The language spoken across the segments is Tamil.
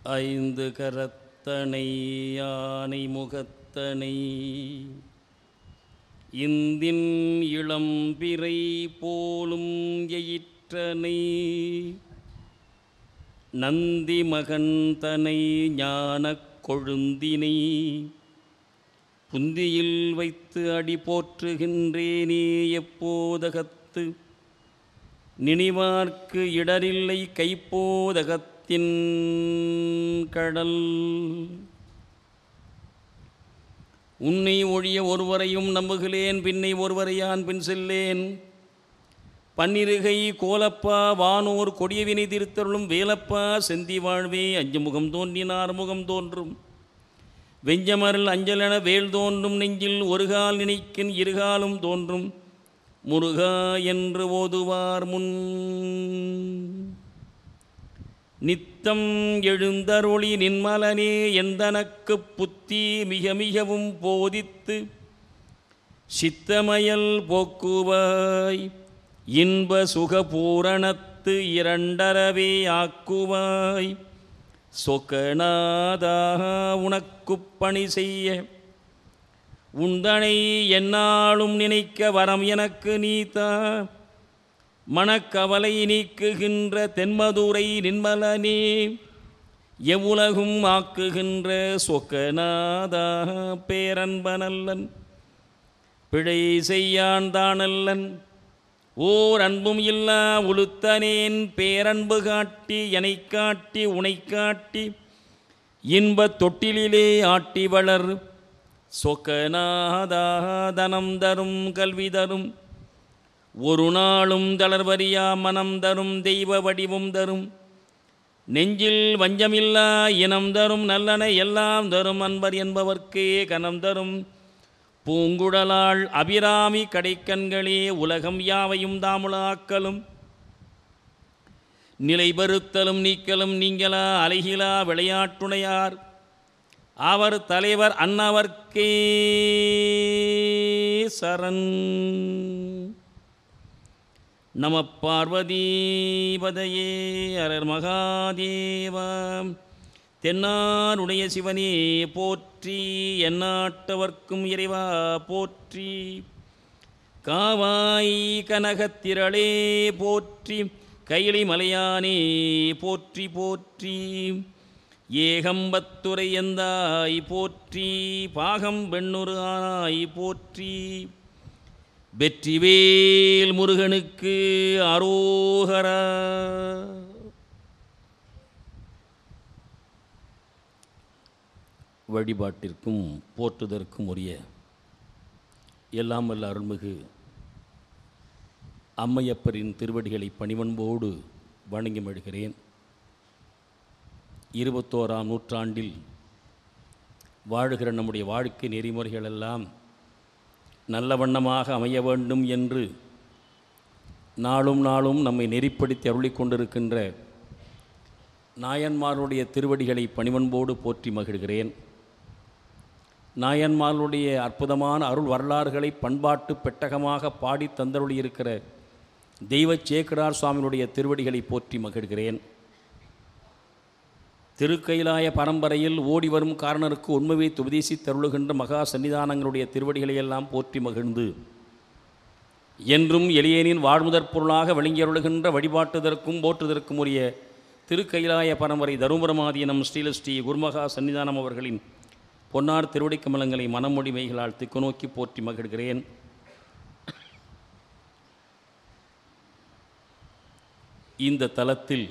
ஐந்து கரத்தனை யானை முகத்தனை இந்தின் இளம்பிறை போலும் எயிற்றனை நந்தி மகந்தனை ஞானக் கொழுந்தினை புந்தியில் வைத்து அடி போற்றுகின்றேனே எப்போதகத்து நினைவார்க்கு இடரில்லை கைப்போதகத்தின் கடல் உன்னை ஒழிய ஒருவரையும் நம்புகிறேன் பின்னை ஒருவரையான் பின் செல்லேன் பன்னிருகை கோலப்பா வானோர் கொடியவினை திருத்தருளும் வேலப்பா செந்தி வாழ்வே அஞ்சு முகம் தோன்றினார் முகம் தோன்றும் வெஞ்சமரல் அஞ்சலென வேல் தோன்றும் நெஞ்சில் ஒருகால் நினைக்கின் இருகாலும் தோன்றும் முருகா என்று ஓதுவார் முன் நித்தம் எழுந்தருளி நின்மலனே எந்தனக்குப் புத்தி மிக மிகவும் போதித்து சித்தமயல் போக்குவாய் இன்ப சுகபூரணத்து இரண்டரவே ஆக்குவாய் சொக்கநாதா உனக்குப் பணி செய்ய உந்தனை என்னாலும் நினைக்க வரம் எனக்கு நீத்தா மனக்கவலை நீக்குகின்ற தென்மதுரை நின்மலனே எவ்வுலகும் ஆக்குகின்ற சொக்கநாதா பேரன்பனல்லன் பிழை செய்யான் தானல்லன் ஓர் அன்பும் இல்லா உளுத்தனேன் பேரன்பு காட்டி எனை காட்டி உனை காட்டி இன்பத் தொட்டிலிலே ஆட்டி வளர் சொக்கநாதா தனம் தரும் கல்வி தரும் ஒரு நாளும் தளர்வறியா மனம் தரும் தெய்வ வடிவும் தரும் நெஞ்சில் வஞ்சமில்லா இனம் தரும் நல்லன எல்லாம் தரும் அன்பர் என்பவர்க்கே கனம் தரும் பூங்குழலாள் அபிராமி கடைக்கண்களே உலகம் யாவையும் தாமுலாக்கலும் நிலைபெறுத்தலும் நீக்கலும் நீங்களா அலைகிலா விளையாட்டுடையார் அவர் தலைவர் அன்னவர்க்கே சரண் நம பார்வதீபதையே அரர் மகாதேவா தென்னாருடைய சிவனே போற்றி எந்நாட்டவர்க்கும் இறைவா போற்றி காவாய் கனகத்திரளே போற்றி கைலி மலையானே போற்றி போற்றி ஏகம்பத்துரை எந்தாய் போற்றி பாகம் பெண்ணுரு ஆனாய் போற்றி வெற்றிவேல் முருகனுக்கு அரோகரா வழிபாட்டிற்கும் போற்றுதற்கும் உரிய எல்லாம் வல்ல அருள்மிகு அம்மையப்பரின் திருவடிகளை பணிவன்போடு வணங்கி மழுகிறேன் இருபத்தோராம் நூற்றாண்டில் வாழுகிற நம்முடைய வாழ்க்கை நெறிமுறைகளெல்லாம் நல்ல வண்ணமாக அமைய வேண்டும் என்று நாளும் நாளும் நம்மை நெறிப்படுத்தி அருளிக் கொண்டிருக்கின்ற நாயன்மாருடைய திருவடிகளை பணிவன்போடு போற்றி மகிழ்கிறேன் நாயன்மார்களுடைய அற்புதமான அருள் வரலாறுகளை பண்பாட்டு பெட்டகமாக பாடி தந்தருளியிருக்கிற தெய்வ சேக்கடார் சுவாமியுடைய திருவடிகளை போற்றி மகிழ்கிறேன் திருக்கைலாய பரம்பரையில் ஓடி வரும் காரணருக்கு உண்மையை துபதேசி தருளுகின்ற மகா சன்னிதானங்களுடைய திருவடிகளை எல்லாம் போற்றி மகிழ்ந்து என்றும் எளியனின் வாழ்முதற் பொருளாக விளங்கியருளுகின்ற வழிபாட்டுதற்கும் போற்றுதற்கும் உரிய திருக்கைலாய பரம்பரை தருமபுரமாதீனம் ஸ்ரீலஸ்ரீ குருமகா சன்னிதானம் அவர்களின் பொன்னார் திருவடி கமலங்களை மனமொழி மைகளால் திக்கு நோக்கி போற்றி மகிழ்கிறேன் இந்த தலத்தில்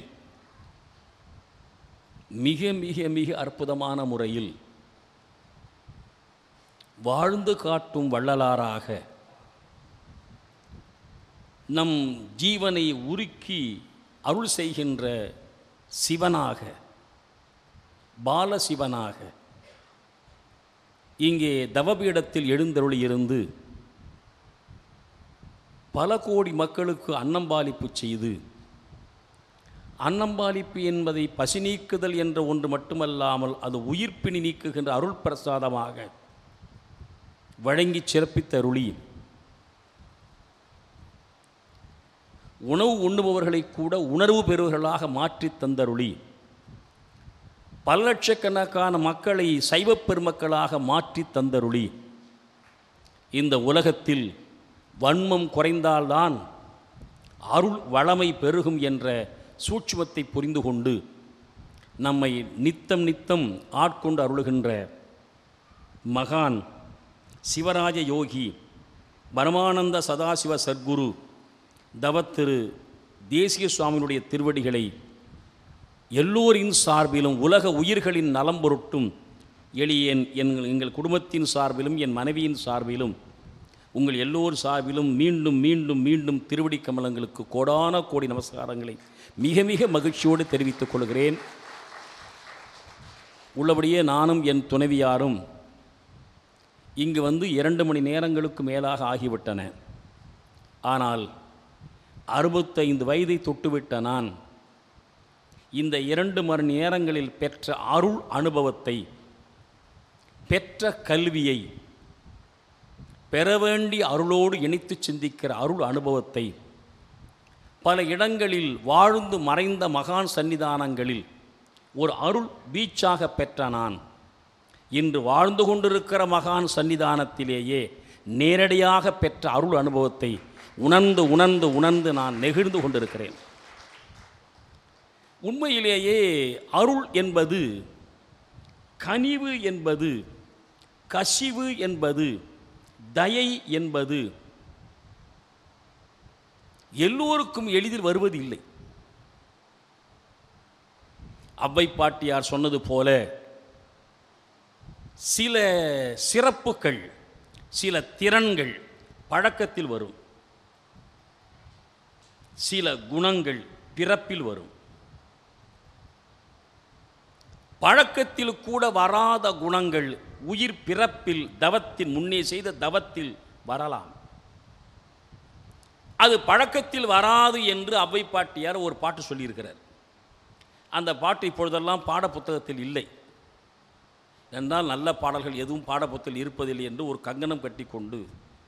மிக மிக மிக அற்புதமான முறையில் வாழ்ந்து காட்டும் வள்ளலாராக நம் ஜீவனை உருக்கி அருள் செய்கின்ற சிவனாக பாலசிவனாக இங்கே தவபீடத்தில் எழுந்தருளியிருந்து பல கோடி மக்களுக்கு அன்னம்பாலிப்பு செய்து அன்னம்பாலிப்பு என்பதை பசி நீக்குதல் என்ற ஒன்று மட்டுமல்லாமல் அது உயிர்ப்பினி நீக்குகின்ற அருள் பிரசாதமாக வழங்கி சிறப்பித்தருளி உணவு உண்ணுபவர்களை கூட உணர்வு பெறுவர்களாக மாற்றி தந்தருளி உணவு உண்ணுபவர்களை கூட உணர்வு பெறுவர்களாக மாற்றி தந்தருளி பல லட்சக்கணக்கான மக்களை சைவப் பெருமக்களாக மாற்றி தந்தருளி இந்த உலகத்தில் வன்மம் குறைந்தால்தான் அருள் வளமை பெருகும் என்ற சூட்சுமத்தை புரிந்து கொண்டு நம்மை நித்தம் நித்தம் ஆட்கொண்டு அருளுகின்ற மகான் சிவராஜ யோகி பரமானந்த சதாசிவ சத்குரு தவத்திரு தேசிய சுவாமியினுடைய திருவடிகளை எல்லோரின் சார்பிலும் உலக உயிர்களின் நலம் பொருட்டும் எளியேன் என் எங்கள் குடும்பத்தின் சார்பிலும் என் மனைவியின் சார்பிலும் உங்கள் எல்லோர் சார்பிலும் மீண்டும் மீண்டும் மீண்டும் திருவடி கமலங்களுக்கு கோடான கோடி நமஸ்காரங்களை மிக மிக மகிழ்ச்சியோடு தெரிவித்துக் கொள்கிறேன் உள்ளபடியே நானும் என் துணைவியாரும் இங்கு வந்து இரண்டு மணி நேரங்களுக்கு மேலாக ஆகிவிட்டன ஆனால் அறுபத்தைந்து வயதை தொட்டுவிட்ட நான் இந்த இரண்டு மணி நேரங்களில் பெற்ற அருள் அனுபவத்தை பெற்ற கல்வியை பெற வேண்டிய அருளோடு இணைத்து சிந்திக்கிற அருள் அனுபவத்தை பல இடங்களில் வாழ்ந்து மறைந்த மகான் சன்னிதானங்களில் ஒரு அருள் பீச்சாக பெற்ற நான் இன்று வாழ்ந்து கொண்டிருக்கிற மகான் சன்னிதானத்திலேயே நேரடியாக பெற்ற அருள் அனுபவத்தை உணர்ந்து உணர்ந்து உணர்ந்து நான் நெகிழ்ந்து கொண்டிருக்கிறேன் உண்மையிலேயே அருள் என்பது கனிவு என்பது கசிவு என்பது தயை என்பது எல்லோருக்கும் எளிதில் வருவதில்லை அவ்வை பாட்டியார் சொன்னது போல சில சிறப்புகள் சில திறன்கள் பழக்கத்தில் வரும் சில குணங்கள் பிறப்பில் வரும் பழக்கத்தில் கூட வராத குணங்கள் உயிர் பிறப்பில் தவத்தின் முன்னே செய்த தவத்தில் வரலாம் அது பழக்கத்தில் வராது என்று அவ்வை பாட்டியார் ஒரு பாட்டு சொல்லியிருக்கிறார் அந்த பாட்டு இப்பொழுதெல்லாம் பாடப்புத்தகத்தில் இல்லை என்றால் நல்ல பாடல்கள் எதுவும் பாடப்புத்தகத்தில் இருப்பதில்லை என்று ஒரு கங்கணம் கட்டிக்கொண்டு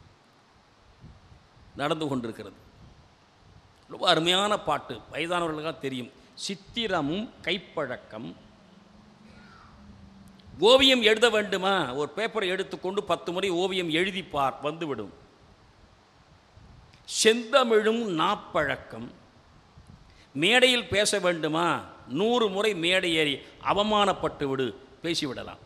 நடந்து கொண்டிருக்கிறது ரொம்ப அருமையான பாட்டு வயதானவர்களுக்காக தெரியும் சித்திரமும் கைப்பழக்கம் ஓவியம் எழுத வேண்டுமா ஒரு பேப்பரை எடுத்துக்கொண்டு பத்து முறை ஓவியம் எழுதிப்பார் வந்துவிடும் செந்தமிழும் நாப்பழக்கம் மேடையில் பேச வேண்டுமா நூறு முறை மேடை ஏறி அவமானப்பட்டு விடு பேசிவிடலாம்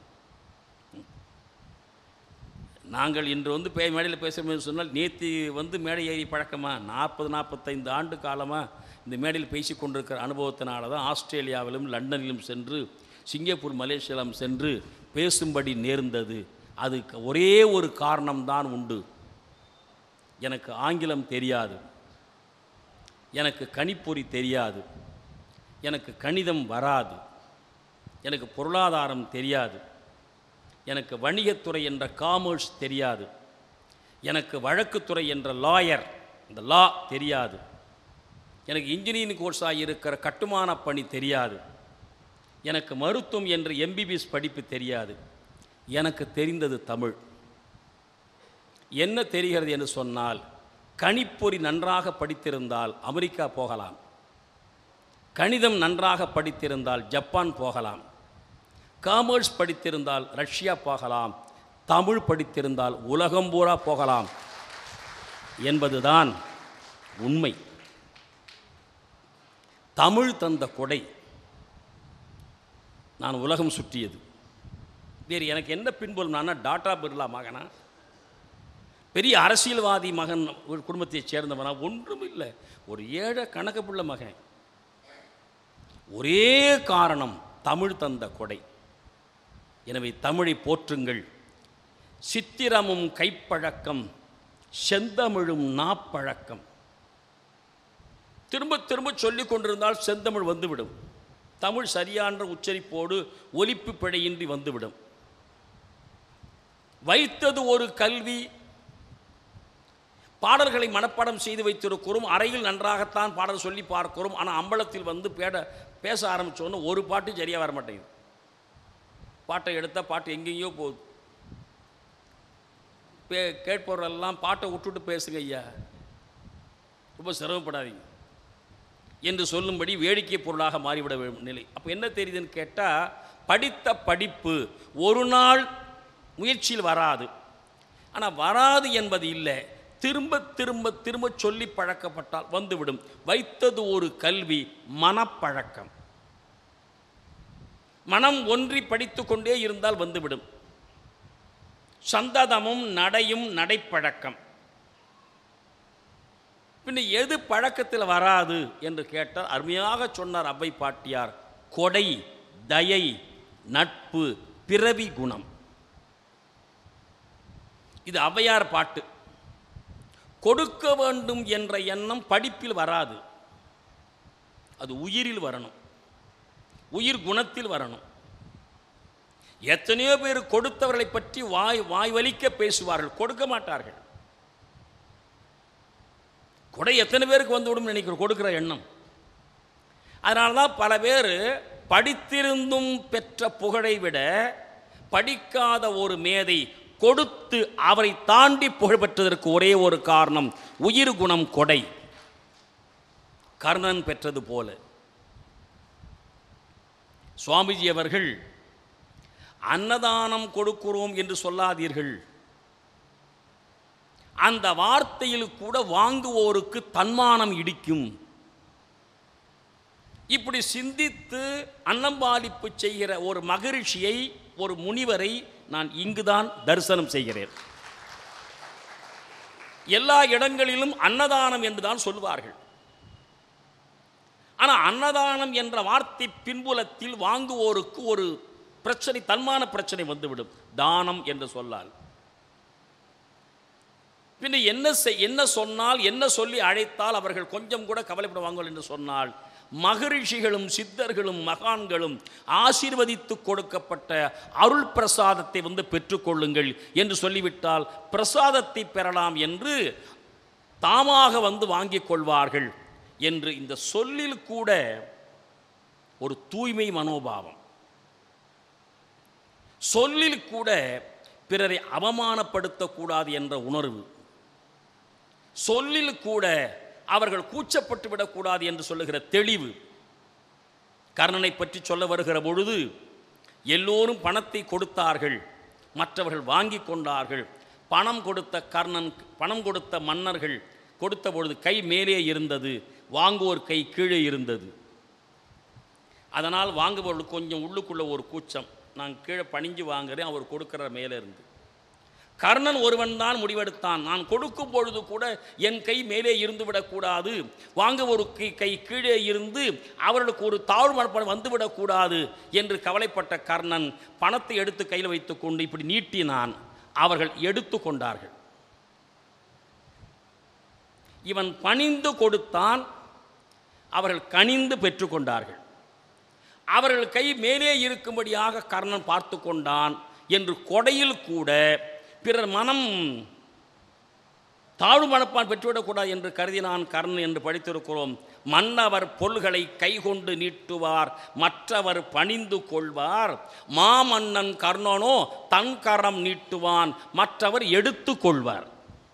நாங்கள் இன்று வந்து பே மேடையில் பேச வேண்டும் சொன்னால் நேற்று வந்து மேடை ஏறி பழக்கமா நாற்பது நாற்பத்தைந்து ஆண்டு காலமாக இந்த மேடையில் பேசி கொண்டிருக்கிற அனுபவத்தினால தான் ஆஸ்திரேலியாவிலும் லண்டனிலும் சென்று சிங்கப்பூர் மலேசியாவிலும் சென்று பேசும்படி நேர்ந்தது அதுக்கு ஒரே ஒரு காரணம்தான் உண்டு எனக்கு ஆங்கிலம் தெரியாது எனக்கு கணிப்பொறி தெரியாது எனக்கு கணிதம் வராது எனக்கு பொருளாதாரம் தெரியாது எனக்கு வணிகத்துறை என்ற காமர்ஸ் தெரியாது எனக்கு வழக்குத்துறை என்ற லாயர் இந்த லா தெரியாது எனக்கு இன்ஜினியரிங் கோர்ஸாக இருக்கிற கட்டுமான பணி தெரியாது எனக்கு மருத்துவம் என்ற எம்பிபிஎஸ் படிப்பு தெரியாது எனக்கு தெரிந்தது தமிழ் என்ன தெரிகிறது என்று சொன்னால் கணிப்பொறி நன்றாக படித்திருந்தால் அமெரிக்கா போகலாம் கணிதம் நன்றாக படித்திருந்தால் ஜப்பான் போகலாம் காமர்ஸ் படித்திருந்தால் ரஷ்யா போகலாம் தமிழ் படித்திருந்தால் உலகம் பூரா போகலாம் என்பதுதான் உண்மை தமிழ் தந்த கொடை நான் உலகம் சுற்றியது வேறு எனக்கு என்ன பின்புலம் நான் டாட்டா பிர்லா மகனா பெரிய அரசியல்வாதி மகன் ஒரு குடும்பத்தைச் சேர்ந்தவனா ஒன்றும் இல்லை ஒரு ஏழை கணக்கு பிள்ளை மகன் ஒரே காரணம் தமிழ் தந்த கொடை எனவே தமிழை போற்றுங்கள் சித்திரமும் கைப்பழக்கம் செந்தமிழும் நாப்பழக்கம் திரும்ப திரும்ப சொல்லிக் கொண்டிருந்தால் செந்தமிழ் வந்துவிடும் தமிழ் சரியான உச்சரிப்போடு ஒலிப்பு பிழையின்றி வந்துவிடும் வைத்தது ஒரு கல்வி பாடல்களை மனப்பாடம் செய்து வைத்திருக்கிறோம் அறையில் நன்றாகத்தான் பாடல் சொல்லி பார்க்கிறோம் ஆனால் அம்பலத்தில் வந்து பேட பேச ஆரம்பித்தோன்னு ஒரு பாட்டு சரியாக வர மாட்டேங்குது பாட்டை எடுத்தால் பாட்டு எங்கேயோ போகுது பே கேட்பவரெல்லாம் பாட்டை விட்டுட்டு பேசுங்க ஐயா ரொம்ப சிரமப்படாதீங்க என்று சொல்லும்படி வேடிக்கை பொருளாக மாறிவிட வே- நிலை அப்போ என்ன தெரியுதுன்னு கேட்டால் படித்த படிப்பு ஒரு நாள் முயற்சியில் வராது ஆனால் வராது என்பது இல்லை திரும்ப திரும்ப திரும்ப சொல்லி பழக்கப்பட்டால் வந்துவிடும் வைத்தது ஒரு கல்வி மனப்பழக்கம் மனம் ஒன்றி படித்து கொண்டே இருந்தால் வந்துவிடும் சந்ததமும் நடையும் நடைப்பழக்கம் பின்ன எது பழக்கத்தில் வராது என்று கேட்டால் அருமையாக சொன்னார் அவ்வை பாட்டியார் கொடை தயை நட்பு பிறவி குணம் இது ஔவையார் பாட்டு கொடுக்க வேண்டும் என்ற எண்ணம் படிப்பில் வராது அது உயிரில் வரணும் உயிர் குணத்தில் வரணும் எத்தனையோ பேர் கொடுத்தவர்களை பற்றி வாய் வாய் வலிக்க பேசுவார்கள் கொடுக்க மாட்டார்கள் கொடை எத்தனை பேருக்கு வந்துவிடும் நினைக்கிறோம் கொடுக்கிற எண்ணம் அதனால தான் பல பேர் படித்திருந்தும் பெற்ற புகழை விட படிக்காத ஒரு மேதை கொடுத்து அவரை தாண்டி புகழ் பெற்றதற்கு ஒரே ஒரு காரணம் உயிர் குணம் கொடை கர்ணன் பெற்றது போல சுவாமிஜி அவர்கள் அன்னதானம் கொடுக்கிறோம் என்று சொல்லாதீர்கள் அந்த வார்த்தையில் கூட வாங்குவோருக்கு தன்மானம் இடிக்கும் இப்படி சிந்தித்து அன்னம்பாலிப்பு செய்கிற ஒரு மகரிஷியை ஒரு முனிவரை நான் இங்குதான் தரிசனம் செய்கிறேன் எல்லா இடங்களிலும் அன்னதானம் என்றுதான் சொல்வார்கள் ஆனால் அன்னதானம் என்ற வார்த்தை பின்புலத்தில் வாங்குவோருக்கு ஒரு பிரச்சனை தன்மான பிரச்சனை வந்துவிடும் தானம் என்று சொல்லால் பின்ன என்ன செய் என்ன சொன்னால் என்ன சொல்லி அழைத்தால் அவர்கள் கொஞ்சம் கூட கவலைப்படுவார்கள் என்று சொன்னால் மகரிஷிகளும் சித்தர்களும் மகான்களும் ஆசீர்வதித்து கொடுக்கப்பட்ட அருள் பிரசாதத்தை வந்து பெற்றுக்கொள்ளுங்கள் என்று சொல்லிவிட்டால் பிரசாதத்தை பெறலாம் என்று தாமாக வந்து வாங்கிக் கொள்வார்கள் என்று இந்த சொல்லில் கூட ஒரு தூய்மை மனோபாவம் சொல்லில் கூட பிறரை அவமானப்படுத்தக்கூடாது என்ற உணர்வு சொல்லில் கூட அவர்கள் கூச்சப்பட்டு விடக்கூடாது என்று சொல்லுகிற தெளிவு கர்ணனை பற்றி சொல்ல வருகிற பொழுது எல்லோரும் பணத்தை கொடுத்தார்கள் மற்றவர்கள் வாங்கி கொண்டார்கள் பணம் கொடுத்த கர்ணன் பணம் கொடுத்த மன்னர்கள் கொடுத்த பொழுது கை மேலே இருந்தது வாங்குவோர் கை கீழே இருந்தது அதனால் வாங்குபவர்களுக்கு கொஞ்சம் உள்ளுக்குள்ள ஒரு கூச்சம் நான் கீழே பணிஞ்சு வாங்குறேன் அவர் கொடுக்குற மேலே இருந்து கர்ணன் ஒருவன் தான் முடிவெடுத்தான் நான் கொடுக்கும் பொழுது கூட என் கை மேலே இருந்து விடக்கூடாது வாங்குவோருக்கு கை கீழே இருந்து அவர்களுக்கு ஒரு தாழ்வு மனப்பான்மை வந்துவிடக்கூடாது என்று கவலைப்பட்ட கர்ணன் பணத்தை எடுத்து கையில் வைத்துக்கொண்டு இப்படி நீட்டினான் அவர்கள் எடுத்து கொண்டார்கள் இவன் பணிந்து கொடுத்தான் அவர்கள் கனிந்து பெற்றுக்கொண்டார்கள் அவர்கள் கை மேலே இருக்கும்படியாக கர்ணன் பார்த்து கொண்டான் என்று கொடையில் கூட பிறர் மனம் தாழ்வு மனப்பான் பெற்றுவிடக்கூடாது என்று கருதினான் கர்ணன் என்று படித்திருக்கிறோம் மன்னவர் பொருள்களை கைகொண்டு நீட்டுவார் மற்றவர் பணிந்து கொள்வார் மாமன்னன் கர்ணனோ தன் கரம் நீட்டுவான் மற்றவர் எடுத்து கொள்வார்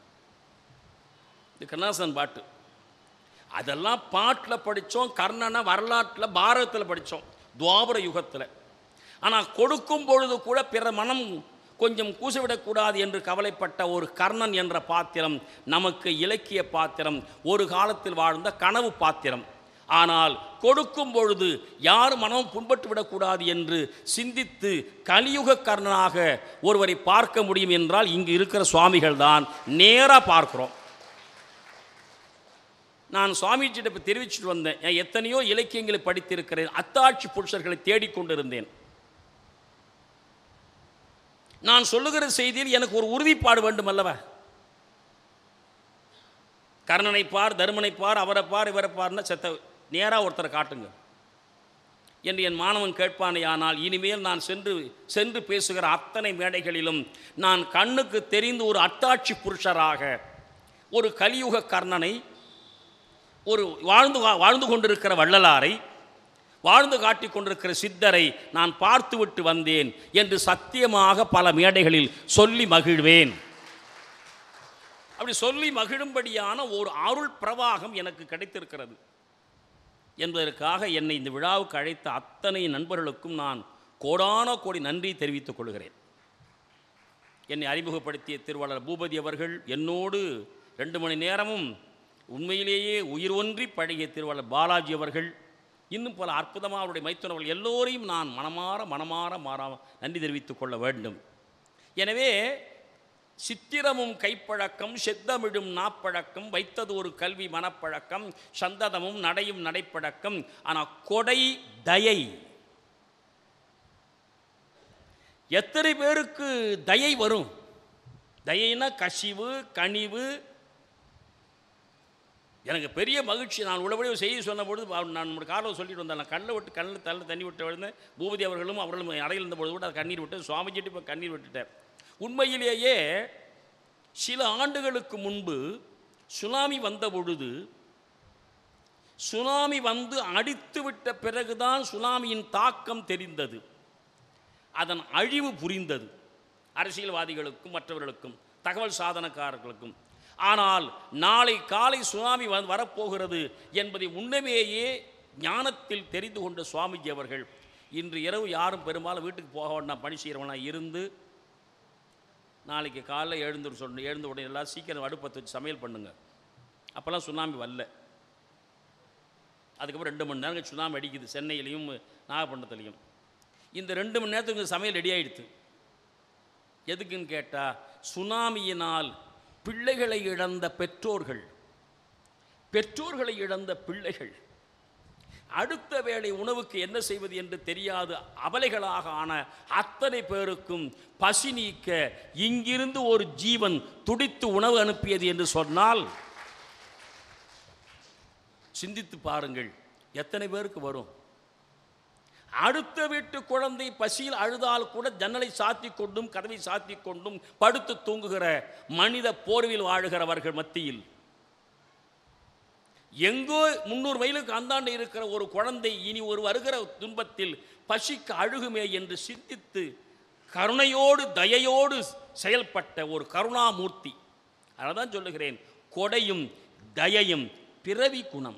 இது கண்ணாசன் பாட்டு அதெல்லாம் பாட்டில் படித்தோம் கர்ணனை வரலாற்றில் பாரதத்தில் படித்தோம் துவாபர யுகத்தில் ஆனால் கொடுக்கும் பொழுது கூட பிற மனம் கொஞ்சம் கூசவிடக்கூடாது என்று கவலைப்பட்ட ஒரு கர்ணன் என்ற பாத்திரம் நமக்கு இலக்கிய பாத்திரம் ஒரு காலத்தில் வாழ்ந்த கனவு பாத்திரம் ஆனால் கொடுக்கும் பொழுது யார் மனமும் புண்பட்டு விடக்கூடாது என்று சிந்தித்து கலியுக கர்ணனாக ஒருவரை பார்க்க முடியும் என்றால் இங்கு இருக்கிற சுவாமிகள் தான் நேராக பார்க்கிறோம் நான் சுவாமிஜிட்ட இப்போ தெரிவிச்சுட்டு வந்தேன் நான் எத்தனையோ இலக்கியங்களை படித்திருக்கிறேன் அத்தாட்சி புருஷர்களை தேடிக்கொண்டிருந்தேன் நான் சொல்லுகிற செய்தியில் எனக்கு ஒரு உறுதிப்பாடு வேண்டும் அல்லவா கர்ணனை பார் தருமனை பார் அவரை பார் இவரை பார்னா செத்த நேராக ஒருத்தரை காட்டுங்க என்று என் மாணவன் கேட்பானே ஆனால் இனிமேல் நான் சென்று சென்று பேசுகிற அத்தனை மேடைகளிலும் நான் கண்ணுக்கு தெரிந்து ஒரு அத்தாட்சி புருஷராக ஒரு கலியுக கர்ணனை ஒரு வாழ்ந்து வாழ்ந்து கொண்டிருக்கிற வள்ளலாரை வாழ்ந்து காட்டிக் கொண்டிருக்கிற சித்தரை நான் பார்த்துவிட்டு வந்தேன் என்று சத்தியமாக பல மேடைகளில் சொல்லி மகிழ்வேன் அப்படி சொல்லி மகிழும்படியான ஒரு அருள் பிரவாகம் எனக்கு கிடைத்திருக்கிறது என்பதற்காக என்னை இந்த விழாவுக்கு அழைத்த அத்தனை நண்பர்களுக்கும் நான் கோடான கோடி நன்றி தெரிவித்துக் கொள்கிறேன் என்னை அறிமுகப்படுத்திய திருவாளர் பூபதி அவர்கள் என்னோடு ரெண்டு மணி நேரமும் உண்மையிலேயே உயிர் ஒன்றி பழகிய திருவாளர் பாலாஜி அவர்கள் இன்னும் பல அற்புதமாக அவருடைய மைத்துனர்கள் எல்லோரையும் நான் மனமாற மனமாற மாறா நன்றி தெரிவித்துக் கொள்ள வேண்டும் எனவே சித்திரமும் கைப்பழக்கம் செத்தமிழும் நாப்பழக்கம் வைத்தது ஒரு கல்வி மனப்பழக்கம் சந்ததமும் நடையும் நடைப்பழக்கம் ஆனால் கொடை தயை எத்தனை பேருக்கு தயை வரும் தயைனா கசிவு கனிவு எனக்கு பெரிய மகிழ்ச்சி நான் உள்ளபடி ஒரு செய்தி சொன்ன பொழுது அவர் நான் நம்ம காரில் சொல்லிட்டு வந்தேன் நான் கண்ணில் விட்டு கண்ணில் தள்ள தண்ணி விட்டு விழுந்தேன் பூபதி அவர்களும் அவர்களும் அறையில் இருந்த பொழுது கூட அது கண்ணீர் விட்டு சுவாமிஜிட்டு இப்போ கண்ணீர் விட்டுட்டேன் உண்மையிலேயே சில ஆண்டுகளுக்கு முன்பு சுனாமி வந்த பொழுது சுனாமி வந்து அடித்து விட்ட பிறகுதான் சுனாமியின் தாக்கம் தெரிந்தது அதன் அழிவு புரிந்தது அரசியல்வாதிகளுக்கும் மற்றவர்களுக்கும் தகவல் சாதனக்காரர்களுக்கும் ஆனால் நாளை காலை சுனாமி வ- வரப்போகிறது என்பதை முன்னமேயே ஞானத்தில் தெரிந்து கொண்ட சுவாமிஜி அவர்கள் இன்று இரவு யாரும் பெரும்பாலும் வீட்டுக்கு போக வேண்டாம் பணி செய்கிறவனா இருந்து நாளைக்கு காலைல எழுந்து சொல்லணும் எழுந்த உடனே எல்லாம் சீக்கிரம் அடுப்பத்தை வச்சு சமையல் பண்ணுங்க அப்போல்லாம் சுனாமி வரல அதுக்கப்புறம் ரெண்டு மணி நேரம் கழிச்சு சுனாமி அடிக்குது சென்னையிலையும் நாகப்பட்டினத்துலையும் இந்த ரெண்டு மணி நேரத்துக்கு சமையல் ரெடி ஆயிடுது எதுக்குன்னு கேட்டால் சுனாமியினால் பிள்ளைகளை இழந்த பெற்றோர்கள் பெற்றோர்களை இழந்த பிள்ளைகள் அடுத்த வேளை உணவுக்கு என்ன செய்வது என்று தெரியாது அபலைகளாக ஆன அத்தனை பேருக்கும் பசி நீக்க இங்கிருந்து ஒரு ஜீவன் துடித்து உணவு அனுப்பியது என்று சொன்னால் சிந்தித்து பாருங்கள் எத்தனை பேருக்கு வரும் அடுத்த வீட்டு குழந்தை பசியில் அழுதால் கூட ஜன்னலை சாத்தி கொண்டும் கதவை சாத்தி கொண்டும் படுத்து தூங்குகிற மனித போர்வில் வாழுகிறவர்கள் மத்தியில் எங்கோ முன்னூறு மைலுக்கு அந்தாண்டு இருக்கிற ஒரு குழந்தை இனி ஒரு வருகிற துன்பத்தில் பசிக்கு அழுகுமே என்று சிந்தித்து கருணையோடு தயையோடு செயல்பட்ட ஒரு கருணாமூர்த்தி அதான் சொல்லுகிறேன் கொடையும் தயையும் பிறவி குணம்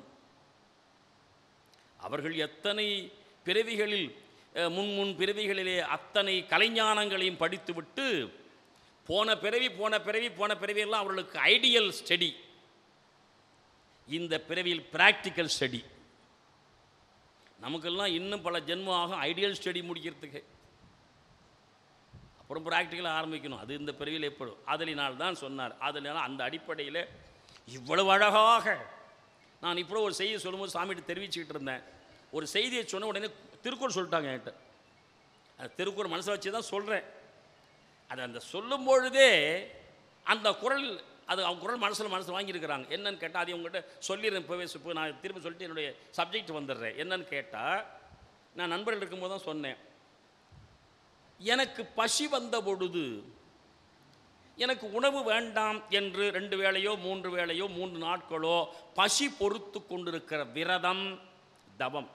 அவர்கள் எத்தனை பிறவிகளில் அஹ், முன் முன் பிறவிகளிலே அத்தனை கலைஞானங்களையும் படித்துவிட்டு போன பிறவி போன பிறவி போன பிறவியெல்லாம் அவர்களுக்கு ஐடியல் ஸ்டடி இந்த பிறவியில் பிராக்டிக்கல் ஸ்டடி நமக்கெல்லாம் இன்னும் பல ஜென்மம் ஆகும் ஐடியல் ஸ்டடி முடிக்கிறதுக்கு அப்புறம் ப்ராக்டிக்கலாக ஆரம்பிக்கணும் அது இந்த பிறவியில் எப்படும் அதனால் தான் சொன்னார் அதனால் அந்த அடிப்படையில் இவ்வளவு அழகாக நான் இப்போ ஒரு செய்தி சொல்லும்போது சாமிகிட்ட தெரிவிச்சுக்கிட்டு இருந்தேன் ஒரு செய்தியை சொன்ன உடனே திருக்குறள் சொல்லிட்டாங்க என்கிட்ட அந்த திருக்குறள் மனசில் வச்சு தான் சொல்கிறேன் அது அந்த சொல்லும் பொழுதே அந்த குரல் அது அவங்க குரல் மனசில் மனசில் வாங்கியிருக்கிறாங்க என்னன்னு கேட்டால் அது உங்கள்கிட்ட சொல்லிடுறேன் இப்போவே இப்போ நான் திரும்ப சொல்லிட்டு என்னுடைய சப்ஜெக்ட் வந்துடுறேன் என்னன்னு கேட்டால் நான் நண்பர்கள் இருக்கும்போது தான் சொன்னேன் எனக்கு பசி வந்த பொழுது எனக்கு உணவு வேண்டாம் என்று ரெண்டு வேளையோ மூன்று வேளையோ மூன்று நாட்களோ பசி பொறுத்து கொண்டிருக்கிற விரதம் தவம்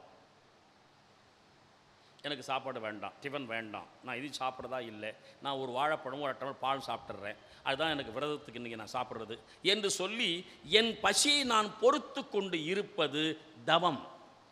எனக்கு சாப்பாடு வேண்டாம் டிஃபன் வேண்டாம் நான் இது சாப்பிட்றதா இல்லை நான் ஒரு வாழைப்பழம் ஒரு டம்ளர் பால் சாப்பிட்றேன் அதுதான் எனக்கு விரதத்துக்கு இன்றைக்கி நான் சாப்பிட்றது என்று சொல்லி என் பசியை நான் பொறுத்து கொண்டு இருப்பது தவம்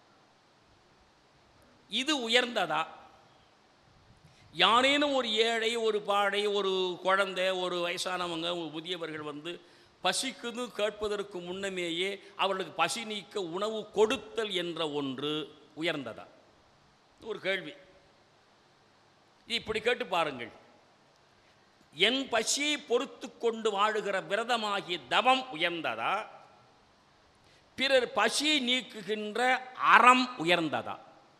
இது உயர்ந்ததா யாரேனும் ஒரு ஏழை ஒரு பாடை ஒரு குழந்தை ஒரு வயசானவங்க ஒரு முதியவர்கள் வந்து பசிக்குது கேட்பதற்கு முன்னமேயே அவர்களுக்கு பசி நீக்க உணவு கொடுத்தல் என்ற ஒன்று உயர்ந்ததா ஒரு கேள்வி இப்படி கேட்டு பாருங்கள் என் பசியை பொறுத்து கொண்டு வாழுகிற விரதமாகிய தவம் உயர்ந்ததா பிறர் பசியை நீக்குகின்ற அறம் உயர்ந்ததா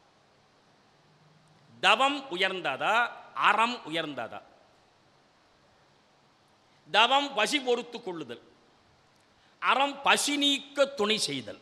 தவம் உயர்ந்ததா அறம் உயர்ந்ததா தவம் பசி பொறுத்து கொள்ளுதல் அறம் பசி நீக்க துணை செய்தல்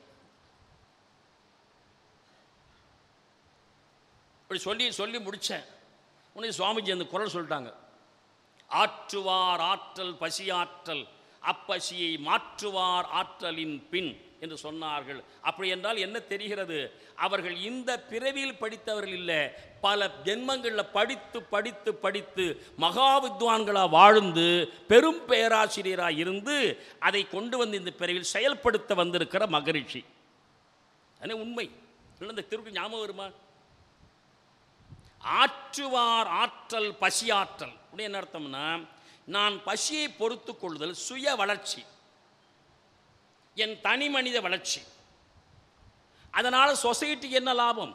இப்படி சொல்லி சொல்லி முடித்தேன் உடனே சுவாமிஜி அந்த குரல் சொல்லிட்டாங்க ஆற்றுவார் ஆற்றல் பசியாற்றல் அப்பசியை மாற்றுவார் ஆற்றலின் பின் என்று சொன்னார்கள் அப்படி என்றால் என்ன தெரிகிறது அவர்கள் இந்த பிறவியில் படித்தவர்கள் இல்லை பல ஜென்மங்களில் படித்து படித்து படித்து மகா வித்வான்களாக வாழ்ந்து பெரும் பேராசிரியராக இருந்து அதை கொண்டு வந்து இந்த பிறவியில் செயல்படுத்த வந்திருக்கிற மகரிஷி அது உண்மை இல்லை இந்த திருக்கு ஞாபகம் வருமா ஆற்றுவார் ஆற்றல் பசியாற்றல் அப்படின்னு என்ன அர்த்தம்னா நான் பசியை பொறுத்து கொள்ளுதல் சுய வளர்ச்சி என் தனி மனித வளர்ச்சி அதனால் சொசைட்டி என்ன லாபம்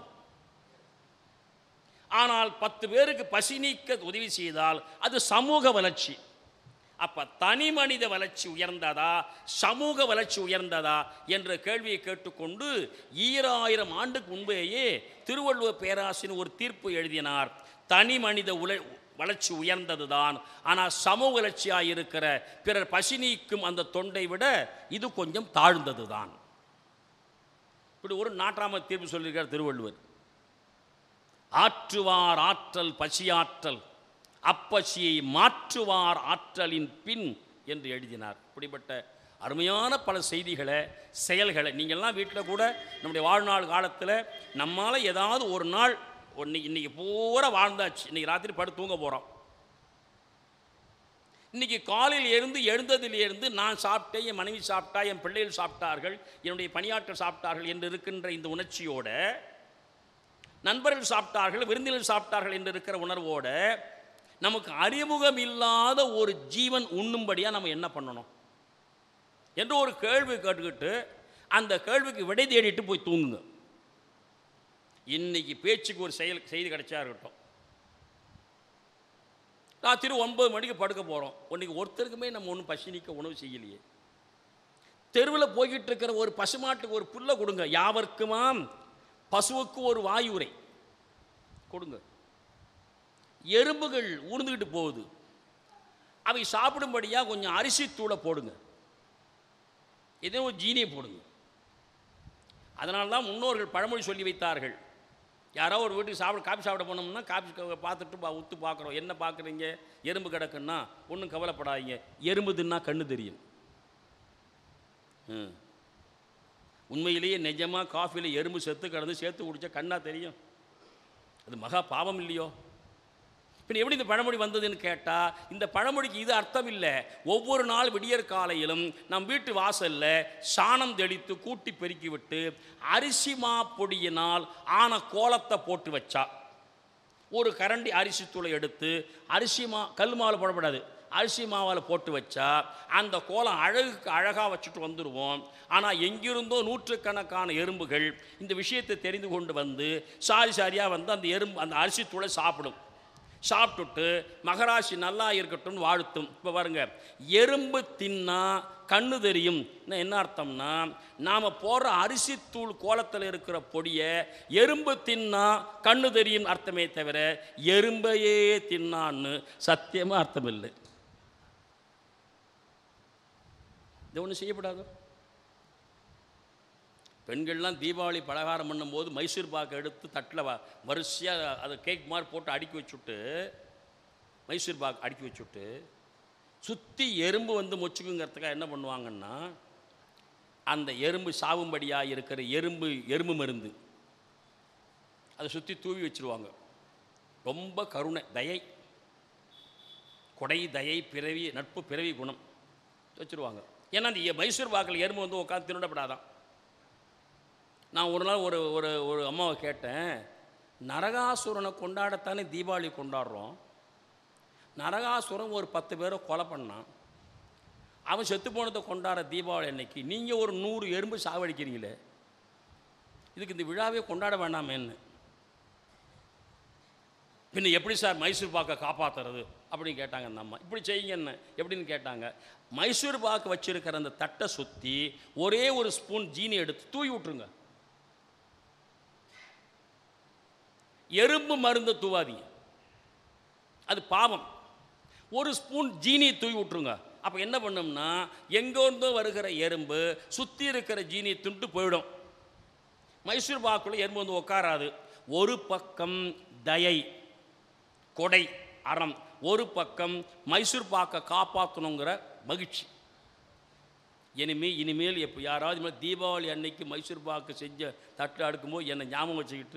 ஆனால் பத்து பேருக்கு பசி நீக்க உதவி செய்தால் அது சமூக வளர்ச்சி அப்ப தனி மனித வளர்ச்சி உயர்ந்ததா சமூக வளர்ச்சி உயர்ந்ததா என்ற கேள்வியை கேட்டுக்கொண்டு ஈராயிரம் ஆண்டுக்கு முன்பேயே திருவள்ளுவர் பேராசின் ஒரு தீர்ப்பு எழுதினார் தனி மனித உல வளர்ச்சி உயர்ந்ததுதான் ஆனால் சமூக வளர்ச்சியாக இருக்கிற பிறர் பசி நீக்கும் அந்த தொண்டை விட இது கொஞ்சம் தாழ்ந்தது தான் இப்படி ஒரு நாட்டாம தீர்ப்பு சொல்லியிருக்கார் திருவள்ளுவர் ஆற்றுவார் ஆற்றல் பசியாற்றல் அப்பசியை மாற்றுவார் ஆற்றலின் பின் என்று எழுதினார் இப்படிப்பட்ட அருமையான பல செய்திகளை செயல்களை நீங்கள்லாம் வீட்டில் கூட நம்முடைய வாழ்நாள் காலத்தில் நம்மால் ஏதாவது ஒரு நாள் ஒன்று இன்னைக்கு பூரா வாழ்ந்தாச்சு இன்னைக்கு ராத்திரி படுத்து தூங்க போகிறோம் இன்னைக்கு காலையில் இருந்து எழுந்ததிலிருந்து நான் சாப்பிட்டேன் என் மனைவி சாப்பிட்டா என் பிள்ளைகள் சாப்பிட்டார்கள் என்னுடைய பணியாற்றல் சாப்பிட்டார்கள் என்று இருக்கின்ற இந்த உணர்ச்சியோட நண்பர்கள் சாப்பிட்டார்கள் விருந்தினர் சாப்பிட்டார்கள் என்று இருக்கிற உணர்வோட நமக்கு அறிமுகம் இல்லாத ஒரு ஜீவன் உண்ணும்படியாக நம்ம என்ன பண்ணணும் என்று ஒரு கேள்வி கேட்டுக்கிட்டு அந்த கேள்விக்கு விடை தேடிட்டு போய் தூங்குங்க இன்னைக்கு பேச்சுக்கு ஒரு செயல் செய்தி கிடைச்சா இருக்கட்டும் ராத்திரி ஒன்பது மணிக்கு படுக்க போகிறோம் இன்னைக்கு ஒருத்தருக்குமே நம்ம ஒன்றும் பசி நீக்க உணவு செய்யலையே தெருவில் போய்கிட்டு இருக்கிற ஒரு பசுமாட்டுக்கு ஒரு புல்லை கொடுங்க யாவர்க்குமாம் பசுவுக்கு ஒரு வாயுரை கொடுங்க எறும்புகள் ஊர்ந்துக்கிட்டு போகுது அவை சாப்பிடும்படியாக கொஞ்சம் அரிசி தூளை போடுங்க ஏதோ ஒரு ஜீனியை போடுங்க அதனால தான் முன்னோர்கள் பழமொழி சொல்லி வைத்தார்கள் யாரோ ஒரு வீட்டுக்கு சாப்பிட காபி சாப்பிட போனோம்னா காபி க- பார்த்துட்டு பா உத்து பார்க்குறோம் என்ன பார்க்குறீங்க எறும்பு கிடக்குன்னா ஒன்றும் கவலைப்படாதீங்க எறும்பு தின்னா கண்ணு தெரியும் ம் உண்மையிலேயே நிஜமாக காஃபியில் எறும்பு செத்து கிடந்து சேர்த்து குடிச்சா கண்ணா தெரியும் அது மகா பாவம் இல்லையோ பின் எப்படி இந்த பழமொழி வந்ததுன்னு கேட்டால் இந்த பழமொழிக்கு இது அர்த்தம் இல்லை ஒவ்வொரு நாள் விடியற் காலையிலும் நம் வீட்டு வாசல்ல சாணம் தெளித்து கூட்டி பெருக்கி விட்டு அரிசி மா பொடியினால் ஆன கோலத்தை போட்டு வச்சா ஒரு கரண்டி அரிசி தூளை எடுத்து அரிசி மா கல் மாவில் போடக்கூடாது அரிசி மாவில் போட்டு வச்சா அந்த கோலம் அழகுக்கு அழகாக வச்சுட்டு வந்துடுவோம் ஆனால் எங்கிருந்தோ நூற்றுக்கணக்கான எறும்புகள் இந்த விஷயத்தை தெரிந்து கொண்டு வந்து சாரி சாரியாக வந்து அந்த எறும்பு அந்த அரிசி தூளை சாப்பிடும் சாப்பிட்டுட்டு மகராசி நல்லா இருக்கட்டும்னு வாழ்த்தும் இப்போ பாருங்க எறும்பு தின்னா கண்ணு தெரியும் இன்னும் என்ன அர்த்தம்னா நாம் போடுற அரிசி தூள் கோலத்தில் இருக்கிற பொடியை எறும்பு தின்னா கண்ணு தெரியும் அர்த்தமே தவிர எறும்பையே தின்னான்னு சத்தியமாக அர்த்தம் இல்லை இது ஒன்றும் செய்யப்படாது பெண்கள்லாம் தீபாவளி பலகாரம் பண்ணும்போது மைசூர் பாக்கு எடுத்து தட்டில் வ வரிசையாக அதை கேக் மாதிரி போட்டு அடுக்கி வச்சுட்டு மைசூர் பாக்கு அடுக்கி வச்சுட்டு சுற்றி எறும்பு வந்து மொச்சுக்குங்கிறதுக்காக என்ன பண்ணுவாங்கன்னா அந்த எறும்பு சாவும்படியாக இருக்கிற எறும்பு எறும்பு மருந்து அதை சுற்றி தூவி வச்சிருவாங்க ரொம்ப கருணை தயை கொடை தயை பிறவி நட்பு பிறவி குணம் வச்சுருவாங்க ஏன்னா அந்த எ- மைசூர் பாக்கில் எறும்பு வந்து உட்காந்து திருடப்படாதான் நான் ஒரு நாள் ஒரு ஒரு ஒரு அம்மாவை கேட்டேன் நரகாசுரனை கொண்டாடத்தானே தீபாவளி கொண்டாடுறோம் நரகாசுரன் ஒரு பத்து பேரை கொலை பண்ணான் அவன் செத்து போனதை கொண்டாடுற தீபாவளி அன்னைக்கு நீங்கள் ஒரு நூறு எறும்பு சாவடிக்கிறீங்களே இதுக்கு இந்த விழாவே கொண்டாட வேண்டாமேன்னு பின்ன எப்படி சார் மைசூர் பாக்கை காப்பாற்றுறது அப்படின்னு கேட்டாங்க அந்த அம்மா இப்படி செய்யுங்க என்ன எப்படின்னு கேட்டாங்க மைசூர் பாக்கு வச்சிருக்கிற அந்த தட்டை சுற்றி ஒரே ஒரு ஸ்பூன் ஜீனி எடுத்து தூவி விட்டுருங்க எறும்பு மருந்து தூவாதீங்க அது பாவம் ஒரு ஸ்பூன் ஜீனி தூவி விட்டுருங்க அப்போ என்ன பண்ணும்னா எங்கேருந்தோ வருகிற எறும்பு சுற்றி இருக்கிற ஜீனி துண்டு போயிடும் மைசூர் பாக்குள்ள எறும்பு வந்து உட்காராது ஒரு பக்கம் தயை கொடை அறம் ஒரு பக்கம் மைசூர் பாக்கை காப்பாற்றணுங்கிற மகிழ்ச்சி இனிமே இனிமேல் எப்போ யாராவது இனிமேல் தீபாவளி அன்னைக்கு மைசூர் பாக்கு செஞ்ச தட்டு அடுக்கும்போது என்னை ஞாபகம் வச்சுக்கிட்டு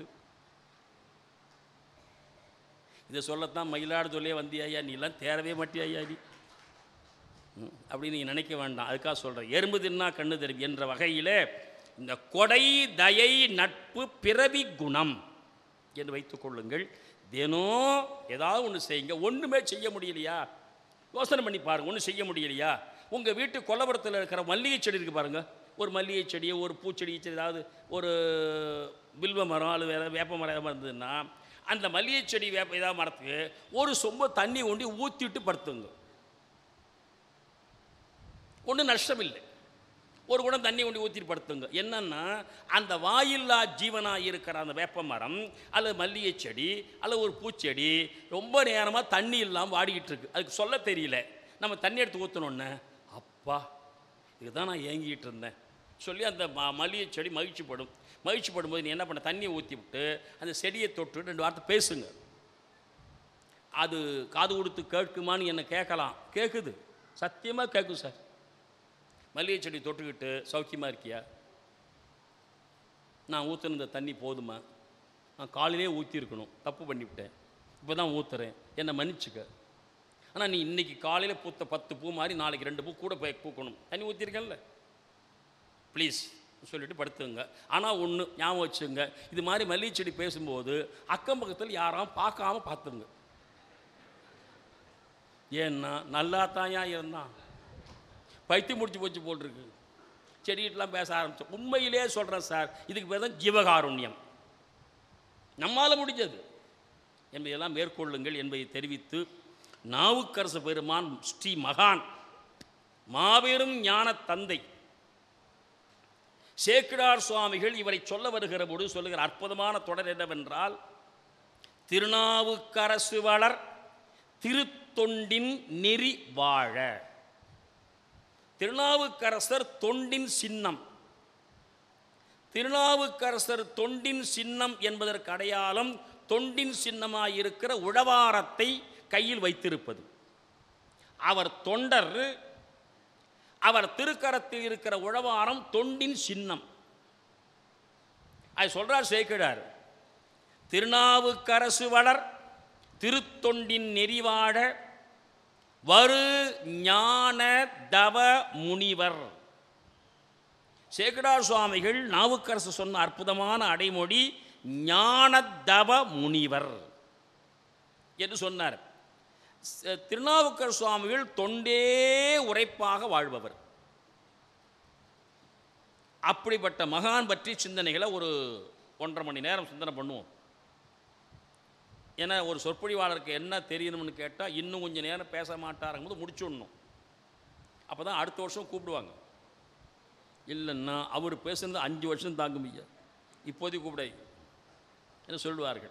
இதை சொல்லத்தான் மயிலாடுதுறையே வந்தியா நீலாம் தேரவே மாட்டியா ஐயா நீ ம், அப்படின்னு நீங்கள் நினைக்க வேண்டாம் அதுக்காக சொல்கிறேன் எறும்பு தின்னா கண்ணு தெரியும் என்ற வகையில் இந்த கொடை தயை நட்பு பிறவி குணம் என்று வைத்துக் கொள்ளுங்கள் தினம் ஏதாவது ஒன்று செய்யுங்க ஒன்றுமே செய்ய முடியலையா யோசனை பண்ணி பாருங்க ஒன்றும் செய்ய முடியலையா உங்கள் வீட்டு கொல்லப்புறத்தில் இருக்கிற மல்லிகை செடி இருக்குது பாருங்க ஒரு மல்லிகை செடியோ ஒரு பூச்செடி செடி ஏதாவது ஒரு வில்வ மரம் அல்லது வேற வேப்ப மரம் ஏதாவது இருந்ததுன்னா அந்த மல்லிகை செடி வேப்ப ஏதாவது மரத்துக்கு ஒரு சொம்ப தண்ணி கொண்டு ஊற்றிட்டு படுத்துங்க ஒன்றும் நஷ்டம் இல்லை ஒரு குடம் தண்ணி கொண்டு ஊற்றிட்டு படுத்துங்க என்னன்னா அந்த வாயில்லா ஜீவனாக இருக்கிற அந்த வேப்ப மரம் அல்லது மல்லிகை செடி அல்லது ஒரு பூச்செடி ரொம்ப நேரமாக தண்ணி இல்லாமல் வாடிக்கிட்டு இருக்கு அதுக்கு சொல்ல தெரியல நம்ம தண்ணி எடுத்து ஊற்றணுன்னு அப்பா இதுதான் நான் ஏங்கிட்டு இருந்தேன் சொல்லி அந்த ம மல்லிகை செடி மகிழ்ச்சிப்படும் மகிழ்ச்சிப்படும் போது நீ என்ன பண்ண தண்ணியை ஊற்றி விட்டு அந்த செடியை தொட்டு ரெண்டு வார்த்தை பேசுங்க அது காது கொடுத்து கேட்குமான்னு என்னை கேட்கலாம் கேட்குது சத்தியமாக கேட்கும் சார் மல்லிகை செடி தொட்டுக்கிட்டு சௌக்கியமாக இருக்கியா நான் ஊற்றுன இந்த தண்ணி போதுமா நான் காலையிலே ஊற்றிருக்கணும் தப்பு பண்ணிவிட்டேன் இப்போ தான் ஊற்றுறேன் என்னை மன்னிச்சுக்க ஆனால் நீ இன்னைக்கு காலையில் பூத்த பத்து பூ மாதிரி நாளைக்கு ரெண்டு பூ கூட போய் பூக்கணும் தண்ணி ஊற்றிருக்கேன்ல ப்ளீஸ் சொல்லிட்டு படுத்துங்க ஆனால் ஒன்று ஞாபகம் வச்சுங்க இது மாதிரி மல்லிகை செடி பேசும்போது அக்கம் பக்கத்தில் யாரும் பார்க்காம பார்த்துங்க ஏன்னா நல்லா தான் இருந்தான் பைத்தியம் முடிச்சு போச்சு போட்டிருக்கு செடிகிட்டலாம் பேச ஆரம்பித்தோம் உண்மையிலே சொல்கிறேன் சார் இதுக்கு பேர் தான் ஜீவகாருண்யம் நம்மால் முடிஞ்சது என்பதையெல்லாம் மேற்கொள்ளுங்கள் என்பதை தெரிவித்து நாவுக்கரசு பெருமான் ஸ்ரீ மகான் மாபெரும் ஞான தந்தை சேக்கிடார் சுவாமிகள் இவரை சொல்ல வருகிற பொழுது சொல்லுகிற அற்புதமான தொடர் என்னவென்றால் திருநாவுக்கரசு வளர் திருத்தொண்டின் நெறி வாழ திருநாவுக்கரசர் தொண்டின் சின்னம் திருநாவுக்கரசர் தொண்டின் சின்னம் என்பதற்கு அடையாளம் தொண்டின் சின்னமாயிருக்கிற உழவாரத்தை கையில் வைத்திருப்பது அவர் தொண்டர் அவர் திருக்கரத்தில் இருக்கிற உழவாரம் தொண்டின் சின்னம் அது சொல்றார் சேக்கிடார் திருநாவுக்கரசு வளர் திருத்தொண்டின் நெறிவாழ வரு ஞான தவ முனிவர் சேக்கடார் சுவாமிகள் நாவுக்கரசு சொன்ன அற்புதமான அடைமொழி ஞான தவ முனிவர் என்று சொன்னார் ச- திருநாவுக்கர் சுவாமிகள் தொண்டே உரைப்பாக வாழ்பவர் அப்படிப்பட்ட மகான் பற்றி சிந்தனைகளை ஒரு ஒன்றரை மணி நேரம் சிந்தனை பண்ணுவோம் ஏன்னா ஒரு சொற்பொழிவாளருக்கு என்ன தெரியணும்னு கேட்டால் இன்னும் கொஞ்சம் நேரம் பேச மாட்டாருங்கும்போது முடிச்சுடணும் அப்போ தான் அடுத்த வருஷம் கூப்பிடுவாங்க இல்லைன்னா அவர் பேசுனது அஞ்சு வருஷம் தாங்கும் ஐயா இப்போதைக்கு கூப்பிடாது என்று சொல்லுவார்கள்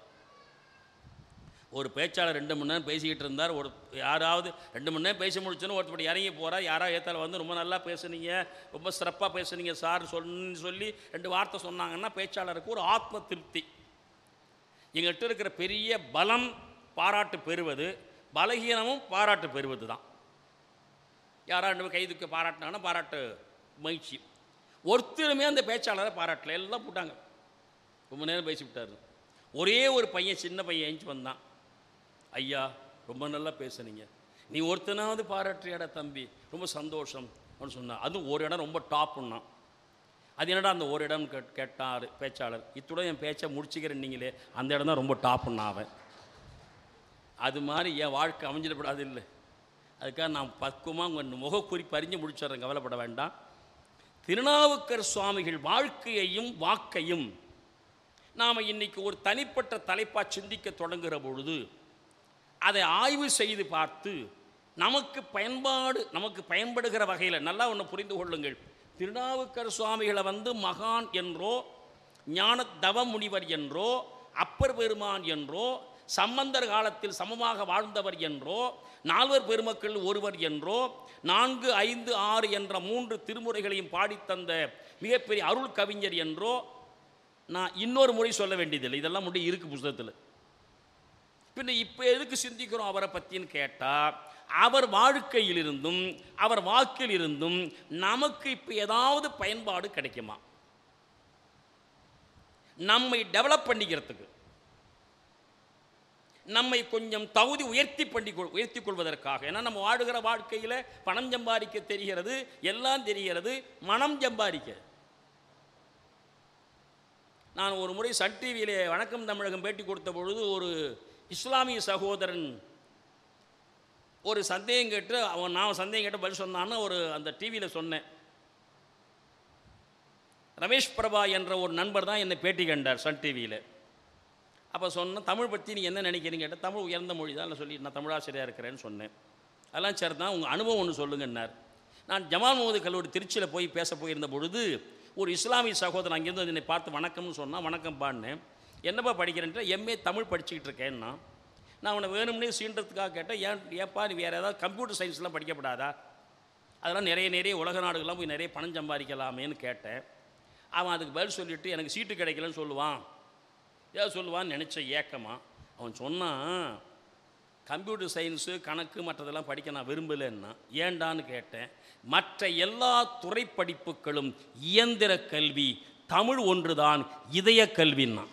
ஒரு பேச்சாளர் ரெண்டு மணி நேரம் பேசிக்கிட்டு இருந்தார் ஒரு யாராவது ரெண்டு மணி நேரம் பேசி முடிச்சோன்னு ஒருத்தர் இறங்கி போகிறார் யாராவது ஏத்தால வந்து ரொம்ப நல்லா பேசுனீங்க ரொம்ப சிறப்பாக பேசுனீங்க சார் சொன்னு சொல்லி ரெண்டு வார்த்தை சொன்னாங்கன்னா பேச்சாளருக்கு ஒரு ஆத்ம திருப்தி எங்கள்கிட்ட இருக்கிற பெரிய பலம் பாராட்டு பெறுவது பலகீனமும் பாராட்டு பெறுவது தான் யாரா ரெண்டு பேர் கைதுக்கு பாராட்டினாங்கன்னா பாராட்டு மகிழ்ச்சி ஒருத்தருமே அந்த பேச்சாளரை பாராட்டல எல்லாம் போட்டாங்க ரொம்ப நேரம் பேசி விட்டாரு ஒரே ஒரு பையன் சின்ன பையன் எழுந்து வந்தான் ஐயா ரொம்ப நல்லா பேசுனீங்க நீ ஒருத்தனாவது பாராட்டுறியாடா தம்பி ரொம்ப சந்தோஷம் அப்படின்னு சொன்னான் அதுவும் ஒரு இடம் ரொம்ப டாப்புன்னான் அது என்னடா அந்த ஒரு இடம் கேட் கேட்டார் பேச்சாளர் இத்துடன் என் பேச்சை முடிச்சுக்கிறேன் நீங்களே அந்த இடம் தான் ரொம்ப டாப்புன்னா அவன் அது மாதிரி என் வாழ்க்கை அமைஞ்சிடப்படாது இல்லை அதுக்காக நான் பக்குவமாக உங்கள் முகக்குறிப்பு அறிஞ்சு முடிச்சிடுறேன் கவலைப்பட வேண்டாம் திருநாவுக்கர் சுவாமிகள் வாழ்க்கையையும் வாக்கையும் நாம் இன்னைக்கு ஒரு தனிப்பட்ட தலைப்பாக சிந்திக்க தொடங்குகிற பொழுது அதை ஆய்வு செய்து பார்த்து நமக்கு பயன்பாடு நமக்கு பயன்படுகிற வகையில் நல்லா ஒன்று புரிந்து கொள்ளுங்கள் திருநாவுக்கர் சுவாமிகளை வந்து மகான் என்றோ ஞான தவ முனிவர் என்றோ அப்பர் பெருமான் என்றோ சம்பந்தர் காலத்தில் சமமாக வாழ்ந்தவர் என்றோ நால்வர் பெருமக்கள் ஒருவர் என்றோ நான்கு ஐந்து ஆறு என்ற மூன்று திருமுறைகளையும் பாடித்தந்த மிகப்பெரிய அருள் கவிஞர் என்றோ நான் இன்னொரு முறை சொல்ல வேண்டியதில்லை இதெல்லாம் முடி இருக்கு புஸ்தகத்தில் பின்ன இப்போ எதுக்கு சிந்திக்கிறோம் அவரை பற்றின்னு கேட்டால் அவர் வாழ்க்கையிலிருந்தும் அவர் வாக்கில் இருந்தும் நமக்கு இப்போ ஏதாவது பயன்பாடு கிடைக்குமா நம்மை டெவலப் பண்ணிக்கிறதுக்கு நம்மை கொஞ்சம் தகுதி உயர்த்தி பண்ணி கொள் உயர்த்தி கொள்வதற்காக ஏன்னா நம்ம வாழுகிற வாழ்க்கையில் பணம் சம்பாதிக்க தெரிகிறது எல்லாம் தெரிகிறது மனம் சம்பாதிக்க நான் ஒரு முறை சன் டிவியிலே வணக்கம் தமிழகம் பேட்டி கொடுத்த பொழுது ஒரு இஸ்லாமிய சகோதரன் ஒரு சந்தேகம் கேட்டு அவன் நான் சந்தேகம் கேட்டு பதில் சொன்னான்னு ஒரு அந்த டிவியில் சொன்னேன் ரமேஷ் பிரபா என்ற ஒரு நண்பர் தான் என்னை பேட்டி கண்டார் சன் டிவியில் அப்போ சொன்னேன் தமிழ் பற்றி நீ என்ன நினைக்கிறீங்க கேட்டால் தமிழ் உயர்ந்த மொழி தான் நான் சொல்லி நான் தமிழாசிரியராக இருக்கிறேன்னு சொன்னேன் அதெல்லாம் சரி தான் உங்கள் அனுபவம் ஒன்று சொல்லுங்கன்னார் நான் ஜமால் முகமது கல்லூரி திருச்சியில் போய் பேச போயிருந்த பொழுது ஒரு இஸ்லாமிய சகோதரன் அங்கேருந்து வந்து என்னை பார்த்து வணக்கம்னு சொன்னால் வணக்கம் பாடினேன் என்னப்பா படிக்கிறேன்ட்டு எம்ஏ தமிழ் படிச்சுக்கிட்டு இருக்கேன்னா நான் அவனை வேணும்னே சீன்றதுக்காக கேட்டேன் ஏன் ஏப்பா நீ வேறு ஏதாவது கம்ப்யூட்டர் சயின்ஸ்லாம் படிக்கப்படாதா அதெல்லாம் நிறைய நிறைய உலக நாடுகள்லாம் போய் நிறைய பணம் சம்பாதிக்கலாமேன்னு கேட்டேன் அவன் அதுக்கு பதில் சொல்லிவிட்டு எனக்கு சீட்டு கிடைக்கலன்னு சொல்லுவான் ஏதோ சொல்லுவான்னு நினச்ச ஏக்கமா அவன் சொன்னான் கம்ப்யூட்டர் சயின்ஸு கணக்கு மற்றதெல்லாம் படிக்க நான் விரும்பலைன்னா ஏண்டான்னு கேட்டேன் மற்ற எல்லா துறை படிப்புகளும் இயந்திர கல்வி தமிழ் ஒன்றுதான் இதய கல்வின்னா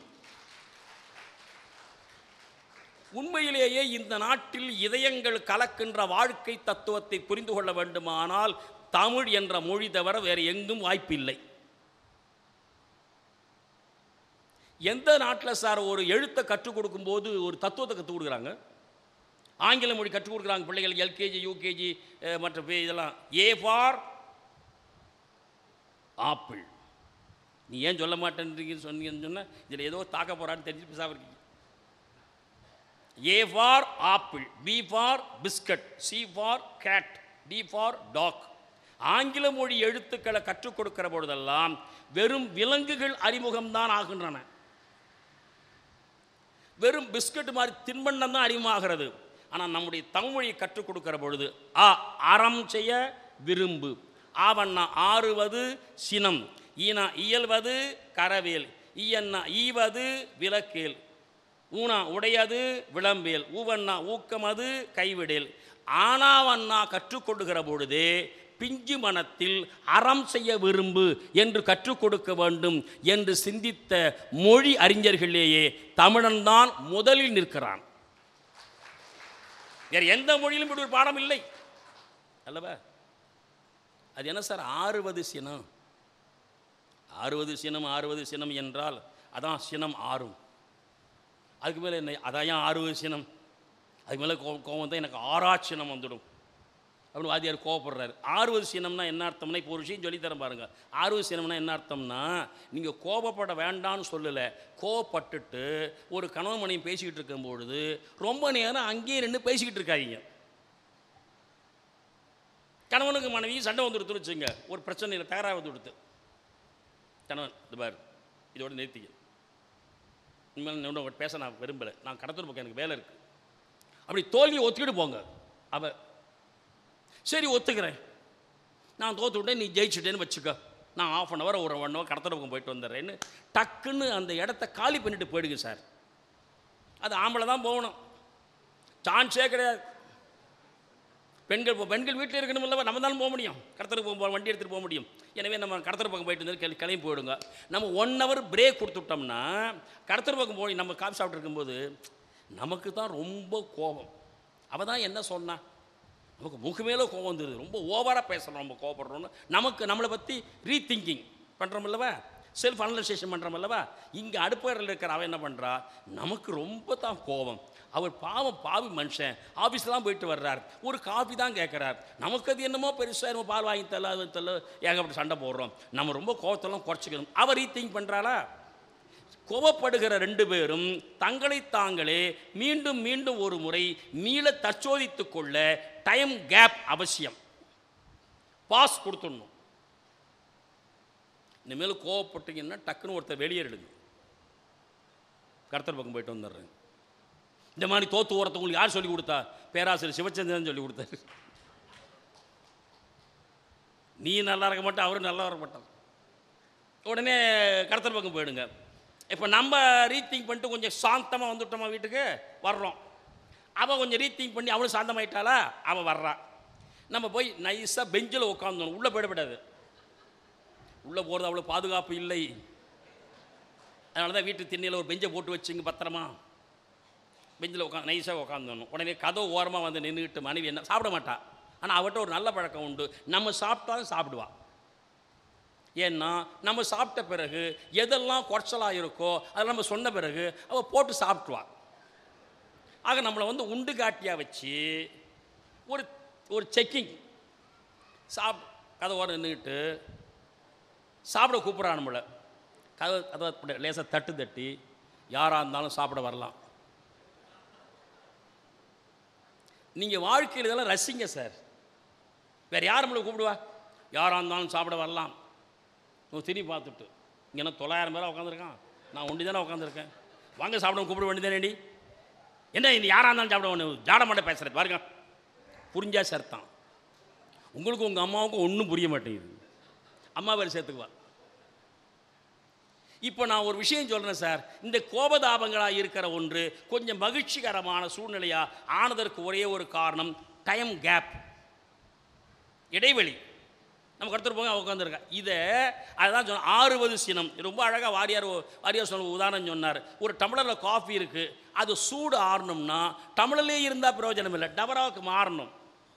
உண்மையிலேயே இந்த நாட்டில் இதயங்கள் கலக்கின்ற வாழ்க்கை தத்துவத்தை புரிந்து கொள்ள வேண்டுமானால் தமிழ் என்ற மொழி தவிர வேறு எங்கும் வாய்ப்பில்லை எந்த நாட்டில் சார் ஒரு எழுத்தை கற்றுக் கொடுக்கும்போது ஒரு தத்துவத்தை கற்றுக் கொடுக்குறாங்க ஆங்கில மொழி கற்றுக் கொடுக்குறாங்க பிள்ளைகள் எல்கேஜி யூகேஜி மற்ற பே- இதெல்லாம் ஏ ஃபார் ஆப்பிள் நீ ஏன் சொல்ல மாட்டேன்றீங்கன்னு சொன்னீங்கன்னு சொன்னால் இதில் ஏதோ தாக்க போகிறான்னு தெரிஞ்சு பேசாம இருக்கீங்க A for apple B for biscuit C for cat D for dog ஆங்கில மொழி எழுத்துக்களை கற்றுக் கொடுக்கிற பொழுதெல்லாம் வெறும் விலங்குகள் அறிமுகம்தான் ஆகின்றன வெறும் பிஸ்கட் மாதிரி தின்பண்டம் தான் அறிமுகமாகிறது ஆனால் நம்முடைய தமிழ்மொழியை கற்றுக் கொடுக்கிற பொழுது அ அறம் செய்ய விரும்பு ஆவண்ணா ஆறுவது சினம் ஈனா இயல்வது கரவேல் ஈயண்ணா ஈவது விளக்கேல் ஊனா உடையது விளம்பேல் ஊவண்ணா ஊக்கமது கைவிடேல் ஆனாவண்ணா கற்றுக் கொடுக்கிற பொழுதே பிஞ்சு மனத்தில் அறம் செய்ய விரும்பு என்று கற்றுக் கொடுக்க வேண்டும் என்று சிந்தித்த மொழி அறிஞர்களிலேயே தமிழன்தான் முதலில் நிற்கிறான் வேறு எந்த மொழியிலும் இப்படி ஒரு பாடம் இல்லை அல்லவா அது என்ன சார் ஆறுவது சினம் ஆறுவது சினம் ஆறுவது சினம் என்றால் அதான் சினம் ஆறும் அதுக்கு மேலே என்ன அதான் ஏன் ஆறுவது சினம் அதுக்கு மேலே கோ கோவம் தான் எனக்கு ஆறா சினம் வந்துடும் அப்படின்னு வாத்தியார் கோவப்படுறாரு ஆறுவது சினம்னா என்ன அர்த்தம்னா இப்போ ஒரு விஷயம் சொல்லித்தரேன் பாருங்க ஆறுவது சினம்னா என்ன அர்த்தம்னா நீங்கள் கோபப்பட வேண்டாம்னு சொல்லலை கோவப்பட்டுட்டு ஒரு கணவன் மனைவி பேசிக்கிட்டு இருக்கும் பொழுது ரொம்ப நேரம் அங்கேயே நின்று பேசிக்கிட்டு இருக்காதீங்க கணவனுக்கு மனைவி சண்டை வந்துடுத்து வச்சுங்க ஒரு பிரச்சனை இல்லை தகராறு வந்து கொடுத்து கணவன் இது பாரு இதோட நிறுத்திக்க இனிமேல் இன்னும் பேச நான் விரும்பலை நான் கடத்தல் பக்கம் எனக்கு வேலை இருக்குது அப்படி தோல்வியை ஒத்துக்கிட்டு போங்க அவ சரி ஒத்துக்கிறேன் நான் தோத்து விட்டேன் நீ ஜெயிச்சுட்டேன்னு வச்சுக்க நான் ஆஃப் அன் ஹவர் ஒரு ஒன் ஹவர் கடத்தல் பக்கம் போயிட்டு வந்துடுறேன்னு டக்குன்னு அந்த இடத்த காலி பண்ணிட்டு போயிடுங்க சார் அது ஆம்பளை தான் போகணும் சான்ஸே கிடையாது பெண்கள் போ- பெண்கள் வீட்டில் இருக்கணும் இல்லவா நம்ம தானே போக முடியும் கடத்தலுக்கு போக வண்டி எடுத்துகிட்டு போக முடியும் எனவே நம்ம கடத்தல் பக்கம் போயிட்டு வந்து கிளம்பி கிளம்பி போயிடுங்க நம்ம ஒன் ஹவர் பிரேக் கொடுத்துட்டோம்னா கடத்தல் பக்கம் போய் நம்ம காஃபி சாப்பிட்டு இருக்கும்போது நமக்கு தான் ரொம்ப கோபம் அவள் தான் என்ன சொன்னா நமக்கு முக மேலே கோபம் வந்துடுது ரொம்ப ஓவராக பேசுகிறோம் நம்ம கோபப்படுறோம்னு நமக்கு நம்மளை பற்றி ரீதிங்கிங் பண்ணுறோம் அல்லவா செல்ஃப் அனலைசேஷன் பண்ணுறோம் அல்லவா இங்கே அடுப்பறையில் இருக்கிற அவன் என்ன பண்ணுறா நமக்கு ரொம்ப தான் கோபம் அவர் பாவம் பாவி மனுஷன் ஆஃபீஸ்லாம் போயிட்டு வர்றார் ஒரு காஃபி தான் கேட்குறார் நமக்கு அது என்னமோ பெருசாக நம்ம பால் வாங்கி தரல அது தரல ஏகப்பட்ட சண்டை போடுறோம் நம்ம ரொம்ப கோபத்தெல்லாம் குறைச்சிக்கணும் அவர் ரீதிங் பண்ணுறாளா கோபப்படுகிற ரெண்டு பேரும் தங்களை தாங்களே மீண்டும் மீண்டும் ஒரு முறை மீள தற்சோதித்துக் கொள்ள டைம் கேப் அவசியம் பாஸ் கொடுத்துடணும் இனிமேல் கோவப்பட்டீங்கன்னா டக்குன்னு ஒருத்தர் வெளியேறிடுங்க கருத்தர் பக்கம் போயிட்டு வந்துடுறேன் இந்த மாதிரி தோத்து ஓரத்தவங்களுக்கு யார் சொல்லி கொடுத்தா பேராசிரியர் சிவச்சந்திரன் சொல்லி கொடுத்தாரு நீ நல்லா இருக்க மாட்டா அவரும் நல்லா இருக்க மாட்டார் உடனே கடத்தல் பக்கம் போயிடுங்க இப்போ நம்ம ரீதிங்க் பண்ணிட்டு கொஞ்சம் சாந்தமாக வந்துட்டோமா வீட்டுக்கு வர்றோம் அவன் கொஞ்சம் ரீதிங்க் பண்ணி அவளும் சாந்தமாயிட்டாளா அவன் வர்றா நம்ம போய் நைஸாக பெஞ்சில் உட்காந்துடணும் உள்ளே போயிடப்படாது உள்ளே போகிறது அவ்வளோ பாதுகாப்பு இல்லை அதனால தான் வீட்டு திண்ணையில் ஒரு பெஞ்சை போட்டு வச்சுங்க பத்திரமா பெஞ்சில் உட்காந்து நைஸாக உட்காந்துடணும் உடனே கதவு ஓரமாக வந்து நின்றுக்கிட்டு மனைவி என்ன சாப்பிட மாட்டா ஆனால் அவட்ட ஒரு நல்ல பழக்கம் உண்டு நம்ம சாப்பிட்டாலும் சாப்பிடுவா ஏன்னா நம்ம சாப்பிட்ட பிறகு எதெல்லாம் குறைச்சலாக இருக்கோ அதெல்லாம் நம்ம சொன்ன பிறகு அவள் போட்டு சாப்பிட்டுவா ஆக நம்மளை வந்து உண்டு காட்டியாக வச்சு ஒரு ஒரு செக்கிங் சாப் கதவோட நின்றுக்கிட்டு சாப்பிட கூப்பிட்றா நம்மளை கதை கதை லேசாக தட்டு தட்டி யாராக இருந்தாலும் சாப்பிட வரலாம் நீங்கள் வாழ்க்கையில் இதெல்லாம் ரசிங்க சார் வேறு யார் நம்மளை கூப்பிடுவா யாராக இருந்தாலும் சாப்பிட வரலாம் உங்க திரும்பி பார்த்துட்டு இங்கே என்ன தொள்ளாயிரம் பேராக உட்காந்துருக்கான் நான் ஒண்டி தானே உட்காந்துருக்கேன் வாங்க சாப்பிட கூப்பிட வேண்டியதானேடி என்ன இந்த யாராக இருந்தாலும் சாப்பிட வேண்டிய ஜாட மாட்ட பேசுகிறேன் பாருங்க புரிஞ்சா சர்த்தான் உங்களுக்கு உங்கள் அம்மாவுக்கும் ஒன்றும் புரிய மாட்டேங்குது அம்மா வேறு சேர்த்துக்குவா இப்போ நான் ஒரு விஷயம் சொல்கிறேன் சார் இந்த கோபதாபங்களாக இருக்கிற ஒன்று கொஞ்சம் மகிழ்ச்சிகரமான சூழ்நிலையாக ஆனதற்கு ஒரே ஒரு காரணம் டைம் கேப் இடைவெளி நம்ம கடத்தர் போங்க உட்காந்துருக்கா இதை அதுதான் சொன்ன ஆறுவது சினம் ரொம்ப அழகாக வாரியார் ஒ- வாரியார் சொன்ன உதாரணம் சொன்னார் ஒரு டம்ளரில் காஃபி இருக்குது அது சூடு ஆறணும்னா டம்ளர்லே இருந்தால் பிரயோஜனம் இல்லை டபராவுக்கு மாறணும்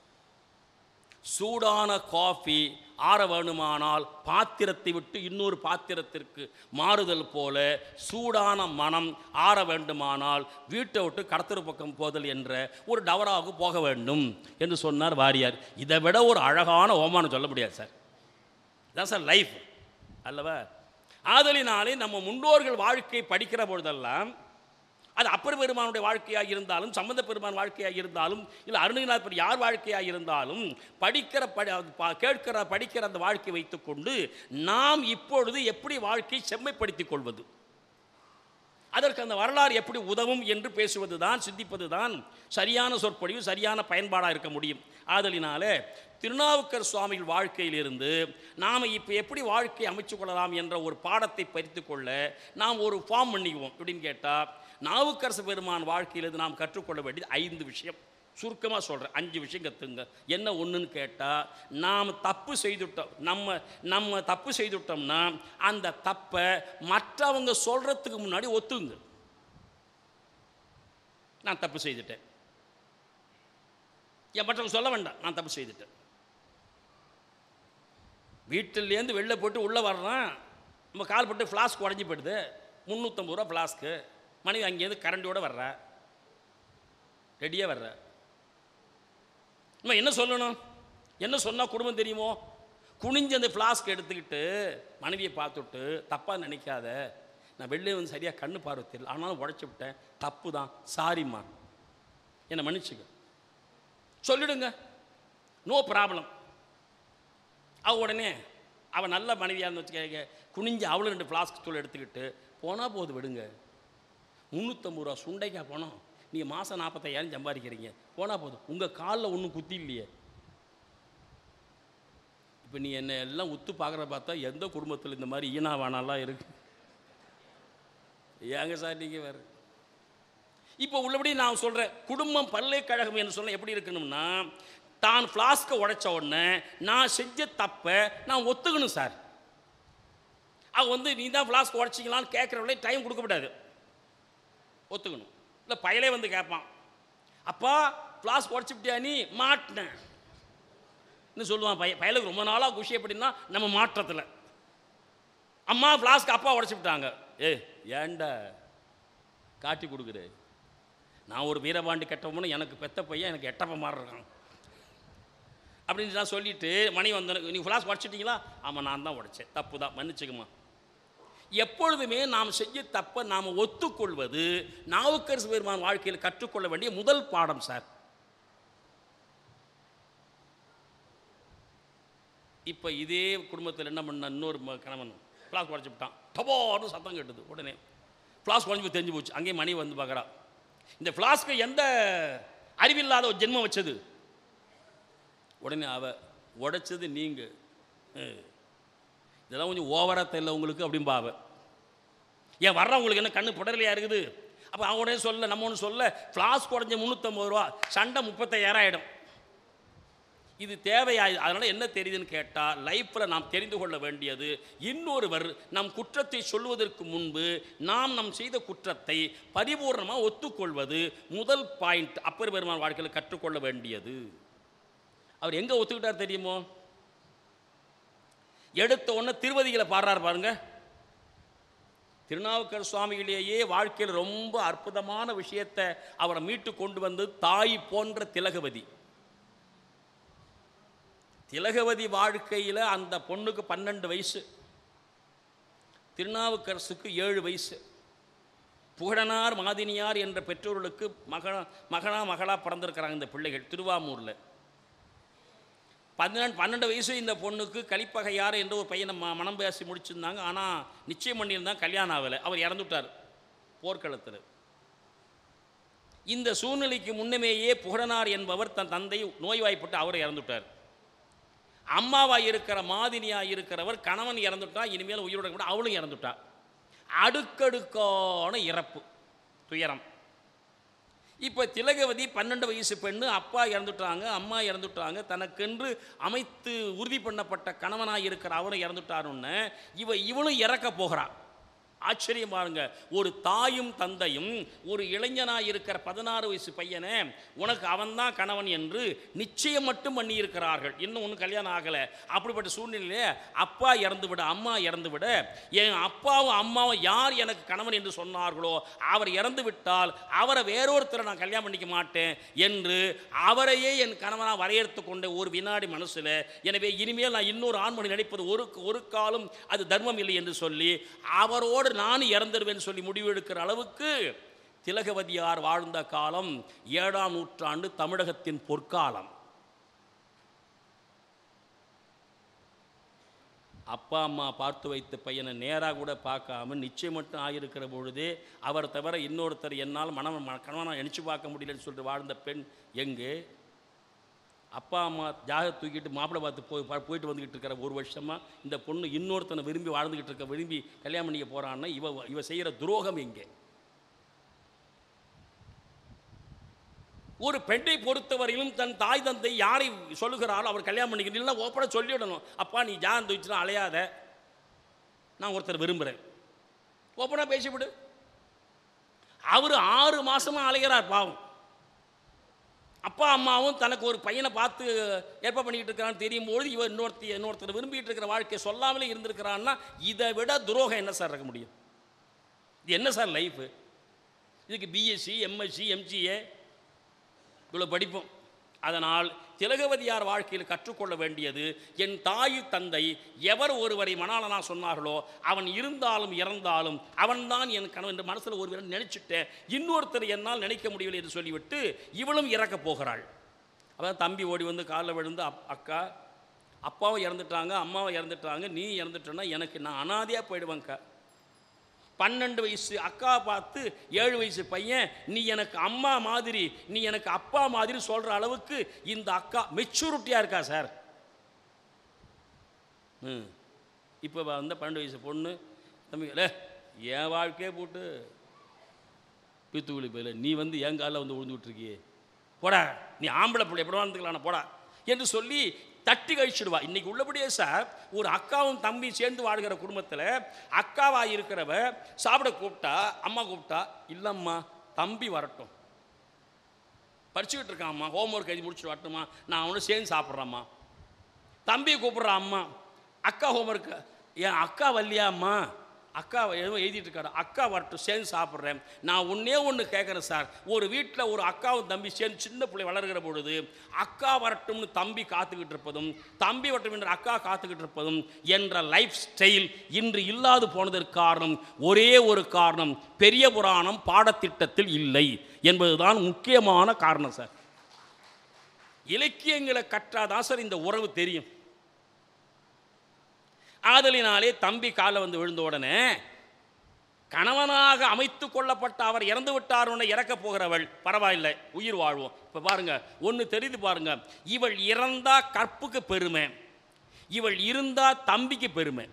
சூடான காஃபி ஆற வேணுமானால் பாத்திரத்தை விட்டு இன்னொரு பாத்திரத்திற்கு மாறுதல் போல சூடான மனம் ஆற வேண்டுமானால் வீட்டை விட்டு கடத்தரு பக்கம் போதல் என்ற ஒரு டவராவுக்கு போக வேண்டும் என்று சொன்னார் வாரியார் இதை விட ஒரு அழகான ஓமானம் சொல்ல முடியாது சார் இதான் சார் லைஃப் அல்லவா ஆதலினாலே நம்ம முன்னோர்கள் வாழ்க்கை படிக்கிற பொழுதெல்லாம் அது அப்பர் பெருமானுடைய வாழ்க்கையாக இருந்தாலும் சம்பந்த பெருமான் வாழ்க்கையாக இருந்தாலும் இல்லை அருணகிரிநாதர் யார் வாழ்க்கையாக இருந்தாலும் படிக்கிற படி அது பா- கேட்கிற படிக்கிற அந்த வாழ்க்கை வைத்துக்கொண்டு நாம் இப்பொழுது எப்படி வாழ்க்கை செம்மைப்படுத்திக் கொள்வது அதற்கு அந்த வரலாறு எப்படி உதவும் என்று பேசுவது தான் சிந்திப்பது தான் சரியான சொற்பொழிவு சரியான பயன்பாடாக இருக்க முடியும் ஆதலினாலே திருநாவுக்கர் சுவாமிகள் வாழ்க்கையிலிருந்து நாம் இப்போ எப்படி வாழ்க்கை அமைச்சு கொள்ளலாம் என்ற ஒரு பாடத்தை பறித்து கொள்ள நாம் ஒரு ஃபார்ம் பண்ணிக்குவோம் எப்படின்னு கேட்டால் நாவுக்கரசு பெருமான் வாழ்க்கையிலிருந்து நாம் கற்றுக்கொள்ள வேண்டியது ஐந்து விஷயம் சுருக்கமாக சொல்கிறேன் அஞ்சு விஷயம் கற்றுங்க என்ன ஒன்றுன்னு கேட்டால் நாம் தப்பு செய்துட்டோம் நம்ம நம்ம தப்பு செய்துட்டோம்னா அந்த தப்பை மற்றவங்க சொல்கிறதுக்கு முன்னாடி ஒத்துங்க நான் தப்பு செய்துட்டேன் என் மற்றவங்க சொல்ல வேண்டாம் நான் தப்பு செய்துட்டேன் வீட்டிலேருந்து வெளில போட்டு உள்ளே வர்றான் நம்ம கால் பட்டு ஃப்ளாஸ்க் உடஞ்சி போயிடுது முந்நூற்றம்பது ரூபா ஃப்ளாஸ்க்கு மனைவி அங்கேருந்து கரண்டியோட வர்றா ரெடியாக வர்ற நம்ம என்ன சொல்லணும் என்ன சொன்னால் குடும்பம் தெரியுமோ குனிஞ்சு அந்த ஃப்ளாஸ்க் எடுத்துக்கிட்டு மனைவியை பார்த்துட்டு தப்பாக நினைக்காத நான் வெளியே வந்து சரியாக கண்ணு பார்வை தெரியல ஆனாலும் உடச்சி விட்டேன் தப்பு தான் சாரிம்மா என்னை மன்னிச்சுக்க சொல்லிடுங்க நோ ப்ராப்ளம் அவ உடனே அவன் நல்ல மனைவியாக இருந்து வச்சுக்க குனிஞ்சு அவளும் ரெண்டு ஃப்ளாஸ்க் தூள் எடுத்துக்கிட்டு போனால் போது விடுங்க முந்நூற்றம்பது ரூபா சுண்டைக்காய் பணம் நீங்கள் மாதம் நாற்பத்தையாயிரம் சம்பாதிக்கிறீங்க போனால் போதும் உங்கள் காலில் ஒன்றும் குத்தி இல்லையே இப்போ நீ என்னை எல்லாம் உத்து பார்க்குற பார்த்தா எந்த குடும்பத்தில் இந்த மாதிரி ஈனா வானாலாம் இருக்கு ஏங்க சார் நீங்கள் வேறு இப்போ உள்ளபடி நான் சொல்கிறேன் குடும்பம் பல்கலைக்கழகம் என்று சொன்ன எப்படி இருக்கணும்னா தான் ஃப்ளாஸ்க்கை உடைச்ச உடனே நான் செஞ்ச தப்பை நான் ஒத்துக்கணும் சார் அவ வந்து நீ தான் ஃப்ளாஸ்க் உடச்சிங்களான்னு கேட்குறவங்களே டைம் கொடுக்கக்கூடாது ஒத்துக்கணும் இல்லை பயலே வந்து கேட்பான் அப்பா ஃப்ளாஸ்க் உடச்சிப்பிட்டியா நீ மாட்டினேன் இன்னும் சொல்லுவான் பைய பயலுக்கு ரொம்ப நாளாக குஷி எப்படின்னா நம்ம மாற்றத்தில் அம்மா ஃப்ளாஸ்க் அப்பா உடச்சி விட்டாங்க ஏ ஏன்டா காட்டி கொடுக்குற நான் ஒரு வீரபாண்டி கெட்டவனு எனக்கு பெத்த பையன் எனக்கு எட்டப்ப மாதிரி இருக்கான் அப்படின்னு நான் சொல்லிட்டு மணி வந்தேன் நீங்கள் ஃப்ளாஸ்க் உடச்சிட்டிங்களா ஆமாம் நான் தான் உடைச்சேன் தப்பு தான் மன்னிச்சுக்குமா எப்பொழுதுமே நாம் செஞ்ச தப்பை நாம் ஒத்துக்கொள்வது நாவுக்கரசு பெருமான் வாழ்க்கையில் கற்றுக்கொள்ள வேண்டிய முதல் பாடம் சார் இப்போ இதே குடும்பத்தில் என்ன பண்ண இன்னொரு ம- கணவன் ஃப்ளாஸ்க் உடச்சி விட்டான் டபார்னு சத்தம் கேட்டுது உடனே ஃப்ளாஸ்க் உடஞ்சி போய் தெரிஞ்சு போச்சு அங்கேயே மணி வந்து பார்க்குறா இந்த ஃப்ளாஸ்க்கு எந்த அறிவில்லாத ஒரு ஜென்மம் வச்சது உடனே அவ உடைச்சது நீங்கள் இதெல்லாம் கொஞ்சம் ஓவராக தெரியல உங்களுக்கு அப்படின்பா அவ ஏன் வர்றவங்களுக்கு என்ன கண்ணு புடலையா இருக்குது அப்போ அவங்க உடனே சொல்ல நம்ம ஒன்று சொல்ல ஃப்ளாஸ்க் உடஞ்ச முந்நூற்றம்பது ரூபா சண்டை முப்பத்தாயிரம் ஆகிடும் இது தேவையா அதனால் என்ன தெரியுதுன்னு கேட்டால் லைஃப்பில் நாம் தெரிந்து கொள்ள வேண்டியது இன்னொருவர் நம் குற்றத்தை சொல்வதற்கு முன்பு நாம் நம் செய்த குற்றத்தை பரிபூர்ணமாக ஒத்துக்கொள்வது முதல் பாயிண்ட் அப்பர் பெருமான் வாழ்க்கையில் கற்றுக்கொள்ள வேண்டியது அவர் எங்கே ஒத்துக்கிட்டார் தெரியுமோ எடுத்த உடனே திருவதிகளை பாடுறாரு பாருங்க திருநாவுக்கர் சுவாமியிலேயே வாழ்க்கையில் ரொம்ப அற்புதமான விஷயத்தை அவரை மீட்டு கொண்டு வந்து தாய் போன்ற திலகவதி திலகவதி வாழ்க்கையில் அந்த பொண்ணுக்கு பன்னெண்டு வயசு திருநாவுக்கரசுக்கு ஏழு வயசு புகழனார் மாதினியார் என்ற பெற்றோர்களுக்கு மகனா மகனா மகளா பிறந்திருக்கிறாங்க இந்த பிள்ளைகள் திருவாமூரில் பதினெண்டு பன்னெண்டு வயசு இந்த பொண்ணுக்கு கலிப்பகையார் என்ற ஒரு பையனை ம மனம் பேசி முடிச்சிருந்தாங்க ஆனால் நிச்சயம் பண்ணியிருந்தாங்க கல்யாணம் ஆகலை அவர் இறந்துட்டார் போர்க்களத்தில் இந்த சூழ்நிலைக்கு முன்னமேயே புகழனார் என்பவர் தன் தந்தை நோய்வாய்ப்பட்டு அவர் இறந்துட்டார் அம்மாவாக இருக்கிற மாதினியாக இருக்கிறவர் கணவன் இறந்துட்டா இனிமேல் உயிரோட கூட அவளும் இறந்துட்டா அடுக்கடுக்கான இறப்பு துயரம் இப்போ திலகவதி பன்னெண்டு வயசு பெண்ணு அப்பா இறந்துட்டாங்க அம்மா இறந்துட்டாங்க தனக்கென்று அமைத்து உறுதி பண்ணப்பட்ட கணவனாக இருக்கிற அவரும் இறந்துட்டாருன்னு இவ இவளும் இறக்க போகிறா ஆச்சரியம் பாருங்க ஒரு தாயும் தந்தையும் ஒரு இளைஞனாக இருக்கிற பதினாறு வயசு பையனை உனக்கு அவன்தான் கணவன் என்று நிச்சயம் மட்டும் பண்ணி இருக்கிறார்கள் இன்னும் ஒன்றும் கல்யாணம் ஆகலை அப்படிப்பட்ட சூழ்நிலையிலே அப்பா இறந்து விட அம்மா இறந்து விட என் அப்பாவும் அம்மாவும் யார் எனக்கு கணவன் என்று சொன்னார்களோ அவர் இறந்து விட்டால் அவரை வேறொருத்தரை நான் கல்யாணம் பண்ணிக்க மாட்டேன் என்று அவரையே என் கணவனாக வரையறுத்து கொண்ட ஒரு வினாடி மனசில் எனவே இனிமேல் நான் இன்னொரு ஆண்மணி நடிப்பது ஒரு ஒரு காலம் அது தர்மம் இல்லை என்று சொல்லி அவரோடு நானும் இறந்துடுவேன் சொல்லி முடிவெடுக்கிற அளவுக்கு திலகவதியார் வாழ்ந்த காலம் ஏழாம் நூற்றாண்டு தமிழகத்தின் பொற்காலம் அப்பா அம்மா பார்த்து வைத்த பையனை நேராக கூட பார்க்காம நிச்சயம் மட்டும் ஆகியிருக்கிற பொழுதே அவர் தவிர இன்னொருத்தர் என்னால் மனம் கணவனாக நினச்சி பார்க்க முடியலன்னு சொல்லிட்டு வாழ்ந்த பெண் எங்கே அப்பா அம்மா ஜாக தூக்கிட்டு மாப்பிள்ளை பார்த்து போய் பா- போயிட்டு வந்துக்கிட்டு இருக்கிற ஒரு வருஷமாக இந்த பொண்ணு இன்னொருத்தனை விரும்பி வாழ்ந்துக்கிட்டு இருக்க விரும்பி கல்யாணம் பண்ணிக்க போகிறான்னா இவ இவ செய்கிற துரோகம் எங்கே ஒரு பெண்ணை பொறுத்தவரையிலும் தன் தாய் தந்தை யாரை சொல்லுகிறாரோ அவர் கல்யாணம் பண்ணிக்கணும் இல்லை ஓப்பனாக சொல்லிவிடணும் அப்பா நீ ஜான் தூச்சுனா அலையாத நான் ஒருத்தர் விரும்புகிறேன் ஓப்பனாக பேசிவிடு அவர் ஆறு மாசமா அலைகிறார் பாவம் அப்பா அம்மாவும் தனக்கு ஒரு பையனை பார்த்து ஏற்பாடு பண்ணிக்கிட்டு இருக்கிறான்னு தெரியும் பொழுது இவர் இன்னொருத்தி இன்னொருத்தர் விரும்பிட்டு இருக்கிற வாழ்க்கையை சொல்லாமலே இருந்திருக்கிறான்னா இதை விட துரோகம் என்ன சார் இருக்க முடியும் இது என்ன சார் லைஃபு இதுக்கு பிஎஸ்சி எம்எஸ்சி எம்சிஏ இவ்வளோ படிப்போம் அதனால் திலகவதியார் வாழ்க்கையில் கற்றுக்கொள்ள வேண்டியது என் தாய் தந்தை எவர் ஒருவரை மணாளனா சொன்னார்களோ அவன் இருந்தாலும் இறந்தாலும் அவன்தான் என் கணவன் என்று மனசில் ஒருவரை நினைச்சிட்டேன் இன்னொருத்தர் என்னால் நினைக்க முடியவில்லை என்று சொல்லிவிட்டு இவளும் இறக்கப் போகிறாள் அதான் தம்பி ஓடி வந்து காலில் விழுந்து அப் அக்கா அப்பாவும் இறந்துட்டாங்க அம்மாவும் இறந்துட்டாங்க நீ இறந்துட்டேன்னா எனக்கு நான் அனாதையாக போயிடுவேங்க்கா பன்னெண்டு வயசு அக்கா பார்த்து ஏழு வயசு பையன் நீ எனக்கு அம்மா மாதிரி நீ எனக்கு அப்பா மாதிரி சொல்கிற அளவுக்கு இந்த அக்கா மெச்சூரிட்டியாக இருக்கா சார் ம் இப்போ வந்த பன்னெண்டு வயசு பொண்ணு தம்பி லே என் வாழ்க்கையே போட்டு பித்துக்குழி போயில நீ வந்து என் காலில் வந்து விழுந்துட்டு இருக்கியே போடா நீ ஆம்பளை பிள்ளை எப்படி வாழ்ந்துக்கலாம் போடா என்று சொல்லி தட்டி கழிச்சிடுவா இன்னைக்கு உள்ளபடியே சார் ஒரு அக்காவும் தம்பி சேர்ந்து வாழ்கிற குடும்பத்தில் அக்காவா இருக்கிறவ சாப்பிட கூப்பிட்டா அம்மா கூப்பிட்டா இல்லைம்மா தம்பி வரட்டும் படிச்சுக்கிட்டு இருக்கான் ஹோம் ஒர்க் எழுதி முடிச்சுட்டு வரட்டுமா நான் அவனோட சேர்ந்து சாப்பிட்றேம்மா தம்பியை கூப்பிட்ற அம்மா அக்கா ஹோம்ஒர்க் என் அக்கா வரலையா அம்மா அக்கா எதுவும் எழுதிட்டு இருக்காரு அக்கா வரட்டும் சேர்ந்து சாப்பிட்றேன் நான் ஒன்றே ஒன்று கேட்குறேன் சார் ஒரு வீட்டில் ஒரு அக்காவும் தம்பி சேர்ந்து சின்ன பிள்ளை வளர்கிற பொழுது அக்கா வரட்டும்னு தம்பி காத்துக்கிட்டு இருப்பதும் தம்பி வரட்டும் என்று அக்கா காத்துக்கிட்டு இருப்பதும் என்ற லைஃப் ஸ்டைல் இன்று இல்லாது போனதற்கு காரணம் ஒரே ஒரு காரணம் பெரிய புராணம் பாடத்திட்டத்தில் இல்லை என்பதுதான் முக்கியமான காரணம் சார் இலக்கியங்களை கற்றாதான் சார் இந்த உறவு தெரியும் ஆதலினாலே தம்பி காலை வந்து விழுந்த உடனே கணவனாக அமைத்து கொள்ளப்பட்ட அவர் இறந்து விட்டார் உடனே இறக்க போகிறவள் பரவாயில்லை உயிர் வாழ்வோம் இப்போ பாருங்க ஒன்று தெரிந்து பாருங்க இவள் இறந்தா கற்புக்கு பெருமை இவள் இருந்தா தம்பிக்கு பெருமை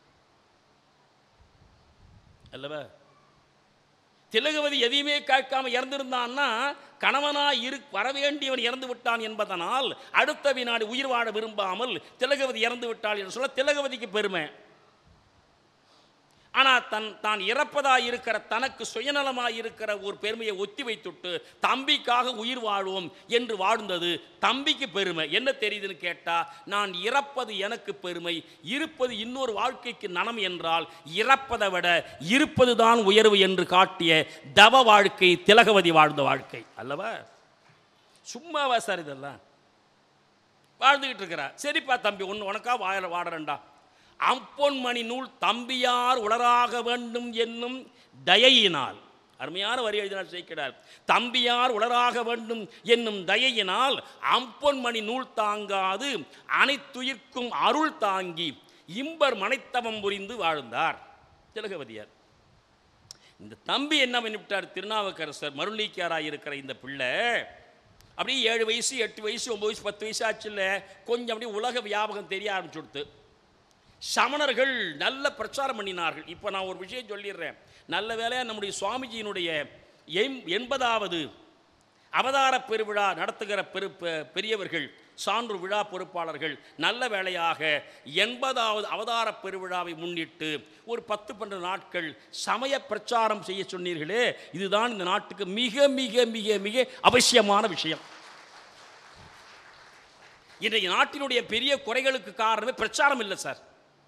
அல்லவா திலகவதி எதையுமே கேட்காம இறந்திருந்தான்னா கணவனா இரு வரவேண்டியவன் இறந்து விட்டான் என்பதனால் அடுத்த வினாடி உயிர் வாழ விரும்பாமல் திலகவதி இறந்து விட்டாள் என்று சொல்ல திலகவதிக்கு பெருமை ஆனால் தன் தான் இறப்பதாக இருக்கிற தனக்கு சுயநலமாக இருக்கிற ஒரு பெருமையை ஒத்தி வைத்துட்டு தம்பிக்காக உயிர் வாழ்வோம் என்று வாழ்ந்தது தம்பிக்கு பெருமை என்ன தெரியுதுன்னு கேட்டால் நான் இறப்பது எனக்கு பெருமை இருப்பது இன்னொரு வாழ்க்கைக்கு நனம் என்றால் இறப்பதை விட இருப்பது தான் உயர்வு என்று காட்டிய தவ வாழ்க்கை திலகவதி வாழ்ந்த வாழ்க்கை அல்லவா சும்மாவா சார் இதெல்லாம் வாழ்ந்துக்கிட்டு இருக்கிறா சரிப்பா தம்பி ஒன்று உனக்கா வாழ வாடுறேன்டா அம்பொன்மணி நூல் தம்பியார் உளராக வேண்டும் என்னும் தயையினால் அருமையான வரி எழுதினார் சேர்க்கிறார் தம்பியார் உளராக வேண்டும் என்னும் தயையினால் அம்பொன்மணி நூல் தாங்காது அனைத்துயிர்க்கும் அருள் தாங்கி இம்பர் மனைத்தவம் புரிந்து வாழ்ந்தார் திலகவதியார் இந்த தம்பி என்ன பண்ணிவிட்டார் திருநாவுக்கரசர் மருளீக்கியாராக இருக்கிற இந்த பிள்ளை அப்படியே ஏழு வயசு எட்டு வயசு ஒம்பது வயசு பத்து வயசு ஆச்சுல்ல கொஞ்சம் அப்படியே உலக வியாபகம் தெரிய ஆரம்பிச்சுடுத்து சமணர்கள் நல்ல பிரச்சாரம் பண்ணினார்கள் இப்போ நான் ஒரு விஷயம் சொல்லிடுறேன் நல்ல வேளையாக நம்முடைய சுவாமிஜியினுடைய எம் எண்பதாவது அவதார பெருவிழா நடத்துகிற பெரு பெ- பெரியவர்கள் சான்று விழா பொறுப்பாளர்கள் நல்ல வேளையாக எண்பதாவது அவதார பெருவிழாவை முன்னிட்டு ஒரு பத்து பன்னெண்டு நாட்கள் சமய பிரச்சாரம் செய்ய சொன்னீர்களே இதுதான் இந்த நாட்டுக்கு மிக மிக மிக மிக அவசியமான விஷயம் இன்றைய நாட்டினுடைய பெரிய குறைகளுக்கு காரணமே பிரச்சாரம் இல்லை சார்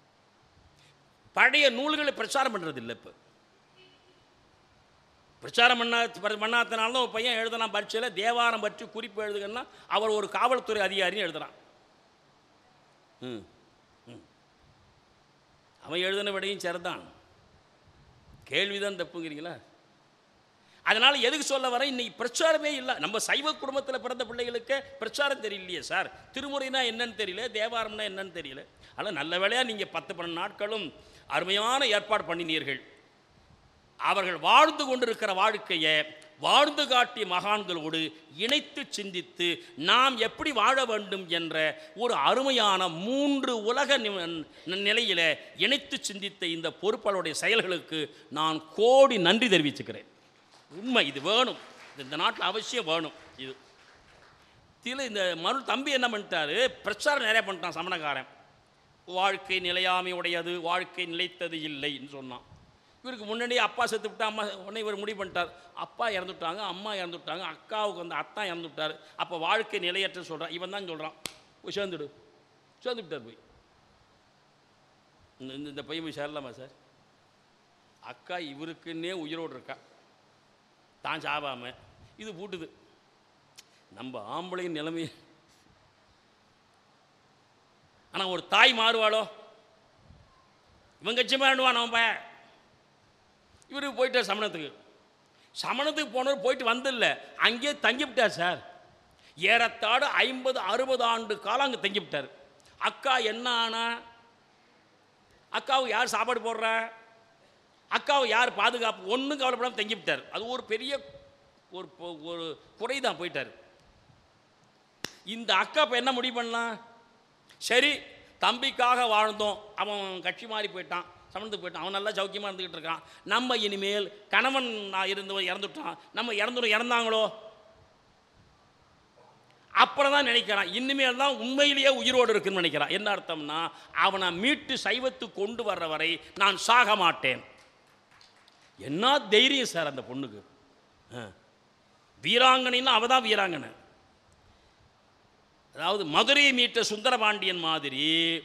பழைய நூல்களை பிரச்சாரம் பண்ணுறது இல்லை இப்போ பிரச்சாரம் பண்ணா பண்ணாதனால தான் ஒரு பையன் எழுதலாம் பரீட்சையில் தேவாரம் பற்றி குறிப்பு எழுதுங்கன்னா அவர் ஒரு காவல்துறை அதிகாரின்னு எழுதுறான் ம் ம். அவன் எழுதின விடையும் சரிதான் கேள்விதான் தப்புங்கிறீங்களா அதனால் எதுக்கு சொல்ல வர இன்னைக்கு பிரச்சாரமே இல்லை நம்ம சைவ குடும்பத்தில் பிறந்த பிள்ளைகளுக்கு பிரச்சாரம் தெரியலையே சார் திருமுறைனா என்னன்னு தெரியல தேவாரம்னா என்னன்னு தெரியல ஆனால் நல்ல வேளையாக நீங்கள் பத்து பன்னெண்டு நாட்களும் அருமையான ஏற்பாடு பண்ணினீர்கள் அவர்கள் வாழ்ந்து கொண்டிருக்கிற வாழ்க்கையை வாழ்ந்து காட்டிய மகான்களோடு இணைத்து சிந்தித்து நாம் எப்படி வாழ வேண்டும் என்ற ஒரு அருமையான மூன்று உலக நி- நிலையில இணைத்து சிந்தித்த இந்த பொறுப்பாளருடைய செயல்களுக்கு நான் கோடி நன்றி தெரிவிச்சுக்கிறேன் உண்மை இது வேணும் இது இந்த நாட்டில் அவசியம் வேணும் இது தில இந்த மறு தம்பி என்ன பண்ணிட்டாரு பிரச்சாரம் நிறைய பண்ணிட்டான் சமணக்காரன் வாழ்க்கை நிலையாமை உடையது வாழ்க்கை நிலைத்தது இல்லைன்னு சொன்னான் இவருக்கு முன்னாடியே அப்பா செத்து விட்டா அம்மா உடனே இவர் முடிவு பண்ணிட்டார் அப்பா இறந்துட்டாங்க அம்மா இறந்துட்டாங்க அக்காவுக்கு வந்து அத்தான் இறந்து விட்டார் அப்போ வாழ்க்கை நிலையற்ற சொல்கிறான் இவன் தான் சொல்கிறான் போய் சேர்ந்துடு சேர்ந்து விட்டார் போய் இந்த இந்த- இந்த பையன் போய் சேரலாமா சார் அக்கா இவருக்குன்னே உயிரோடு இருக்கா தான் சாவாம இது பூட்டுது நம்ம ஆம்பளையின் நிலைமை ஆனால் ஒரு தாய் மாறுவாளோ இவன் கட்சி மாறுவான் அவன் பையன் இவருக்கு போயிட்டார் சமணத்துக்கு சமணத்துக்கு போனவர் போயிட்டு வந்தில்ல அங்கேயே தங்கிவிட்டார் சார் ஏறத்தாடு ஐம்பது அறுபது ஆண்டு காலம் அங்கே தங்கிவிட்டார் அக்கா என்ன ஆனா அக்காவுக்கு யார் சாப்பாடு போடுறா அக்காவை யார் பாதுகாப்பு ஒன்றும் கவலைப்படாமல் தங்கிவிட்டார் அது ஒரு பெரிய ஒரு பொ- ஒரு குறை தான் போயிட்டார் இந்த அக்கா இப்போ என்ன முடிவு பண்ணலாம் சரி தம்பிக்காக வாழ்ந்தோம் அவன் கட்சி மாறி போயிட்டான் சமந்து போயிட்டான் அவன் நல்லா சௌக்கியமாக இருந்துக்கிட்டு இருக்கான் நம்ம இனிமேல் கணவன் நான் இருந்தவன் இறந்துட்டான் நம்ம இறந்துடும் இறந்தாங்களோ அப்புறம் தான் நினைக்கிறான் இனிமேல் தான் உண்மையிலேயே உயிரோடு இருக்குன்னு நினைக்கிறான் என்ன அர்த்தம்னா அவனை மீட்டு சைவத்து கொண்டு வர்ற வரை நான் சாக மாட்டேன் என்ன தைரியம் சார் அந்த பொண்ணுக்கு ஆ. வீராங்கனைன்னா அவ தான் வீராங்கனை அதாவது மதுரையை மீட்ட சுந்தரபாண்டியன் மாதிரி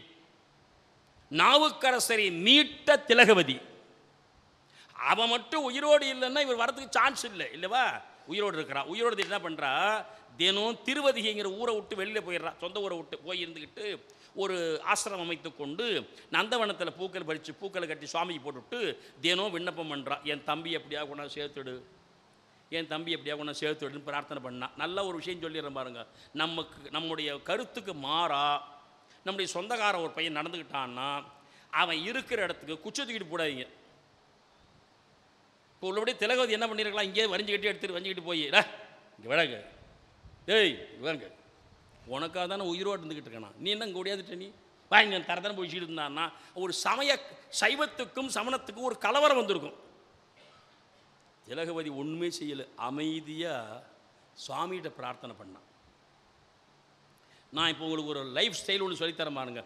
நாவுக்கரசரை மீட்ட திலகவதி அவன் மட்டும் உயிரோடு இல்லைன்னா இவர் வரதுக்கு சான்ஸ் இல்லை இல்லைவா உயிரோடு இருக்கிறா உயிரோடு என்ன பண்ணுறா தினம் திருவதிகைங்கிற ஊரை விட்டு வெளியில் போயிடுறா சொந்த ஊரை விட்டு போய் இருந்துக்கிட்டு ஒரு ஆசிரமம் அமைத்து கொண்டு நந்தவனத்தில் பூக்கள் பறித்து பூக்களை கட்டி சுவாமிக்கு போட்டுவிட்டு தினம் விண்ணப்பம் பண்ணுறா என் தம்பி எப்படியா கொண்டாந்து சேர்த்துடு என் தம்பி எப்படியா கொண்டாந்து சேர்த்துடுன்னு பிரார்த்தனை பண்ணா நல்ல ஒரு விஷயம் சொல்லிடுறேன் பாருங்க நமக்கு நம்முடைய கருத்துக்கு மாறா நம்முடைய சொந்தக்காரன் ஒரு பையன் நடந்துக்கிட்டான்னா அவன் இருக்கிற இடத்துக்கு குச்சை தூக்கிட்டு போடாதீங்க இப்போ உள்ளபடி திலகவதி என்ன பண்ணியிருக்கலாம் இங்கேயே வரிஞ்சு கட்டி எடுத்துட்டு வஞ்சிக்கிட்டு போய் "டா, இங்கே விடங்க ஏய் இவங்க உனக்காக தானே உயிரோடு இருந்துக்கிட்டு இருக்கானா நீ என்ன இங்கே ஓடியாந்துட்ட நீ வாங்க தரதானே போயிட்டு இருந்தான்னா ஒரு சமய சைவத்துக்கும் சமணத்துக்கும் ஒரு கலவரம் வந்திருக்கும் திலகவதி ஒன்றுமே செய்யலை அமைதியாக சுவாமிகிட்ட பிரார்த்தனை பண்ணான் நான் இப்போ உங்களுக்கு ஒரு லைஃப் ஸ்டைல் ஒன்று சொல்லித்தரேன் பாருங்க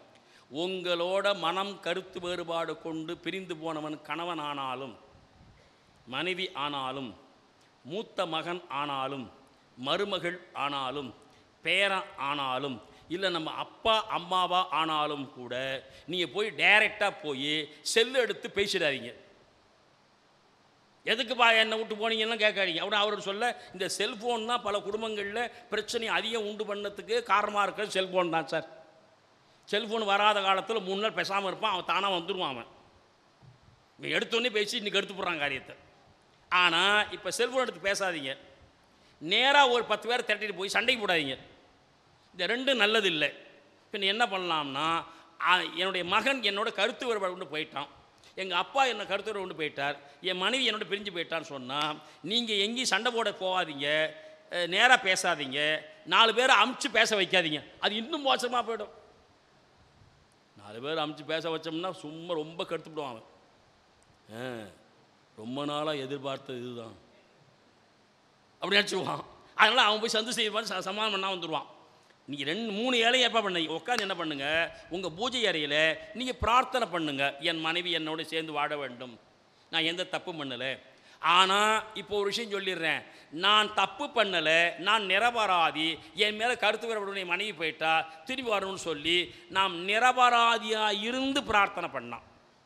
உங்களோட மனம் கருத்து வேறுபாடு கொண்டு பிரிந்து போனவன் கணவன் ஆனாலும் மனைவி ஆனாலும் மூத்த மகன் ஆனாலும் மருமகள் ஆனாலும் பேரன் ஆனாலும் இல்லை நம்ம அப்பா அம்மாவா ஆனாலும் கூட நீங்கள் போய் டைரெக்டாக போய் செல்லு எடுத்து பேசிடாதீங்க எதுக்குப்பா என்னை விட்டு போனீங்கன்னா கேட்காதீங்க அவர் அவர் சொல்ல இந்த செல்ஃபோன் தான் பல குடும்பங்களில் பிரச்சனை அதிகம் உண்டு பண்ணதுக்கு காரணமாக இருக்கிறது செல்ஃபோன் தான் சார் செல்ஃபோன் வராத காலத்தில் மூணு நாள் பேசாமல் இருப்பான் அவன் தானாக வந்துடுவான் அவன் இவன் எடுத்தோடனே பேசி இன்றைக்கி எடுத்து போடுறான் காரியத்தை ஆனால் இப்போ செல்ஃபோன் எடுத்து பேசாதீங்க நேராக ஒரு பத்து பேரை திரட்டிட்டு போய் சண்டைக்கு போடாதீங்க இந்த ரெண்டும் நல்லது இல்லை பின்ன என்ன பண்ணலாம்னா ஆ, என்னுடைய மகன் என்னோட கருத்து வேறுபாடு கொண்டு போயிட்டான் எங்கள் அப்பா என்னை கருத்து வேறுபாடு கொண்டு போயிட்டார் என் மனைவி என்னோட பிரிஞ்சு போயிட்டான்னு சொன்னால் நீங்கள் எங்கேயும் சண்டை போட போகாதீங்க நேராக பேசாதீங்க நாலு பேரை அமுச்சு பேச வைக்காதீங்க அது இன்னும் மோசமாக போயிடும் நாலு பேர் அமுச்சு பேச வச்சோம்னா சும்மா ரொம்ப கருத்துப்படுவான் அவன் ஆ, ரொம்ப நாளாக எதிர்பார்த்தது இதுதான் அப்படி நினச்சிடுவான் அதனால் அவன் போய் சந்து செய்வான் ச- சமாதானம் பண்ணா வந்துடுவான் நீங்கள் ரெண்டு மூணு ஏழையும் எப்போ பண்ணீங்க உட்காந்து என்ன பண்ணுங்க உங்கள் பூஜை அறையில் நீங்கள் பிரார்த்தனை பண்ணுங்க என் மனைவி என்னோட சேர்ந்து வாழ வேண்டும் நான் எந்த தப்பு பண்ணலை ஆனால் இப்போ ஒரு விஷயம் சொல்லிடுறேன் நான் தப்பு பண்ணலை நான் நிரபராதி என் மேலே கருத்து வேறுபடும் என் மனைவி போயிட்டா திரும்பி வரணும்னு சொல்லி நாம் நிரபராதியாக இருந்து பிரார்த்தனை பண்ணான்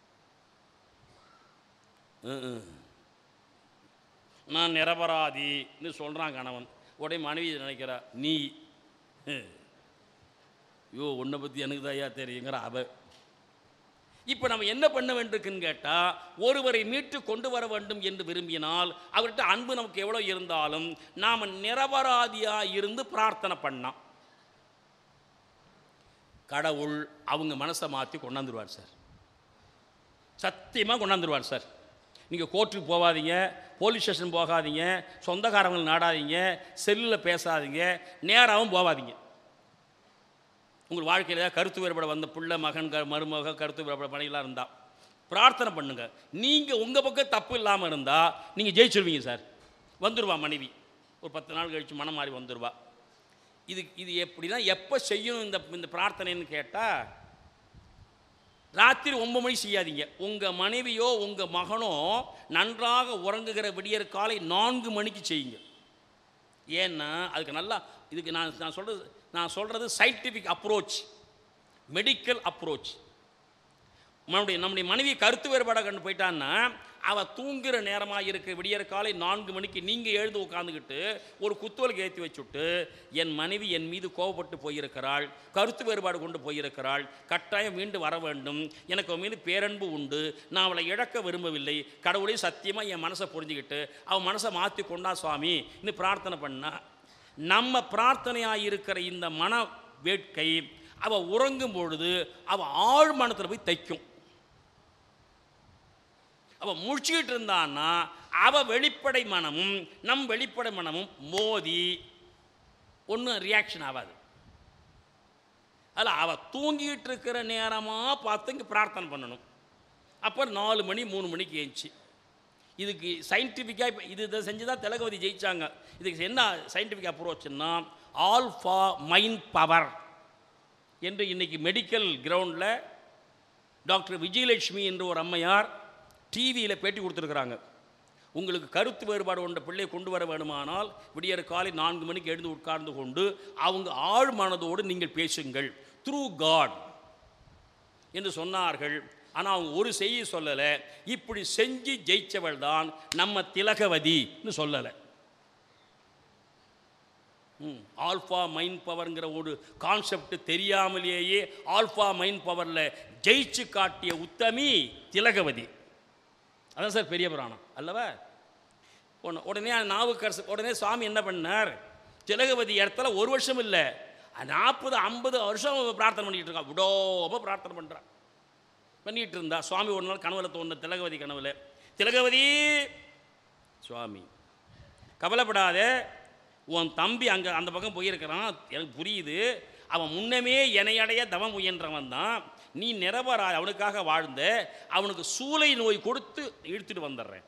ம்ம். நான் நிரபராதின்னு சொல்கிறான் கணவன் உடனே மனைவி நினைக்கிறா நீ ஹம். ஐயோ உன்னை பற்றி எனக்கு தான் ஐயா தெரியுங்கிற அவ இப்போ நம்ம என்ன பண்ண வேண்டியிருக்குன்னு கேட்டால் ஒருவரை மீட்டு கொண்டு வர வேண்டும் என்று விரும்பினால் அவர்கிட்ட அன்பு நமக்கு எவ்வளோ இருந்தாலும் நாம் நிரபராதியாக இருந்து பிரார்த்தனை பண்ணோம் கடவுள் அவங்க மனசை மாற்றி கொண்டாந்துருவார் சார் சத்தியமாக கொண்டாந்துருவார் சார் நீங்கள் கோர்ட்டுக்கு போகாதீங்க போலீஸ் ஸ்டேஷன் போகாதீங்க சொந்தக்காரங்களை நாடாதீங்க செல்லில் பேசாதீங்க நேராகவும் போகாதீங்க உங்கள் வாழ்க்கையில் ஏதாவது கருத்து வேறுபாடு வந்த பிள்ளை மகன் க மருமக கருத்து வேறுபாடு பணிகளாக இருந்தால் பிரார்த்தனை பண்ணுங்கள் நீங்கள் உங்கள் பக்கம் தப்பு இல்லாமல் இருந்தால் நீங்கள் ஜெயிச்சிருவீங்க சார் வந்துடுவா மனைவி ஒரு பத்து நாள் கழித்து மனம் மாறி வந்துடுவா இது இது எப்படின்னா எப்போ செய்யணும் இந்த இந்த பிரார்த்தனைன்னு கேட்டால் ராத்திரி ஒன்பது மணி செய்யாதீங்க உங்கள் மனைவியோ உங்கள் மகனோ நன்றாக உறங்குகிற விடியற் காலை நான்கு மணிக்கு செய்யுங்க ஏன்னா அதுக்கு நல்லா இதுக்கு நான் நான் சொல்கிறது நான் சொல்கிறது சயின்டிஃபிக் அப்ரோச் மெடிக்கல் அப்ரோச் நம்முடைய நம்முடைய மனைவி கருத்து வேறுபாடாக கண்டு போயிட்டான்னா அவள் தூங்குகிற நேரமாக இருக்க விடியற காலை நான்கு மணிக்கு நீங்கள் எழுந்து உட்காந்துக்கிட்டு ஒரு குத்துவலுக்கு ஏற்றி வச்சுட்டு என் மனைவி என் மீது கோபப்பட்டு போயிருக்கிறாள் கருத்து வேறுபாடு கொண்டு போயிருக்கிறாள் கட்டாயம் மீண்டு வர வேண்டும் எனக்கு அவன் மீது பேரன்பு உண்டு நான் அவளை இழக்க விரும்பவில்லை கடவுளே சத்தியமாக என் மனசை புரிஞ்சுக்கிட்டு அவன் மனசை மாற்றி கொண்டா சுவாமி இன்னும் பிரார்த்தனை பண்ணா நம்ம பிரார்த்தனையாக இருக்கிற இந்த மன வேட்கை அவள் உறங்கும் பொழுது அவள் ஆழ் மனத்தில் போய் தைக்கும் அவள் முழிச்சுக்கிட்டு இருந்தான்னா அவள் வெளிப்படை மனமும் நம் வெளிப்படை மனமும் மோதி ஒன்றும் ரியாக்ஷன் ஆகாது அதில் அவள் தூங்கிட்டு இருக்கிற நேரமாக பார்த்து இங்கே பிரார்த்தனை பண்ணணும் அப்புறம் நாலு மணி மூணு மணிக்கு ஏஞ்சி இதுக்கு சயின்டிஃபிக்காக இப்போ இது இதை செஞ்சு தான் திலகவதி ஜெயிச்சாங்க இதுக்கு என்ன சயின்டிஃபிக் அப்ரோச்னா ஆல்ஃபா மைண்ட் பவர் என்று இன்னைக்கு மெடிக்கல் கிரவுண்டில் டாக்டர் விஜயலட்சுமி என்று ஒரு அம்மையார் டிவியில் பேட்டி கொடுத்துருக்குறாங்க உங்களுக்கு கருத்து வேறுபாடு கொண்ட பிள்ளையை கொண்டு வர வேணுமானால் விடியற் காலை நான்கு மணிக்கு எழுந்து உட்கார்ந்து கொண்டு அவங்க ஆழ் மனதோடு நீங்கள் பேசுங்கள் த்ரூ காட் என்று சொன்னார்கள் ஆனால் அவங்க ஒரு செய்தி சொல்லலை இப்படி செஞ்சு ஜெயிச்சவள் தான் நம்ம திலகவதின்னு சொல்லலை ம், ஆல்ஃபா மைண்ட் பவர்ங்கிற ஒரு கான்செப்ட் தெரியாமலேயே ஆல்ஃபா மைண்ட் பவரில் ஜெயிச்சு காட்டிய உத்தமி திலகவதி அதான் சார் பெரிய புராணம் அல்லவா உடனே உடனே நாவுக்கரசு உடனே சுவாமி என்ன பண்ணார் திலகவதி இடத்துல ஒரு வருஷம் இல்லை நாற்பது ஐம்பது வருஷம் பிரார்த்தனை பண்ணிட்டு இருக்கா விடோப பிரார்த்தனை பண்ணுறா பண்ணிட்டு இருந்தா சுவாமி ஒரு நாள் கனவுல தோணுன திலகவதி கனவுல திலகவதி சுவாமி கவலைப்படாத உன் தம்பி அங்கே அந்த பக்கம் போயிருக்கிறான் எனக்கு புரியுது அவன் முன்னமே என்னையடைய தவம் முயன்றவன் தான் நீ நிரபரா அவனுக்காக வாழ்ந்த அவனுக்கு சூளை நோய் கொடுத்து இழுத்துட்டு வந்துடுறேன்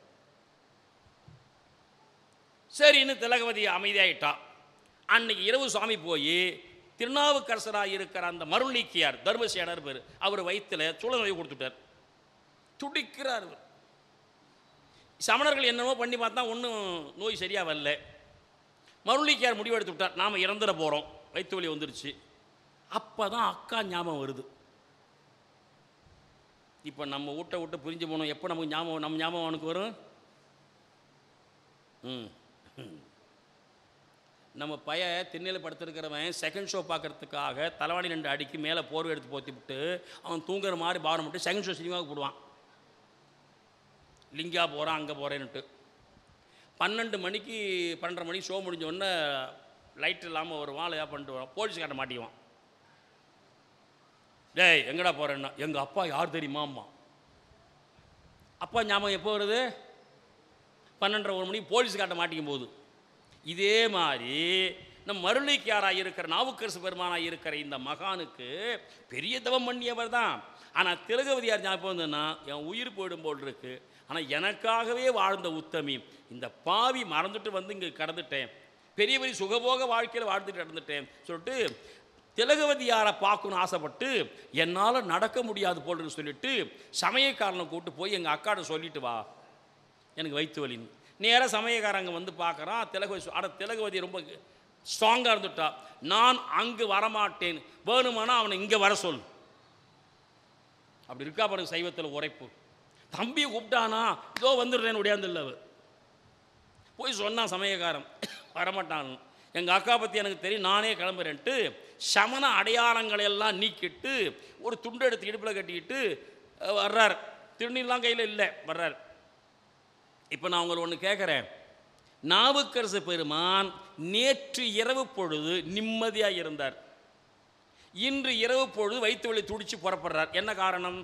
சரின்னு திலகவதி அமைதியாயிட்டா அன்னைக்கு இரவு சுவாமி போய் திருநாவுக்கரசராக இருக்கிற அந்த மருளிக்கியார் தர்மசேனர் பேர் அவர் வயித்துல சுழ நோய் கொடுத்துட்டார் துடிக்கிறார் அவர் சமணர்கள் என்னவோ பண்ணி பார்த்தா ஒன்றும் நோய் சரியாக வரல மருளிக்கியார் முடிவு எடுத்து விட்டார் நாம் இறந்துட போகிறோம் வயிற்று வலி வந்துருச்சு அப்போ தான் அக்கா ஞாபகம் வருது இப்போ நம்ம வீட்டை விட்டு பிரிஞ்சு போனோம் எப்போ நமக்கு ஞாபகம் நம்ம ஞாபகம் அவனுக்கு வரும் ம் நம்ம பைய திண்ணையில் படுத்திருக்கிறவன் செகண்ட் ஷோ பார்க்கறதுக்காக தலைவாணி ரெண்டு அடிக்கு மேலே போர்வை எடுத்து போத்தி விட்டு அவன் தூங்குற மாதிரி பாரம் விட்டு செகண்ட் ஷோ சினிமாவுக்கு போடுவான் லிங்கா போகிறான் அங்கே போகிறேன்னுட்டு பன்னெண்டு மணிக்கு பன்னெண்டரை மணிக்கு ஷோ முடிஞ்ச உடனே லைட் இல்லாமல் வருவான் இல்லை பண்ணிட்டு வரான் போலீஸ்காரனை மாட்டிக்குவான் டேய் எங்கடா போகிறேன்னா எங்கள் அப்பா யார் தெரியுமாம்மா அப்பா ஞாபகம் எப்போ வருது பன்னெண்டரை ஒரு மணிக்கு போலீஸ்கார்ட்ட மாட்டிக்கும் போது இதே மாதிரி நம் மருளிக்காராக இருக்கிற நாவுக்கரசு பெருமானாக இருக்கிற இந்த மகானுக்கு பெரிய தவம் பண்ணியவர் தான் ஆனால் திலகவதியார் ஞாபகம் வந்ததுன்னா என் உயிர் போயிடும் போல் இருக்கு ஆனால் எனக்காகவே வாழ்ந்த உத்தமி இந்த பாவி மறந்துட்டு வந்து இங்கே கடந்துட்டேன் பெரிய பெரிய சுகபோக வாழ்க்கையில் வாழ்ந்துட்டு நடந்துட்டேன் சொல்லிட்டு திலகவதியாரை பார்க்கணும்னு ஆசைப்பட்டு என்னால் நடக்க முடியாது போல்னு சொல்லிட்டு சமயக்காரனை கூட்டு போய் எங்கள் அக்காட்ட சொல்லிட்டு வா எனக்கு வயிற்று வலின்னு நேராக சமயக்காரங்க வந்து பார்க்குறான் திலகவதி ஆனால் திலகவதி ரொம்ப ஸ்ட்ராங்காக இருந்துட்டா நான் அங்கு வரமாட்டேன் வேணுமானா அவனை இங்கே வர சொல் அப்படி இருக்கா பாருங்க சைவத்தில் உரைப்பு தம்பி கூப்பிட்டானா இதோ வந்துடுறேன்னு உடையாந்துல்ல அவ போய் சொன்னான் சமயக்காரன் வரமாட்டான் எங்கள் அக்கா பற்றி எனக்கு தெரியும் நானே கிளம்புறேன்ட்டு சமண அடையாளங்களை எல்லாம் நீக்கிட்டு ஒரு துண்டு எடுத்து இடுப்பில் கட்டிக்கிட்டு அஹ், வர்றார் திருநீர்லாம் கையில் இல்லை வர்றார் இப்போ நான் உங்களை ஒன்று கேட்குறேன் நாவுக்கரசு பெருமான் நேற்று இரவு பொழுது நிம்மதியாக இருந்தார் இன்று இரவு பொழுது வயிற்று வலி துடிச்சு புறப்படுறார் என்ன காரணம்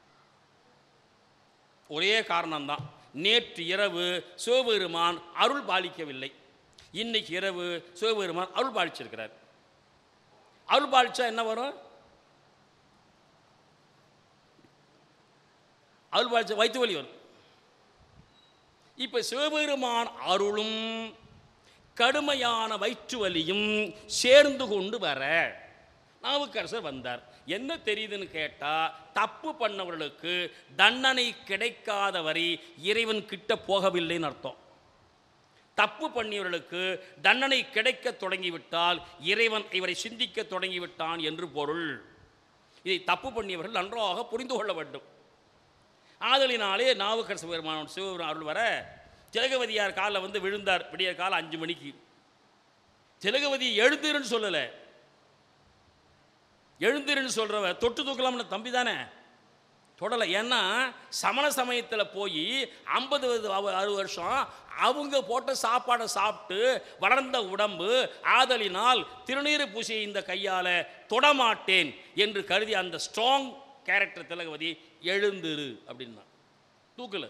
ஒரே காரணம்தான் நேற்று இரவு சிவபெருமான் அருள் பாலிக்கவில்லை இன்னைக்கு இரவு சிவபெருமான் அருள் பாலிச்சிருக்கிறார் அருள் பாலிச்சா என்ன வரும் அருள் பாலிச்சா வயிற்று வலி வரும் இப்போ சிவபெருமான் அருளும் கடுமையான வயிற்று வலியும் சேர்ந்து கொண்டு வர நாவுக்கரசர் வந்தார் என்ன தெரியுதுன்னு கேட்டால் தப்பு பண்ணவர்களுக்கு தண்டனை கிடைக்காத வரை இறைவன் கிட்ட போகவில்லைன்னு அர்த்தம் தப்பு பண்ணியவர்களுக்கு தண்டனை கிடைக்க தொடங்கிவிட்டால் இறைவன் இவரை சிந்திக்க தொடங்கிவிட்டான் என்று பொருள் இதை தப்பு பண்ணியவர்கள் நன்றாக புரிந்து கொள்ள வேண்டும் ஆதலினாலே நாவுக்கரசு பெருமான் சிவபெருமான் அருள் வர திலகவதியார் காலில் வந்து விழுந்தார் விடிய காலம் அஞ்சு மணிக்கு திலகவதி எழுந்திருன்னு சொல்லலை எழுந்திருன்னு சொல்கிறவ தொட்டு தூக்கலாம்னு தம்பி தானே தொடலை ஏன்னா சமண சமயத்தில் போய் ஐம்பது அறுபது வருஷம் அவங்க போட்ட சாப்பாடை சாப்பிட்டு வளர்ந்த உடம்பு ஆதலினால் திருநீறு பூசி இந்த கையால் தொடமாட்டேன் என்று கருதி அந்த ஸ்ட்ராங் கேரக்டர் திலகவதி எழுந்திரு அப்படின்னா தூக்கல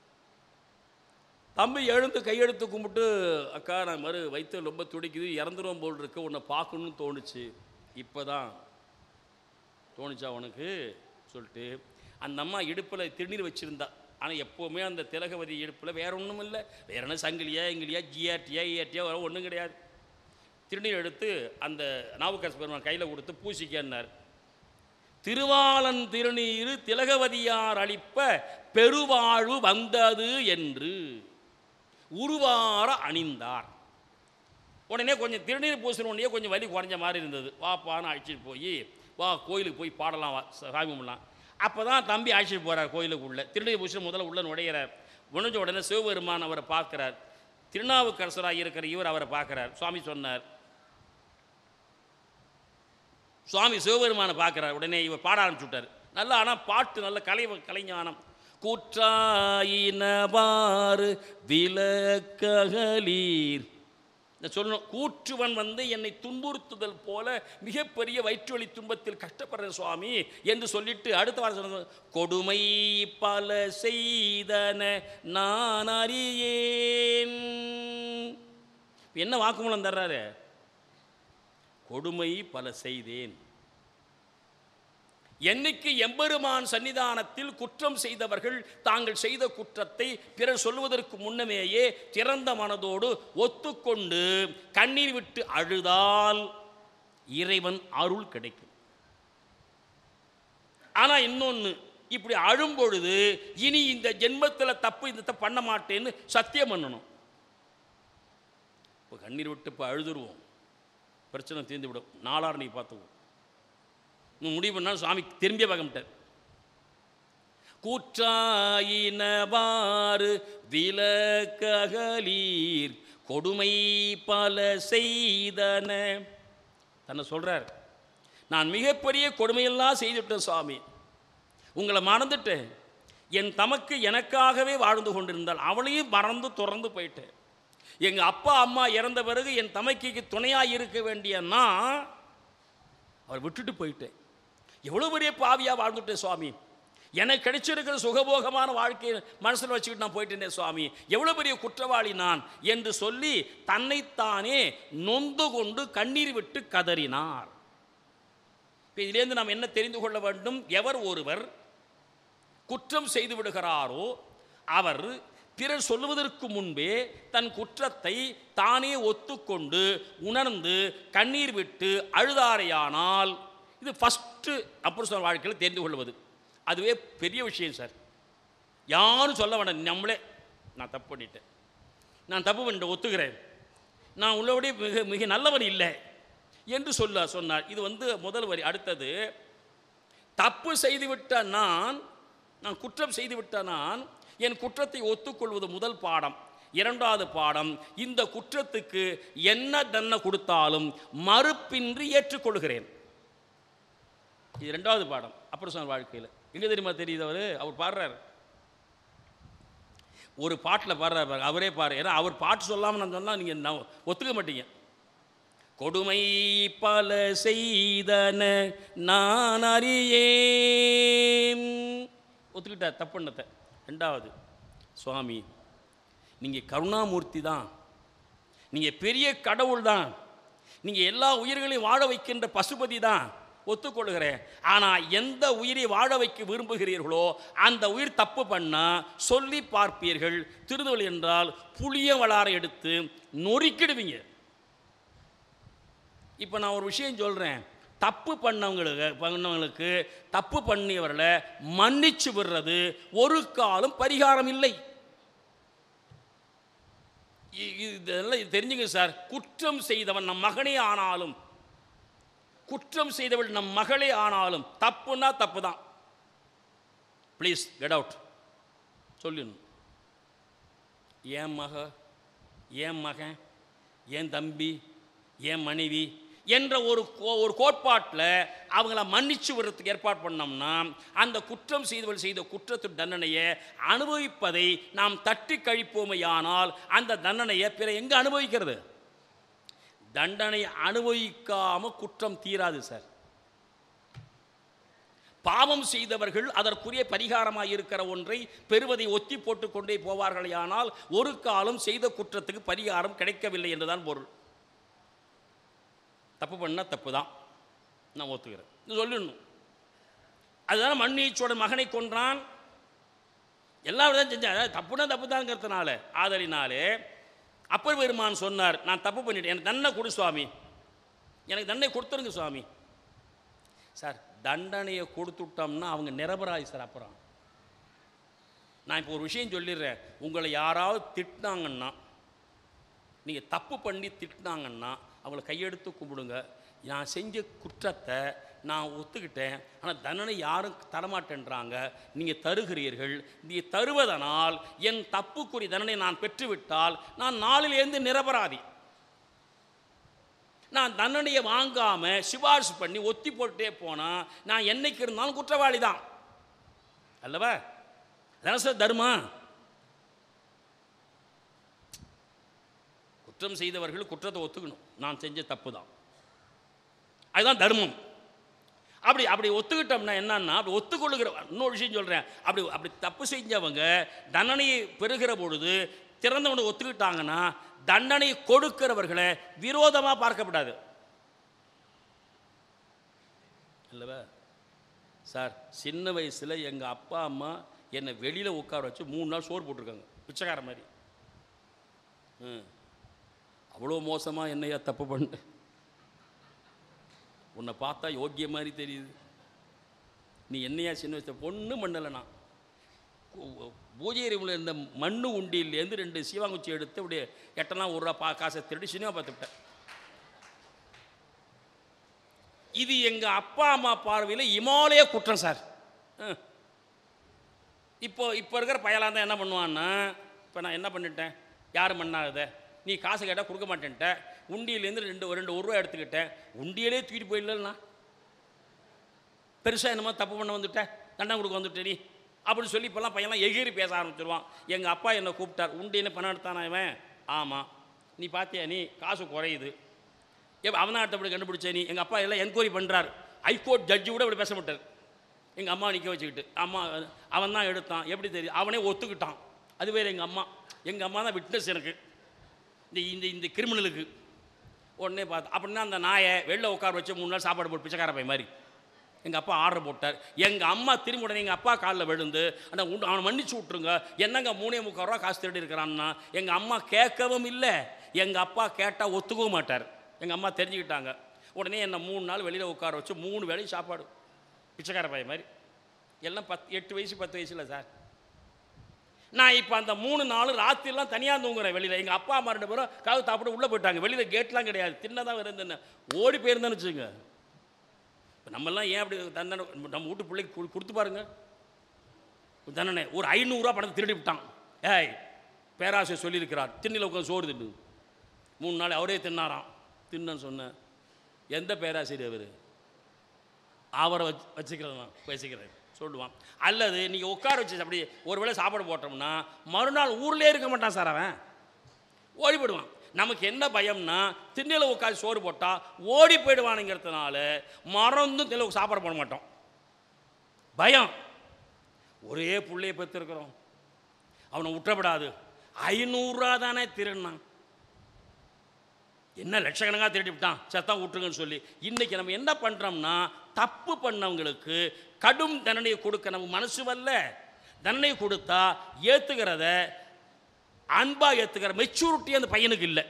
தம்பி எழுந்து கையெடுத்து கும்பிட்டு அக்கா நான் மறு வயிற்று ரொம்ப துடிக்குது இறந்துருவோம் போல் இருக்கு உன்னை பார்க்கணும்னு தோணுச்சு இப்போ தான் தோணுச்சா உனக்கு சொல்லிட்டு அந்த அம்மா இடுப்பில் திருநீர் வச்சுருந்தா ஆனால் எப்போவுமே அந்த திலகவதி இடுப்பில் வேற ஒன்றும் இல்லை வேற என்ன சங்கிலியா எங்கிலியா ஜிஆர்டியா இஆர்டியா வர ஒன்றும் கிடையாது திருநீர் எடுத்து அந்த நாவுக்கரசு பெருமான் கையில் கொடுத்து பூசிக்கன்னார் திருவாளன் திருநீரு திலகவதியார் அளிப்ப பெருவாழ்வு வந்தது என்று உருவார அணிந்தார் உடனே கொஞ்சம் திருநீர் பூசின உடனே கொஞ்சம் வலி குறைஞ்ச மாதிரி இருந்தது வாப்பான்னு அழைச்சிட்டு போய் வா கோயிலுக்கு போய் பாடலாம் வா சாமி கும்பிடலாம் அப்போ தான் தம்பி அழைச்சிட்டு போகிறார் கோயிலுக்குள்ளே திருநீர் பூசி முதல்ல உள்ள நுழையிறார் நுழைஞ்ச உடனே சிவபெருமான் அவரை பார்க்குறார் திருநாவுக்கரசராக இருக்கிற இவர் அவரை பார்க்குறார் சுவாமி சொன்னார் சுவாமி சிவபெருமானை பார்க்குறார் உடனே இவர் பாட ஆரம்பிச்சு விட்டார் நல்லா ஆனால் பாட்டு நல்ல கலை கலைஞானம் கூற்றாயினவாறு விலக்ககலீர் நான் சொல்லணும் கூற்றுவன் வந்து என்னை துன்புறுத்துதல் போல மிகப்பெரிய வயிற்றுவலி துன்பத்தில் கஷ்டப்படுற சுவாமி என்று சொல்லிட்டு அடுத்த வாரம் சொன்னது கொடுமை பல செய்தன நான் அறியேன் என்ன வாக்குமூலம் தர்றாரு கொடுமை பல செய்தேன் என்னைக்கு எம்பெருமான் சன்னிதானத்தில் குற்றம் செய்தவர்கள் தாங்கள் செய்த குற்றத்தை பிறர் சொல்வதற்கு முன்னமேயே திறந்த மனதோடு ஒத்துக்கொண்டு கண்ணீர் விட்டு அழுதால் இறைவன் அருள் கிடைக்கும் ஆனால் இன்னொன்று இப்படி அழும் பொழுது இனி இந்த ஜென்மத்தில் தப்பு இந்த தப்பு பண்ண மாட்டேன்னு சத்தியம் பண்ணணும் இப்போ கண்ணீர் விட்டு இப்போ அழுதுருவோம் பிரச்சனை தீர்ந்து விடும் நாளார் நீ பார்த்துவோம் இன்னும் முடிவு பண்ணால் சுவாமி திரும்பிய பார்க்க கூற்றாயினவாறு விலக்ககலீர் கொடுமை பல செய்தன தன்னை சொல்றார் நான் மிகப்பெரிய கொடுமையெல்லாம் செய்துவிட்டேன் சுவாமி உங்களை மறந்துட்டேன் என் தமக்கு எனக்காகவே வாழ்ந்து கொண்டிருந்தால் அவளையும் மறந்து துறந்து போயிட்டேன் எங்கள் அப்பா அம்மா இறந்த பிறகு என் தமக்கைக்கு துணையாக இருக்க வேண்டிய நான் அவர் விட்டுட்டு போயிட்டேன் எவ்வளோ பெரிய பாவியாக வாழ்ந்துட்டேன் சுவாமி எனக்கு கிடைச்சிருக்கிற சுகபோகமான வாழ்க்கையை மனசில் வச்சுக்கிட்டு நான் போயிட்டேனே சுவாமி எவ்வளோ பெரிய குற்றவாளி நான் என்று சொல்லி தன்னைத்தானே நொந்து கொண்டு கண்ணீர் விட்டு கதறினார் இப்போ இதிலேருந்து நாம் என்ன தெரிந்து கொள்ள வேண்டும் எவர் ஒருவர் குற்றம் செய்து விடுகிறாரோ அவர் பிறர் சொல்லுவதற்கு முன்பே தன் குற்றத்தை தானே ஒத்துக்கொண்டு உணர்ந்து கண்ணீர் விட்டு அழுதாரையானால் இது ஃபஸ்ட்டு அப்போ வாழ்க்கையில் தெரிந்து கொள்வது அதுவே பெரிய விஷயம் சார் யாரும் சொல்ல வேண்டாம் நம்மளே நான் தப்பு பண்ணிட்டேன் நான் தப்பு பண்ணிட்டேன் ஒத்துக்கிறேன் நான் உள்ளபடி மிக மிக நல்லவன் இல்லை என்று சொல்ல சொன்னார் இது வந்து முதல் வரி அடுத்தது தப்பு செய்துவிட்ட நான் நான் குற்றம் செய்துவிட்ட நான் என் குற்றத்தை ஒத்துக்கொள்வது முதல் பாடம் இரண்டாவது பாடம் இந்த குற்றத்துக்கு என்ன தண்டனை கொடுத்தாலும் மறுப்பின்றி ஏற்றுக்கொள்கிறேன் இது ரெண்டாவது பாடம் அப்புறம் சொன்ன வாழ்க்கையில் எங்கே தெரியுமா தெரியுது அவர் அவர் பாடுறார் ஒரு பாட்டில் பாடுறார் பாருங்க. அவரே பாரு ஏன்னா அவர் பாட்டு சொல்லாமல் நான் சொன்னால் நீங்கள் நான் ஒத்துக்க மாட்டீங்க கொடுமை பல செய்தன நான் அறியேன் ஒத்துக்கிட்டார் தப்புன்னத்தை ரெண்டாவது சுவாமி நீங்கள் கருணாமூர்த்தி தான் நீங்கள் பெரிய கடவுள் தான் நீங்கள் எல்லா உயிர்களையும் வாழ வைக்கின்ற பசுபதி தான் ஒத்துக்கொள்கிறேன் ஆனால் எந்த உயிரை வாழ வைக்க விரும்புகிறீர்களோ அந்த உயிர் தப்பு பண்ணால் சொல்லி பார்ப்பீர்கள் திருதல் என்றால் புளிய வளாரை எடுத்து நொறுக்கிடுவீங்க இப்போ நான் ஒரு விஷயம் சொல்கிறேன் தப்பு பண்ணவங்களுக்கு பண்ணவங்களுக்கு தப்பு பண்ணியவர்களை மன்னிச்சு விடுறது ஒரு காலம் பரிகாரம் இல்லை இ- இ- இதெல்லாம் இது தெரிஞ்சுங்க சார் குற்றம் செய்தவன் நம் மகனே ஆனாலும் குற்றம் செய்தவள் நம் மகளே ஆனாலும் தப்புன்னா தப்பு தான் ப்ளீஸ் கெட் அவுட் சொல்லிடணும் என் மக என் மகன் என் தம்பி என் மனைவி என்ற ஒரு கோ- ஒரு கோட்பாட்டில் அவங்கள மன்னிச்சு விடுறதுக்கு ஏற்பாடு பண்ணோம்னா அந்த குற்றம் செய்தவள் செய்த குற்றத்து தண்டனையை அனுபவிப்பதை நாம் தட்டி கழிப்போமையானால் அந்த தண்டனையை பிற எங்கே அனுபவிக்கிறது தண்டனை அனுபவிக்காம குற்றம் தீராது சார் பாவம் செய்தவர்கள் அதற்குரிய பரிகாரமாக இருக்கிற ஒன்றை பெறுவதை ஒத்தி போட்டு கொண்டே போவார்களேயானால் ஒரு காலம் செய்த குற்றத்துக்கு பரிகாரம் கிடைக்கவில்லை என்றுதான் பொருள் தப்பு பண்ணால் தப்பு தான் நான் ஒத்துக்கிறேன் இது சொல்லணும் அதுதானே மண்ணீச்சோட மகனை கொன்றான் எல்லா விதம் செஞ்சான் அதாவது தப்புனா தப்பு தாங்கிறதுனால ஆதலினாலே அப்பர் பெருமான் சொன்னார் நான் தப்பு பண்ணிட்டேன் எனக்கு தண்டனை கொடு சுவாமி எனக்கு தண்டனை கொடுத்துருங்க சுவாமி சார் தண்டனையை கொடுத்துட்டோம்னா அவங்க நிரபராதி சார் அப்புறம் நான் இப்போ ஒரு விஷயம் சொல்லிடுறேன் உங்களை யாராவது திட்டினாங்கன்னா நீங்கள் தப்பு பண்ணி திட்டினாங்கன்னா அவங்கள கையெடுத்து கும்பிடுங்க நான் செஞ்ச குற்றத்தை நான் ஒத்துக்கிட்டேன் ஆனால் தண்டனை யாரும் தரமாட்டேன்றாங்க நீங்கள் தருகிறீர்கள் நீங்கள் தருவதனால் என் தப்புக்குரிய தண்டனை நான் பெற்றுவிட்டால் நான் நாளிலேருந்து நிரபராதி நான் தண்டனையை வாங்காமல் சிபாரிசு பண்ணி ஒத்தி போட்டுட்டே போனால் நான் என்னைக்கு இருந்தாலும் குற்றவாளி தான் அல்லவா அதான சார் தர்மம் குற்றம் செய்தவர்கள் குற்றத்தை ஒத்துக்கணும் நான் செஞ்ச தப்பு தான் அதுதான் தர்மம் அப்படி அப்படி ஒத்துக்கிட்டோம்னா என்னன்னா அப்படி ஒத்துக்கொள்ளுகிற இன்னொரு விஷயம் சொல்கிறேன் அப்படி அப்படி தப்பு செஞ்சவங்க தண்டனையை பெறுகிற பொழுது திறந்தவனை ஒத்துக்கிட்டாங்கன்னா தண்டனை கொடுக்கிறவர்களை விரோதமாக பார்க்கப்படாது இல்லவா சார் சின்ன வயசில் எங்கள் அப்பா அம்மா என்னை வெளியில் உட்கார வச்சு மூணு நாள் சோறு போட்டிருக்காங்க பிச்சைக்கார மாதிரி ம் அவ்வளோ மோசமாக என்னையா தப்பு பண்ண உன்னை பார்த்தா யோக்கிய மாதிரி தெரியுது நீ என்னையா சின்ன வயசு பொண்ணு மண்ணலைண்ணா பூஜை அறிவில் இருந்த மண்ணு உண்டியிலேருந்து ரெண்டு சீவாங்குச்சி எடுத்து அப்படியே எட்டனா ஒரு ரூபா பா காசை திருடி சினிமா பார்த்துவிட்டேன் இது எங்கள் அப்பா அம்மா பார்வையில் இமாலய குற்றம் சார் ம். இப்போ இப்போ இருக்கிற பயலாக தான் என்ன பண்ணுவான்னா இப்போ நான் என்ன பண்ணிட்டேன் யார் மண்ணாகுத நீ காசு கேட்டால் கொடுக்க மாட்டேன்ட்ட உண்டியிலேருந்து ரெண்டு ரெண்டு ஒரு ரூபா எடுத்துக்கிட்டேன் உண்டியிலே தூக்கிட்டு போயிடலண்ணா பெருசாக என்னமோ தப்பு பண்ண வந்துட்டேன் தண்டம் கொடுக்க வந்துட்டே நீ அப்படின்னு சொல்லி இப்போல்லாம் பையன்லாம் எகிரி பேச ஆரம்பிச்சிருவான் எங்கள் அப்பா என்னை கூப்பிட்டார் உண்டின்னு பணம் எடுத்தானா இவன் ஆமாம் நீ பார்த்தியா நீ காசு குறையுது எப்போ அவனாட்ட அப்படி கண்டுபிடிச்ச நீ எங்கள் அப்பா எல்லாம் என்கொயரி பண்ணுறாரு ஹைகோர்ட் ஜட்ஜு கூட இப்படி பேச மாட்டார் எங்கள் அம்மா நிற்க வச்சுக்கிட்டு அம்மா அவன் தான் எடுத்தான் எப்படி தெரியும் அவனே ஒத்துக்கிட்டான் அது வேறு எங்கள் அம்மா எங்கள் அம்மா தான் விட்னஸ் எனக்கு இந்த இந்த இந்த கிரிமினலுக்கு உடனே பார்த்து அப்படின்னா அந்த நாயை வெளில உட்கார வச்சு மூணு நாள் சாப்பாடு போட்டு பிச்சைக்கார பையன் மாதிரி எங்கள் அப்பா ஆர்டர் போட்டார் எங்கள் அம்மா திரும்பி உடனே எங்கள் அப்பா காலில் விழுந்து அந்த உண்டு அவனை மன்னிச்சு விட்ருங்க என்னங்க மூணே முக்கால் ரூபா காசு திருடி இருக்கிறான்னா எங்கள் அம்மா கேட்கவும் இல்லை எங்கள் அப்பா கேட்டால் ஒத்துக்கவும் மாட்டார் எங்கள் அம்மா தெரிஞ்சுக்கிட்டாங்க உடனே என்னை மூணு நாள் வெளியில் உட்கார வச்சு மூணு வேளையும் சாப்பாடு பிச்சைக்கார பையன் மாதிரி எல்லாம் பத்து எட்டு வயசு பத்து வயசில் சார் நான் இப்போ அந்த மூணு நாள் ராத்திரிலாம் தனியாக தூங்குறேன் வெளியில் எங்கள் அப்பா அம்மா ரெண்டு பேரும் கவு தாப்பிட்டு உள்ளே போயிட்டாங்க வெளியில் கேட்லாம் கிடையாது தின்னதான் இருந்தேன்னு ஓடி போயிருந்தேன்னு வச்சுங்க இப்போ நம்மெல்லாம் ஏன் அப்படி தண்டனை நம்ம வீட்டு பிள்ளைக்கு கொடு- கொடுத்து பாருங்க தண்டனை ஒரு ஐநூறுரூவா பணத்தை திருடி விட்டான் ஏய் பேராசிரியர் சொல்லியிருக்கிறார் திண்ணில் உட்காந்து சோறு தின்னு மூணு நாள் அவரே தின்னாராம் தின்னன்னு சொன்னேன் எந்த பேராசிரியர் அவர் அவரை வச்சு வச்சுக்கிறது நான் பேசிக்கிறேன் சொல்லுவான் அல்லது நீங்கள் உட்கார வச்சு அப்படி ஒரு வேளை சாப்பாடு போட்டோம்னா மறுநாள் ஊர்லேயே இருக்க மாட்டான் சார் அவன் ஓடி போயிடுவான் நமக்கு என்ன பயம்னா திண்ணையில் உட்காந்து சோறு போட்டால் ஓடி போயிடுவானுங்கிறதுனால மறந்தும் திண்ணில சாப்பாடு போட மாட்டோம் பயம் ஒரே புள்ளைய பெற்றிருக்கிறோம் அவனை விட்டுறப்படாது ஐநூறுரூவா தானே திருடினான் என்ன லட்சக்கணக்காக திருடிவிட்டான் சத்தம் விட்டுருங்கன்னு சொல்லி இன்றைக்கி நம்ம என்ன பண்ணுறோம்னா தப்பு பண்ணவங்களுக்கு கடும் தண்டனையை கொடுக்க நம்ம மனசு வரல தண்டனை கொடுத்தா ஏற்றுக்கிறத அன்பாக ஏற்றுக்கிற மெச்சூரிட்டி அந்த பையனுக்கு இல்லை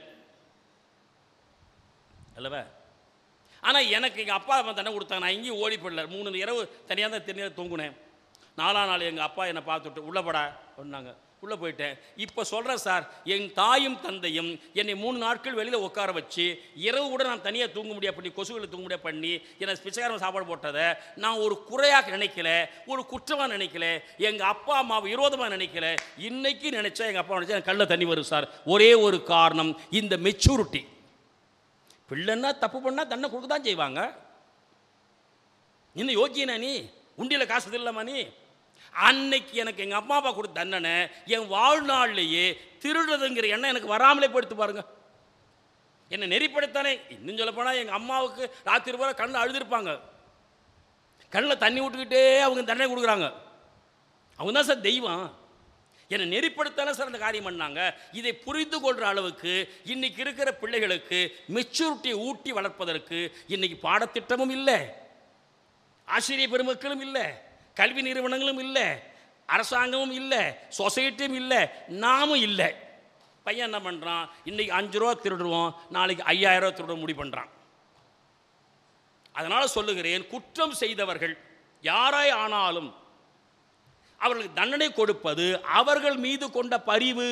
அல்லவா ஆனால் எனக்கு எங்கள் அப்பா அம்மா தண்டனை கொடுத்தாங்க நான் எங்கேயும் ஓடி போடல மூணு இரவு தனியாக தான் தனியாக தூங்குனேன் நாலாம் நாள் எங்கள் அப்பா என்னை பார்த்துட்டு உள்ளே போடா சொன்னாங்க உள்ளே போயிட்டேன் இப்போ சொல்கிறேன் சார் என் தாயும் தந்தையும் என்னை மூணு நாட்கள் வெளியில் உட்கார வச்சு இரவு கூட நான் தனியாக தூங்க முடியாது பண்ணி கொசுகளை தூங்க முடியாது பண்ணி என்னை பிச்சைக்காரன் சாப்பாடு போட்டதை நான் ஒரு குறையாக நினைக்கல ஒரு குற்றமாக நினைக்கல எங்கள் அப்பா அம்மாவை விரோதமாக நினைக்கல இன்னைக்கு நினச்சா எங்கள் அப்பா நினச்சா எனக்கு கல்ல தண்ணி வரும் சார் ஒரே ஒரு காரணம் இந்த மெச்சூரிட்டி பிள்ளைன்னா தப்பு பண்ணால் தண்டனை கொடுக்க தான் செய்வாங்க இன்னும் யோக்கியனா நீ உண்டியில் காசு இல்லாமா நீ அன்னைக்கு எனக்கு எங்கள் அம்மா அப்பா கொடுத்த தண்டனை என் வாழ்நாள்லேயே திருடுறதுங்கிற எண்ணம் எனக்கு வராமலே போயிடுத்து பாருங்க என்னை நெறிப்படுத்தானே இன்னும் சொல்ல போனால் எங்கள் அம்மாவுக்கு ராத்திரி பூரா கண்ணில் அழுதுருப்பாங்க கண்ணில் தண்ணி விட்டுக்கிட்டே அவங்க தண்டனை கொடுக்குறாங்க அவங்க தான் சார் தெய்வம் என்னை நெறிப்படுத்தானே சார் அந்த காரியம் பண்ணாங்க இதை புரிந்து கொள்கிற அளவுக்கு இன்னைக்கு இருக்கிற பிள்ளைகளுக்கு மெச்சூரிட்டியை ஊட்டி வளர்ப்பதற்கு இன்னைக்கு பாடத்திட்டமும் இல்லை ஆசிரிய பெருமக்களும் இல்லை கல்வி நிறுவனங்களும் இல்லை அரசாங்கமும் இல்லை சொசைட்டியும் இல்லை நாமும் இல்லை பையன் என்ன பண்ணுறான் இன்றைக்கி அஞ்சு ரூபா திருடுவோம் நாளைக்கு ஐயாயிரம் ரூபா திருட முடிவு பண்ணுறான் அதனால் சொல்லுகிறேன் குற்றம் செய்தவர்கள் யாராய் ஆனாலும் அவர்களுக்கு தண்டனை கொடுப்பது அவர்கள் மீது கொண்ட பரிவு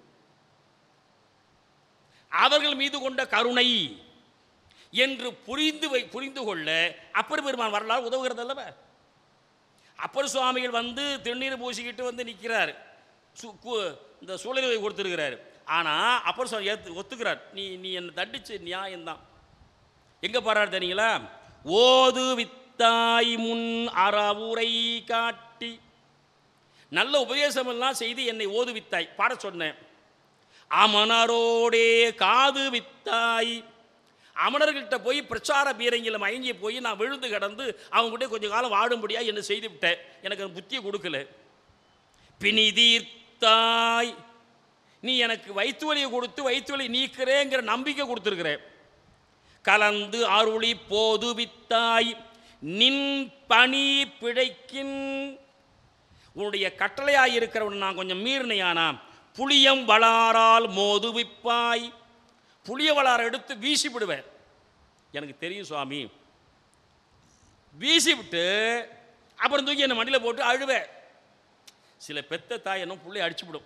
அவர்கள் மீது கொண்ட கருணை என்று புரிந்து வை புரிந்து கொள்ள அப்பர் பெருமான் வரலாறு உதவுகிறது அல்லவா அப்பர் சுவாமிகள் வந்து திருநீர் பூசிக்கிட்டு வந்து நிற்கிறார் சு கு- இந்த சூழலை கொடுத்துருக்கிறார் ஆனால் அப்பர் சுவாமி ஏத்து ஒத்துக்கிறார் நீ நீ என்னை தண்டிச்சு நியாயம்தான் எங்கே பாடுறாரு தெரியுங்களா ஓது வித்தாய் முன் அறவுரை காட்டி நல்ல உபதேசமெல்லாம் செய்து என்னை ஓதுவித்தாய் பாட சொன்னேன் அமனரோடே காது வித்தாய் அமணர்கள்ட்ட போய் பிரச்சார பீரங்கில் மயங்கி போய் நான் விழுந்து கிடந்து அவங்ககிட்ட கொஞ்ச காலம் வாடும்படியா என்ன செய்து விட்டேன் எனக்கு அந்த புத்தியை கொடுக்கல பிணிதீர்த்தாய் நீ எனக்கு வயிற்று வலியை கொடுத்து வயிற்று வலி நீக்கிறேங்கிற நம்பிக்கை கொடுத்துருக்கிறேன் கலந்து அருளி போதுவித்தாய் நின் பணி பிழைக்கின் உன்னுடைய கட்டளையாய் இருக்கிறவன் நான் கொஞ்சம் மீறினையானா புளியம் வளாரால் மோதுவிப்பாய் புளிய வளாரை எடுத்து வீசி விடுவேன் எனக்கு தெரியும் சுவாமி வீசி விட்டு அப்புறம் தூக்கி என்னை மடியில் போட்டு அழுவேன் சில பெத்த தாய் என்ன புள்ளை அடிச்சு விடும்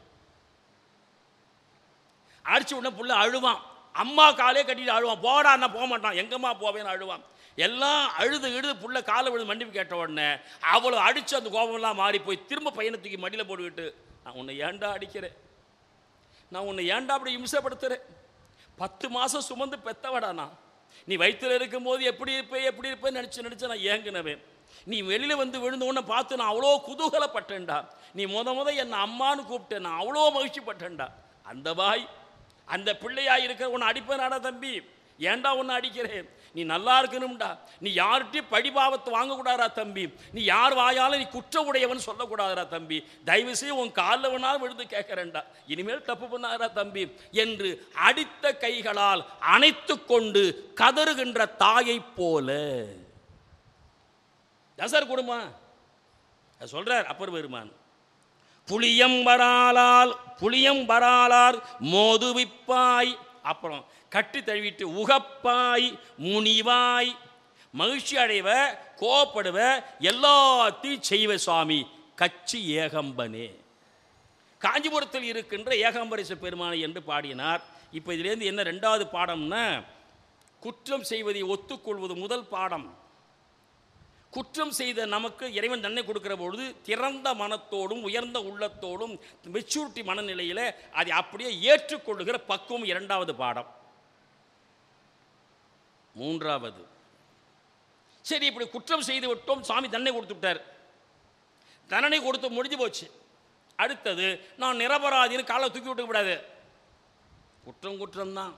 அடிச்சு விட புள்ள அழுவான் அம்மா காலே கட்டிட்டு அழுவான் போடா நான் போக மாட்டான் எங்கம்மா போவேன்னு அழுவான் எல்லாம் அழுது இழுது புள்ள காலை விழுந்து மன்னிப்பு கேட்ட உடனே அவ்வளோ அடிச்சு அந்த கோபம்லாம் மாறி போய் திரும்ப பையனை தூக்கி மடியில் போட்டுக்கிட்டு நான் உன்னை ஏன்டா அடிக்கிறேன் நான் உன்னை ஏன்டா அப்படி இம்சப்படுத்துறேன் பத்து மாதம் சுமந்து பெத்தவடா நான் நீ வயிற்றில் இருக்கும்போது எப்படி இருப்ப எப்படி இருப்பேன்னு நினச்சி நினச்சி நான் ஏங்கினவேன் நீ வெளியில் வந்து விழுந்த உடனே பார்த்து நான் அவ்வளோ குதூகலப்பட்டேன்டா நீ முத முத என்னை அம்மான்னு கூப்பிட்டேன் நான் அவ்வளோ மகிழ்ச்சிப்பட்டேன்டா அந்த வாய் அந்த பிள்ளையா இருக்கிற உன்னை அடிப்பேனாடா தம்பி ஏன்டா உன்னை அடிக்கிறேன் நீ நல்லா இருக்கணும்டா நீ யார்கிட்டயும் படிபாவத்தை வாங்கக்கூடாதா தம்பி நீ யார் வாயாலும் நீ குற்ற உடையவன் சொல்லக்கூடாதா தம்பி தயவு செய்து உன் காலில் வேணாலும் விழுந்து கேட்கறேன்டா இனிமேல் தப்பு பண்ணாதா தம்பி என்று அடித்த கைகளால் அணைத்து கொண்டு கதறுகின்ற தாயைப் போல தான் சார் குடும்பம் அது சொல்றார் அப்பர் பெருமான் புளியம்பராலால் புளியம்பராலார் மோதுவிப்பாய் அப்புறம் கட்டி தழுவிட்டு உகப்பாய் முனிவாய் மகிழ்ச்சி அடைவ கோப்படுவ எல்லாத்தையும் செய்வ சுவாமி கச்சி ஏகம்பனே காஞ்சிபுரத்தில் இருக்கின்ற ஏகாம்பரேச பெருமானை என்று பாடினார் இப்போ இதிலேருந்து என்ன ரெண்டாவது பாடம்னா குற்றம் செய்வதை ஒத்துக்கொள்வது முதல் பாடம் குற்றம் செய்த நமக்கு இறைவன் தண்டனை கொடுக்கிற பொழுது திறந்த மனத்தோடும் உயர்ந்த உள்ளத்தோடும் மெச்சூரிட்டி மனநிலையில் அதை அப்படியே ஏற்றுக்கொள்ளுகிற பக்குவம் இரண்டாவது பாடம் மூன்றாவது சரி இப்படி குற்றம் செய்து விட்டோம் சாமி தண்டனை கொடுத்து விட்டார் தண்டனை கொடுத்து முடிஞ்சு போச்சு அடுத்தது நான் நிரபராதின்னு காலை தூக்கி விட்டு விடாது குற்றம் குற்றம் தான்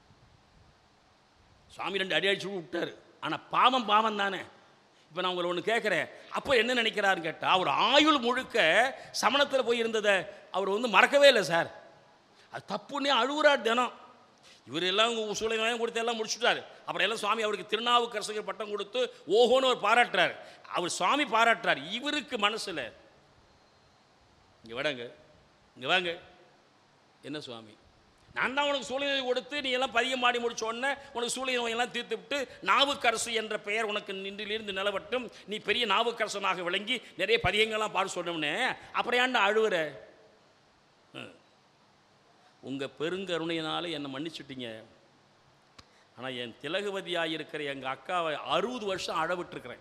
சாமி ரெண்டு அடி அடிச்சு விட்டார் ஆனால் பாவம் பாவம் தானே இப்போ நான் உங்களை ஒன்று கேட்குறேன் அப்போ என்ன நினைக்கிறாருன்னு கேட்டால் அவர் ஆயுள் முழுக்க சமணத்தில் போய் இருந்ததை அவர் வந்து மறக்கவே இல்லை சார் அது தப்புன்னே அழுகுறார் தினம் இவர் எல்லாம் சூழ்நிலை கொடுத்து எல்லாம் முடிச்சுட்டார் அப்புறம் எல்லாம் சுவாமி அவருக்கு திருநாவுக்கரசர் பட்டம் கொடுத்து ஓஹோன்னு அவர் பாராட்டுறார் அவர் சுவாமி பாராட்டுறார் இவருக்கு மனசில் இங்கே வடங்க இங்கே வாங்க என்ன சுவாமி நான் தான் உனக்கு சூழ்நிலை கொடுத்து நீ எல்லாம் பதியம் பாடி முடிச்ச உடனே உனக்கு சூழ்நிலை நோயெல்லாம் தீர்த்து விட்டு நாவுக்கரசு என்ற பெயர் உனக்கு நின்றிலிருந்து நிலவட்டும் நீ பெரிய நாவுக்கரசனாக விளங்கி நிறைய பதியங்கள்லாம் பாடு சொன்னோம்னே அப்புறம் ஏன்டா அழுவுற உங்கள் பெருங்கருணையினால என்னை மன்னிச்சுட்டீங்க ஆனால் என் திலகுவதியாக இருக்கிற எங்கள் அக்காவை அறுபது வருஷம் அழ விட்டுருக்கிறேன்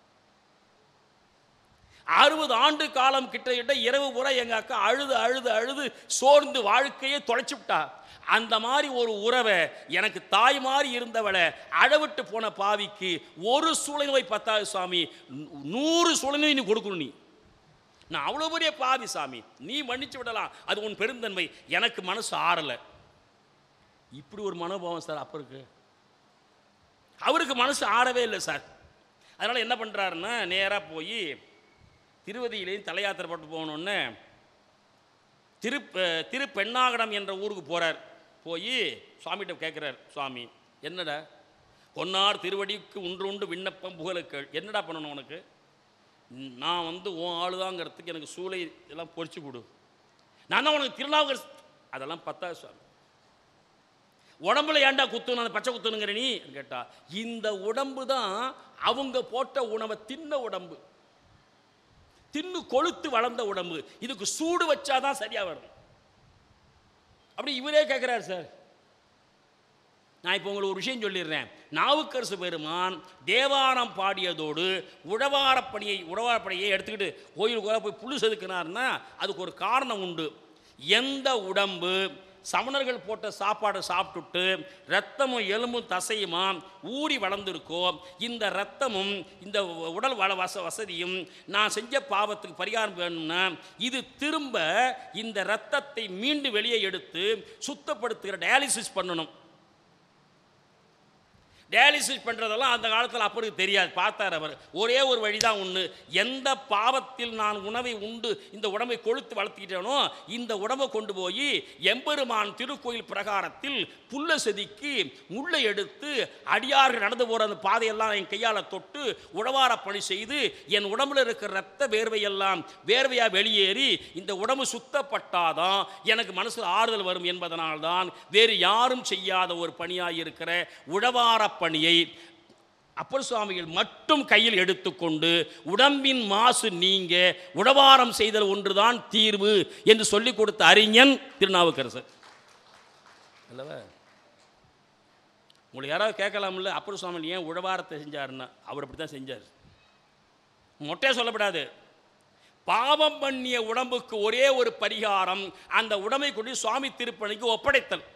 அறுபது ஆண்டு காலம் கிட்டத்தட்ட இரவு பூரா எங்கள் அக்கா அழுது அழுது அழுது சோர்ந்து வாழ்க்கையே தொலைச்சு விட்டா அந்த மாதிரி ஒரு உறவை எனக்கு தாய் மாதிரி இருந்தவளை அழவிட்டு போன பாவிக்கு ஒரு சூழ்நிலை பத்தாவது சாமி நூ- நூறு சூழ்நிலை நீ கொடுக்கணும் நீ நான் அவ்வளோ பெரிய பாவி சாமி நீ மன்னிச்சு விடலாம் அது உன் பெருந்தன்மை எனக்கு மனசு ஆறலை இப்படி ஒரு மனோபாவம் சார் அப்பருக்கு அவருக்கு மனசு ஆறவே இல்லை சார் அதனால் என்ன பண்ணுறாருன்னா நேராக போய் திருவதியிலேயும் தலையாத்திரை போட்டு போகணுன்னு திரு திருப்பெண்ணாகடம் என்ற ஊருக்கு போகிறார் போய் சுவாமிகிட்ட கேட்குறார் சுவாமி என்னடா பொன்னார் திருவடிக்கு உண்டு உண்டு விண்ணப்பம் புகழுக்கள் என்னடா பண்ணணும் உனக்கு ம், நான் வந்து உன் ஆளுதாங்கிறதுக்கு எனக்கு சூளை எல்லாம் பொறிச்சு கொடு நான் தான் உனக்கு திருநாவுக்கரசு அதெல்லாம் பத்தாது சுவாமி உடம்புல ஏன்டா குத்தணும் அந்த பச்சை குத்தணுங்கிற நீ கேட்டா இந்த உடம்பு தான் அவங்க போட்ட உணவை தின்ன உடம்பு தின்னு கொழுத்து வளர்ந்த உடம்பு இதுக்கு சூடு வச்சாதான் சரியா வரும் அப்படி இவரே கேட்குறாரு சார் நான் இப்போ உங்களுக்கு ஒரு விஷயம் சொல்லிடுறேன் நாவுக்கரசு பெருமான் தேவாரம் பாடியதோடு உழவாரப்பணியை உழவாரப்பணியை எடுத்துக்கிட்டு கோயிலுக்குள்ள போய் புழு செதுக்கினார்னா அதுக்கு ஒரு காரணம் உண்டு எந்த உடம்பு சமணர்கள் போட்ட சாப்பாடை சாப்பிட்டுட்டு ரத்தமும் எலும்பும் தசையுமா ஊறி வளர்ந்துருக்கோ இந்த ரத்தமும் இந்த உடல் வள வச வசதியும் நான் செஞ்ச பாவத்துக்கு பரிகாரம் வேணும்னா இது திரும்ப இந்த ரத்தத்தை மீண்டு வெளியே எடுத்து சுத்தப்படுத்துகிற டயாலிசிஸ் பண்ணணும் டயாலிசிஸ் பண்ணுறதெல்லாம் அந்த காலத்தில் அப்பருக்கு தெரியாது பார்த்தார் அவர் ஒரே ஒரு வழி தான் ஒன்று எந்த பாவத்தில் நான் உணவை உண்டு இந்த உடம்பை கொழுத்து வளர்த்திக்கிட்டேனோ இந்த உடம்பை கொண்டு போய் எம்பெருமான் திருக்கோயில் பிரகாரத்தில் புல்ல செதுக்கி முள்ளை எடுத்து அடியார்கள் நடந்து போகிற அந்த பாதையெல்லாம் என் கையால் தொட்டு உழவார பணி செய்து என் உடம்புல இருக்கிற ரத்த வேர்வையெல்லாம் வேர்வையாக வெளியேறி இந்த உடம்பு சுத்தப்பட்டாதான் எனக்கு மனசில் ஆறுதல் வரும் என்பதனால்தான் வேறு யாரும் செய்யாத ஒரு பணியாக இருக்கிற உழவார பணியை அப்பர் சுவாமிகள் மட்டும் கையில் எடுத்துக்கொண்டு உடம்பின் மாசு நீங்க உடவாரம் செய்தல் ஒன்றுதான் தீர்வு என்று சொல்லிக் கொடுத்த அறிஞன் திருநாவுக்கரசர் அல்லவா உங்களுக்கு யாராவது கேட்கலாம்ல அப்பர் சுவாமி ஏன் உழவாரத்தை செஞ்சாருன்னா அவர் அப்படி தான் செஞ்சார் மொட்டையாக சொல்லப்படாது பாவம் பண்ணிய உடம்புக்கு ஒரே ஒரு பரிகாரம் அந்த உடம்பை கொண்டு சுவாமி திருப்பணிக்கு ஒப்படைத்தல்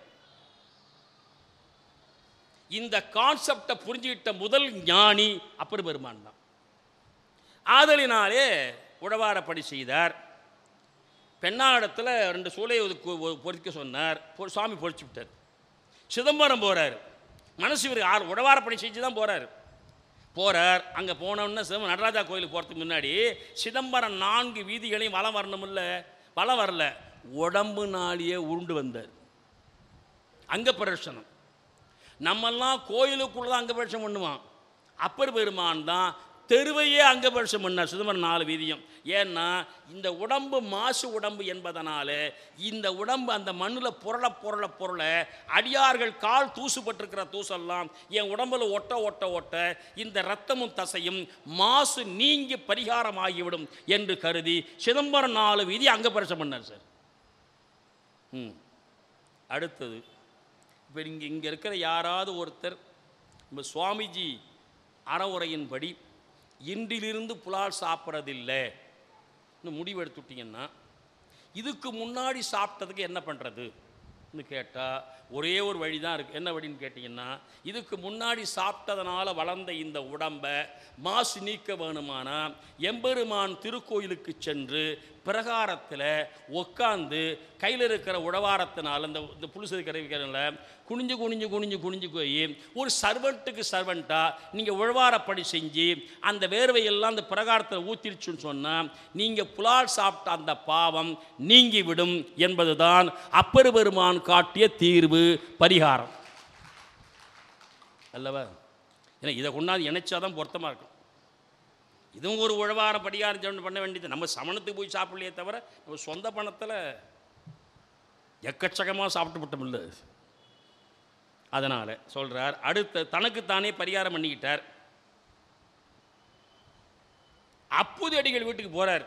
இந்த கான்செப்டை புரிஞ்சுக்கிட்ட முதல் ஞானி அப்பர் பெருமான் தான் ஆதலினாலே உழவாரப்படி செய்தார் பெண்ணாடத்தில் ரெண்டு சூளையை ஒதுக்கு- ஒ- பொறிக்க சொன்னார் பொ- சுவாமி பொறிச்சு விட்டார் சிதம்பரம் போகிறார் மனசு இவர் ஆறு உழவாரப்பணி செஞ்சு தான் போகிறார் போகிறார் அங்கே போனோன்னா சிதம்பரம் நடராஜா கோயிலுக்கு போகிறதுக்கு முன்னாடி சிதம்பரம் நான்கு வீதிகளையும் வலம் வரணுமில்ல வலம் வரல உடம்பு நாளியே உருண்டு வந்தார் அங்க பிரதர்ஷனம் நம்மெல்லாம் கோயிலுக்குள்ள தான் அங்க பிரதர்ஷனம் பண்ணுவான் அப்பர் பெருமான் தான் தெருவையே அங்க பிரதர்ஷனம் பண்ணார் சிதம்பரம் நாலு வீதியும் ஏன்னா இந்த உடம்பு மாசு உடம்பு என்பதனால இந்த உடம்பு அந்த மண்ணில் புரள புரள புரள அடியார்கள் கால் தூசுப்பட்டிருக்கிற தூசெல்லாம் என் உடம்புல ஒட்ட ஒட்ட ஒட்ட இந்த ரத்தமும் தசையும் மாசு நீங்கி பரிகாரமாகிவிடும் என்று கருதி சிதம்பரம் நாலு வீதி அங்க பிரதர்ஷனம் பண்ணார் சார் ம் அடுத்தது இப்போ இங்கே இங்கே இருக்கிற யாராவது ஒருத்தர் நம்ம சுவாமிஜி அறவுரையின்படி இன்றிலிருந்து புலால் சாப்பிட்றதில்லை முடிவு எடுத்துட்டிங்கன்னா இதுக்கு முன்னாடி சாப்பிட்டதுக்கு என்ன பண்ணுறதுன்னு கேட்டால் ஒரே ஒரு வழி தான் இருக்குது என்ன வழின்னு கேட்டிங்கன்னா இதுக்கு முன்னாடி சாப்பிட்டதனால வளர்ந்த இந்த உடம்பை மாசு நீக்க வேணுமானா எம்பெருமான் திருக்கோயிலுக்கு சென்று பிரகாரத்தில் உட்காந்து கையில் இருக்கிற உழவாரத்தினால் இந்த இந்த புலுசு கிடைக்கிறதுல குனிஞ்சு குனிஞ்சு குனிஞ்சு குனிஞ்சு போய் ஒரு சர்வெண்ட்டுக்கு சர்வெண்ட்டாக நீங்கள் உழவாரப்படி செஞ்சு அந்த வேர்வையெல்லாம் அந்த பிரகாரத்தில் ஊத்திருச்சுன்னு சொன்னால் நீங்கள் புலால் சாப்பிட்ட அந்த பாவம் நீங்கிவிடும் என்பதுதான் அப்பர் பெருமான் காட்டிய தீர்வு பரிகாரம் அல்லவா ஏன்னா இதை கொண்டாந்து இணைச்சாதான் பொருத்தமாக இருக்கும் இதுவும் ஒரு உழவார படிகாரம் சொன்ன பண்ண வேண்டியது நம்ம சமணத்துக்கு போய் சாப்பிடலையே தவிர நம்ம சொந்த பணத்தில் எக்கச்சக்கமாக சாப்பிட்டு விட்டோம்ல அதனால் சொல்கிறார் அடுத்த தனக்குத்தானே பரிகாரம் பண்ணிக்கிட்டார் அப்புது அடிகள் வீட்டுக்கு போகிறார்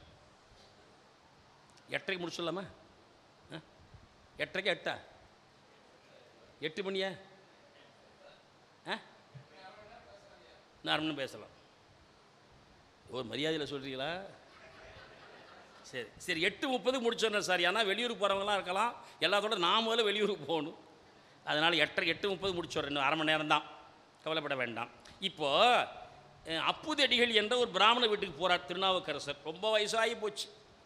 எட்டரைக்கு முடிச்சிடலாமா ஆ? எட்டரைக்கு எட்டா எட்டு மணியா ஆ நார்மலும் பேசலாம் ஒரு மரியாதையில் சொல்கிறீங்களா சரி சரி எட்டு முப்பது முடிச்சிடணும் சார் ஏன்னா வெளியூருக்கு போகிறவங்களாம் இருக்கலாம் எல்லாத்தோட நான் முதல்ல வெளியூருக்கு போகணும் அதனால் எட்டரை எட்டு முப்பது முடிச்சிடுறேன் இன்னும் அரை மணி நேரம் தான் கவலைப்பட வேண்டாம் இப்போது அப்புதடிகள் என்ற ஒரு பிராமண வீட்டுக்கு போகிறார் திருநாவுக்கரசர் ரொம்ப வயசாகி போச்சு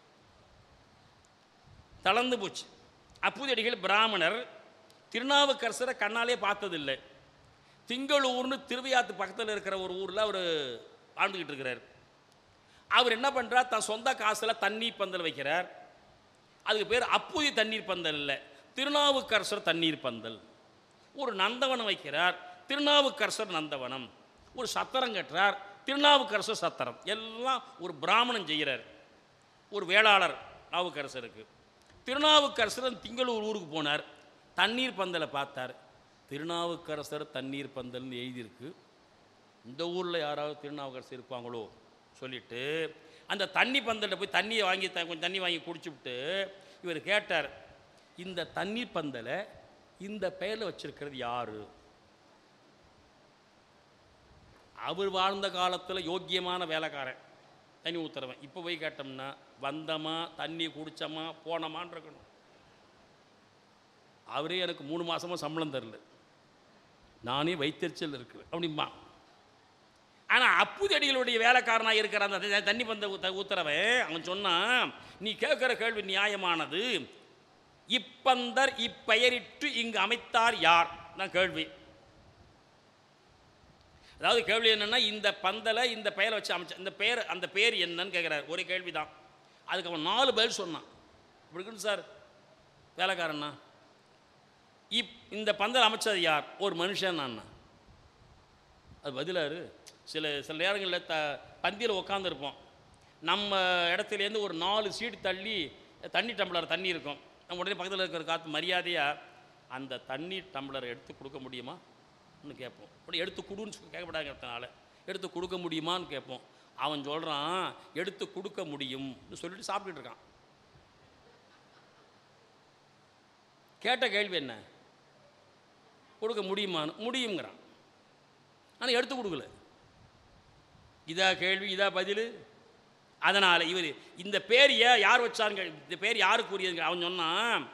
தளர்ந்து போச்சு அப்புதடிகள் பிராமணர் திருநாவுக்கரசரை கண்ணாலே பார்த்ததில்லை திங்களூர்னு திருவையாத்து பக்கத்தில் இருக்கிற ஒரு ஊரில் அவர் வாழ்ந்துக்கிட்டு இருக்கிறார் அவர் என்ன பண்ணுறார் தன் சொந்த காசில் தண்ணீர் பந்தல் வைக்கிறார் அதுக்கு பேர் அப்புதி தண்ணீர் பந்தல் இல்லை திருநாவுக்கரசர் தண்ணீர் பந்தல் ஒரு நந்தவனம் வைக்கிறார் திருநாவுக்கரசர் நந்தவனம் ஒரு சத்திரம் கட்டுறார் திருநாவுக்கரசர் சத்திரம் எல்லாம் ஒரு பிராமணன் செய்கிறார் ஒரு வேளாளர் நாவுக்கரசருக்கு திருநாவுக்கரசர் திங்களூர் ஊருக்கு போனார் தண்ணீர் பந்தலை பார்த்தார் திருநாவுக்கரசர் தண்ணீர் பந்தல்னு எழுதியிருக்கு இந்த ஊரில் யாராவது திருநாவுக்கரசர் இருப்பாங்களோ சொல்லிட்டு அந்த தண்ணி பந்தல்கிட்ட போய் தண்ணியை வாங்கி த கொஞ்சம் தண்ணி வாங்கி குடிச்சுவிட்டு இவர் கேட்டார் இந்த தண்ணீர் பந்தலை இந்த பெயரில் வச்சிருக்கிறது யாரு அவர் வாழ்ந்த காலத்தில் யோக்கியமான வேலைக்காரன் தண்ணி ஊத்துறவன் இப்போ போய் கேட்டோம்னா வந்தமா தண்ணி குடிச்சோமா போனோமான்னு இருக்கணும் அவரே எனக்கு மூணு மாசமா சம்பளம் தரல நானே வைத்தறிச்சல் இருக்கிறேன் அப்படிம்பா ஆனால் அப்புதடிகளுடைய வேலைக்காரனாக இருக்கிற அந்த த- தண்ணி பந்த ஊத்த ஊத்துறவன் அவன் சொன்னான் நீ கேட்குற கேள்வி நியாயமானது இப்பந்தர் இப்பெயரிட்டு இங்கு அமைத்தார் யார் நான் கேள்வி அதாவது கேள்வி என்னன்னா இந்த பந்தலை இந்த பெயரை வச்சு அமைச்ச இந்த பெயர் அந்த பேர் என்னன்னு கேட்குறாரு ஒரே கேள்வி தான் அதுக்கு அவன் நாலு பதில் சொன்னான் இப்படி இருக்குன்னு சார் வேலைக்காரண்ணா இப் இந்த பந்தல் அமைச்சது யார் ஒரு மனுஷன் நான் அது பதிலாரு சில சில நேரங்களில் த பந்தியில் உட்காந்துருப்போம் நம்ம இடத்துலேருந்து ஒரு நாலு சீட்டு தள்ளி தண்ணி டம்ளர் தண்ணி இருக்கும் நம்ம உடனே பக்கத்தில் இருக்கிற காத்து மரியாதையாக அந்த தண்ணி டம்ளரை எடுத்து கொடுக்க முடியுமா ன்னு கேட்போம் அப்படி எடுத்து கொடுன்னு சொல்லி கேட்கப்படாங்கிறதுனால எடுத்து கொடுக்க முடியுமான்னு கேட்போம் அவன் சொல்கிறான் எடுத்து கொடுக்க முடியும்னு சொல்லிட்டு சாப்பிட்டுட்டு இருக்கான் கேட்ட கேள்வி என்ன கொடுக்க முடியுமான்னு முடியுங்கிறான் ஆனால் எடுத்து கொடுக்கல இதா கேள்வி இதா பதில் அதனால் இவர் இந்த பேர் ஏன் யார் வச்சாங்க இந்த பேர் யாருக்கு உரியதுங்க அவன் சொன்னான்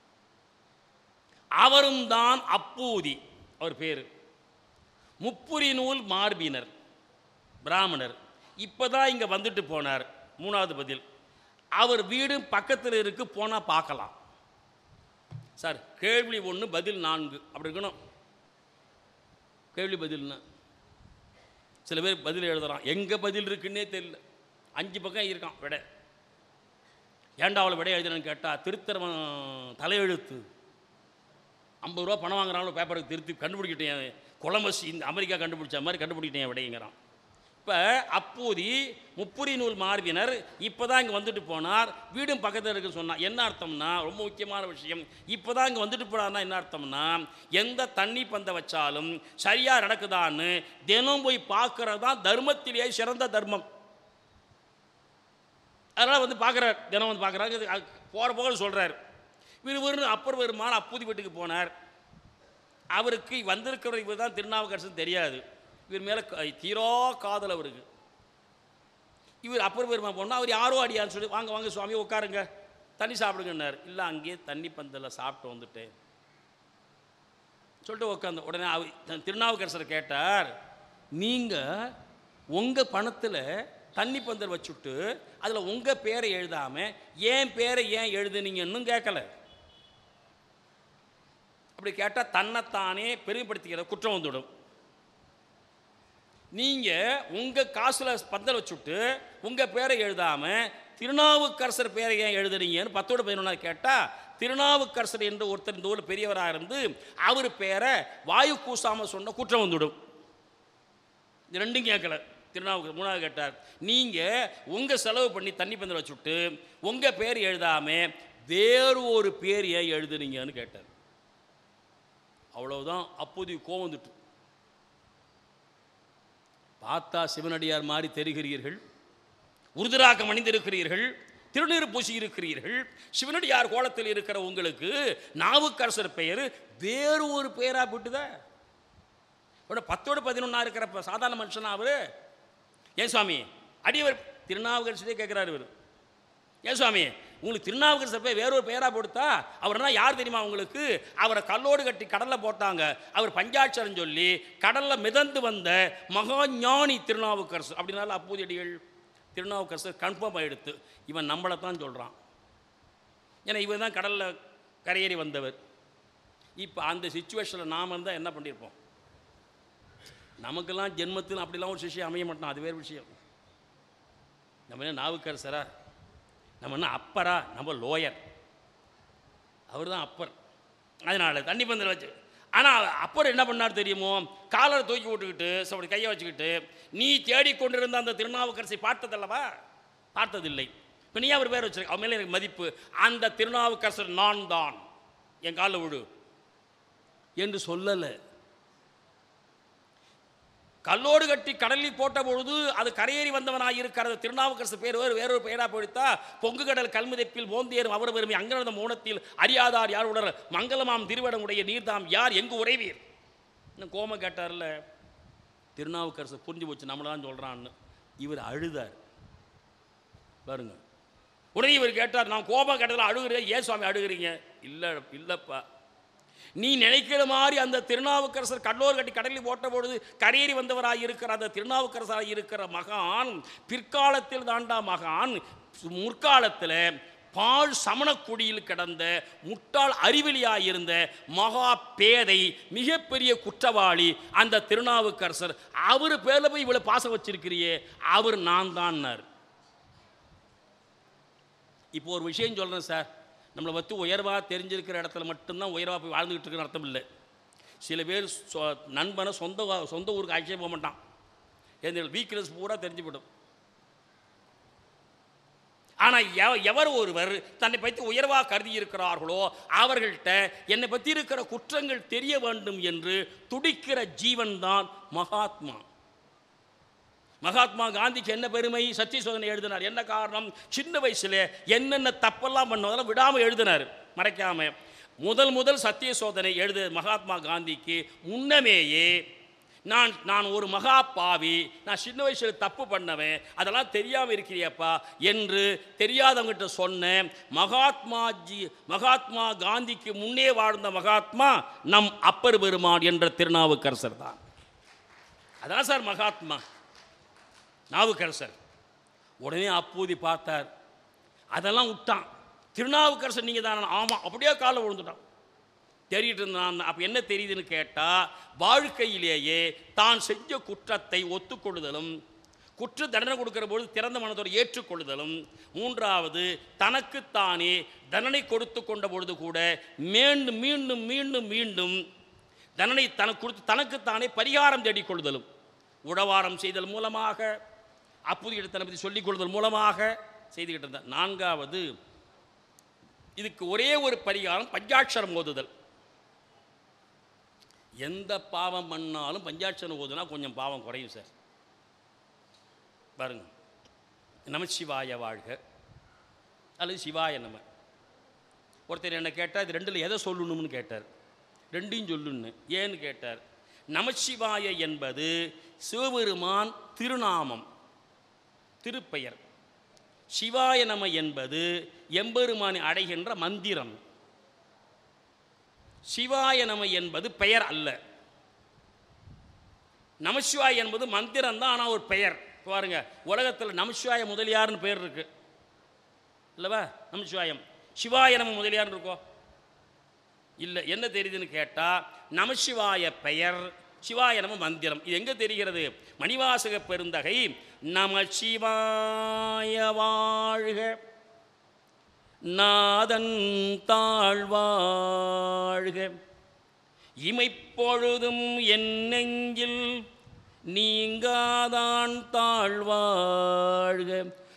அவரும் தான் அப்பூதி அவர் பேர் முப்புரி நூல் மார்பினர் பிராமணர் இப்போ தான் இங்கே வந்துட்டு போனார் மூணாவது பதில் அவர் வீடு பக்கத்தில் இருக்கு போனால் பார்க்கலாம் சார் கேள்வி ஒன்று பதில் நான்கு அப்படி இருக்கணும் கேள்வி பதில்னா சில பேர் பதில் எழுதுறான் எங்கே பதில் இருக்குன்னே தெரியல அஞ்சு பக்கம் இருக்கான் விடை ஏன்டா அவளை விடை எழுதுறேன்னு கேட்டால் திருத்தரவன் தலையெழுத்து ஐம்பது ரூபா பணம் வாங்குறாலும் பேப்பருக்கு திருத்தி கண்டுபிடிக்கிட்டேன் கொலம்பஸ் இந்த அமெரிக்கா கண்டுபிடிச்ச மாதிரி கண்டுபிடிக்கிட்டேன் விடைங்கிறான் இப்போ அப்போதி முப்புரி நூல் மார்பினர் இப்போ தான் இங்கே வந்துட்டு போனார் வீடும் பக்கத்தில் இருக்குன்னு சொன்னான் என்ன அர்த்தம்னா ரொம்ப முக்கியமான விஷயம் இப்போ தான் இங்கே வந்துட்டு போனார்னா என்ன அர்த்தம்னா எந்த தண்ணி பந்தை வச்சாலும் சரியாக நடக்குதான்னு தினம் போய் பார்க்கறது தான் தர்மத்திலேயே சிறந்த தர்மம் அதனால் வந்து பார்க்குறார் தினம் வந்து பார்க்குறாரு போகிற போக சொல்கிறார் விறுவிறுன்னு அப்பர் பெருமான் அப்பூதி வீட்டுக்கு போனார் அவருக்கு வந்திருக்கிற இவர் தான் திருநாவுக்கரசன் தெரியாது இவர் மேலே தீரா காதல் அவருக்கு இவர் அப்பர் பெருமான் போனால் அவர் யாரோ அடியான்னு சொல்லி வாங்க வாங்க சுவாமி உட்காருங்க தண்ணி சாப்பிடுங்கன்னார் இல்லை அங்கேயே தண்ணி பந்தலில் சாப்பிட்டு வந்துட்டேன் சொல்லிட்டு உட்காந்து உடனே அவர் திருநாவுக்கரசர் கேட்டார் நீங்கள் உங்கள் பணத்தில் தண்ணி பந்தல் வச்சுட்டு அதில் உங்கள் பேரை எழுதாமல் ஏன் பேரை ஏன் எழுதுனீங்கன்னு கேட்கல அப்படி கேட்டால் தன்னைத்தானே பெருமைப்படுத்திக்கிற குற்றம் வந்துவிடும் நீங்கள் உங்கள் காசில் பந்தல் வச்சுட்டு உங்கள் பேரை எழுதாமல் திருநாவுக்கரசர் பேரை ஏன் எழுதுறீங்கன்னு பத்தோடு பதினொன்றா கேட்டால் திருநாவுக்கரசர் என்று ஒருத்தர் இந்த ஊரில் பெரியவராக இருந்து அவர் பேரை வாயு கூசாமல் சொன்ன குற்றம் வந்துவிடும் இது ரெண்டும் கேட்கல திருநாவுக்கு மூணாவது கேட்டார் நீங்கள் உங்கள் செலவு பண்ணி தண்ணி பந்தல் வச்சுட்டு உங்கள் பேர் எழுதாமல் வேறு ஒரு பேர் ஏன் எழுதுனீங்கன்னு கேட்டார் அவ்வளவுதான் அப்போதைய கோவம் வந்துட்டு பார்த்தா சிவனடியார் மாதிரி தெரிகிறீர்கள் உருதுராக்கம் அணிந்திருக்கிறீர்கள் திருநீர் பூசி இருக்கிறீர்கள் சிவனடியார் கோலத்தில் இருக்கிற உங்களுக்கு நாவுக்கரசர் பெயர் வேறு ஒரு பெயரா போட்டுதா உடனே பத்தோடு பதினொன்னா இருக்கிற ப- சாதாரண மனுஷனா அவரு ஏன் சுவாமி அடியவர் திருநாவுக்கரசரே கேட்குறாரு இவர் ஏன் சுவாமி உங்களுக்கு திருநாவுக்கரசர் போய் வேறொரு பெயராக போடுத்தா அவர்னா யார் தெரியுமா உங்களுக்கு அவரை கல்லோடு கட்டி கடலில் போட்டாங்க அவர் பஞ்சாட்சரம் சொல்லி கடலில் மிதந்து வந்த மகா ஞானி திருநாவுக்கரசர் அப்படின்னால அப்போதையடிகள் திருநாவுக்கரசர் கன்ஃபார்ம் ஆகிடுத்து இவன் நம்மளை தான் சொல்கிறான் ஏன்னா இவன் தான் கடலில் கரையேறி வந்தவர் இப்போ அந்த சுச்சுவேஷனில் நாம் இருந்தால் என்ன பண்ணியிருப்போம் நமக்கெல்லாம் ஜென்மத்தில் அப்படிலாம் ஒரு சிஷியம் அமைய மாட்டோம் அது வேறு விஷயம் நம்ம என்ன நாவுக்கரசரா நம்ம என்ன அப்பரா நம்ம லோயர் அவர் தான் அப்பர் அதனால் தண்ணி பந்தல் வச்சு ஆனால் அப்பர் என்ன பண்ணார் தெரியுமோ காலரை தூக்கி விட்டுக்கிட்டு அப்படி கையை வச்சுக்கிட்டு நீ தேடிக்கொண்டிருந்த அந்த திருநாவுக்கரசை பார்த்ததல்லவா பார்த்ததில்லை இப்போ நீ அவர் பேர் வச்சிருக்க அவன் மேலே எனக்கு மதிப்பு அந்த திருநாவுக்கரசர் நான் தான் என் காலில் விடு என்று சொல்லலை கல்லோடு கட்டி கடலில் போட்ட பொழுது அது கரையேறி வந்தவனாக இருக்கிறது திருநாவுக்கரசு பேர் வேறு வேறொரு பெயராக போயிடுத்தா பொங்கு கடல் கல்முதைப்பில் மோந்தேறும் அவர் பெருமை அங்கனந்த மௌனத்தில் அறியாதார் யார் உடர் மங்களமாம் திருவடம் உடைய நீர்தாம் யார் எங்கு உறைவீர் இன்னும் கோம கேட்டார்ல திருநாவுக்கரசு புரிஞ்சு போச்சு நம்மள தான் சொல்கிறான்னு இவர் அழுதார் பாருங்க உடனே இவர் கேட்டார் நான் கோபம் கேட்டதில் அழுகிறேன் ஏன் சுவாமி அழுகிறீங்க இல்லை இல்லைப்பா நீ நினைக்கிற மாதிரி அந்த திருநாவுக்கரசர் கடலோர் கட்டி கடலில் போட்ட பொழுது கரையேறி வந்தவராக இருக்கிற அந்த திருநாவுக்கரசராக இருக்கிற மகான் பிற்காலத்தில் தாண்டா மகான் முற்காலத்தில் பாழ் சமணக்குடியில் கிடந்த முட்டாள் அறிவிலியாக இருந்த மகா பேதை மிகப்பெரிய குற்றவாளி அந்த திருநாவுக்கரசர் அவர் பேரில் போய் இவ்வளோ பாசம் வச்சிருக்கிறியே அவர் நான் தான்னார் இப்போ ஒரு விஷயம் சொல்கிறேன் சார் நம்மளை பற்றி உயர்வாக தெரிஞ்சிருக்கிற இடத்துல மட்டும்தான் உயர்வாக போய் வாழ்ந்துக்கிட்டு இருக்கிற அர்த்தம் இல்லை சில பேர் சொ நண்பனை சொந்த வா- சொந்த ஊருக்கு அழைச்சே போக மாட்டான் எந்த வீக்னஸ் பூரா தெரிஞ்சுவிடும் ஆனால் எவ எவர் ஒருவர் தன்னை பற்றி உயர்வாக கருதி இருக்கிறார்களோ அவர்கள்ட்ட என்னை பற்றி இருக்கிற குற்றங்கள் தெரிய வேண்டும் என்று துடிக்கிற ஜீவன்தான் மகாத்மா மகாத்மா காந்திக்கு என்ன பெருமை சத்திய சோதனை எழுதினார் என்ன காரணம் சின்ன வயசுல என்னென்ன தப்பெல்லாம் பண்ணதெல்லாம் விடாமல் எழுதினார் மறைக்காம முதல் முதல் சத்திய சோதனை எழுத மகாத்மா காந்திக்கு முன்னமேயே நான் நான் ஒரு மகா பாவி நான் சின்ன வயசில் தப்பு பண்ணவன் அதெல்லாம் தெரியாமல் இருக்கிறியப்பா என்று தெரியாதவங்கிட்ட சொன்னேன் மகாத்மா ஜி மகாத்மா காந்திக்கு முன்னே வாழ்ந்த மகாத்மா நம் அப்பர் பெருமான் என்ற திருநாவுக்கரசர் தான் அதான் சார் மகாத்மா நாவுக்கரசர் உடனே அப்பூதி பார்த்தார் அதெல்லாம் விட்டான் திருநாவுக்கரசர் நீங்கள் தான் ஆமாம் அப்படியே காலில் விழுந்துட்டான் தேடிட்டு இருந்தான் அப்போ என்ன தெரியுதுன்னு கேட்டால் வாழ்க்கையிலேயே தான் செஞ்ச குற்றத்தை ஒத்துக்கொள்ளுதலும் குற்ற தண்டனை கொடுக்கிற பொழுது திறந்த மனதோடு ஏற்றுக்கொள்ளுதலும் மூன்றாவது தனக்குத்தானே தண்டனை கொடுத்து கொண்ட பொழுது கூட மீண்டும் மீண்டும் மீண்டும் மீண்டும் தண்டனை தனக்கு கொடுத்து தனக்குத்தானே பரிகாரம் தேடிக்கொள்ளுதலும் உழவாரம் செய்தல் மூலமாக அப்புதிய தன்னை பற்றி சொல்லிக் கொள்ளுதல் மூலமாக செய்துக்கிட்டு இருந்தார் நான்காவது இதுக்கு ஒரே ஒரு பரிகாரம் பஞ்சாட்சரம் ஓதுதல் எந்த பாவம் பண்ணாலும் பஞ்சாட்சரம் ஓதுனா கொஞ்சம் பாவம் குறையும் சார் பாருங்க நமச்சிவாய வாழ்க அல்லது சிவாய நம ஒருத்தர் என்ன கேட்டார் இது ரெண்டில் எதை சொல்லணும்னு கேட்டார் ரெண்டையும் சொல்லுன்னு ஏன்னு கேட்டார் நமச்சிவாய என்பது சிவபெருமான் திருநாமம் திருப்பெயர் சிவாய நம என்பது எம்பெருமானை அடைகின்ற மந்திரம் சிவாய நம என்பது பெயர் அல்ல நமசிவாய் என்பது மந்திரம் தான் ஆனால் ஒரு பெயர் பாருங்க உலகத்தில் நமசிவாய முதலியார்னு பேர் இருக்கு இல்லவா நமசிவாயம் சிவாய நம முதலியார்னு இருக்கோ இல்லை என்ன தெரியுதுன்னு கேட்டால் நமசிவாய பெயர் சிவாய நம மந்திரம் இது எங்கே தெரிகிறது மணிவாசக பெருந்தகை நம சிவாய வாழ்க நாதன் தாழ்வாழ்க இமைப்பொழுதும் என் நெஞ்சில் நீங்காதான் தாழ்வாழ்க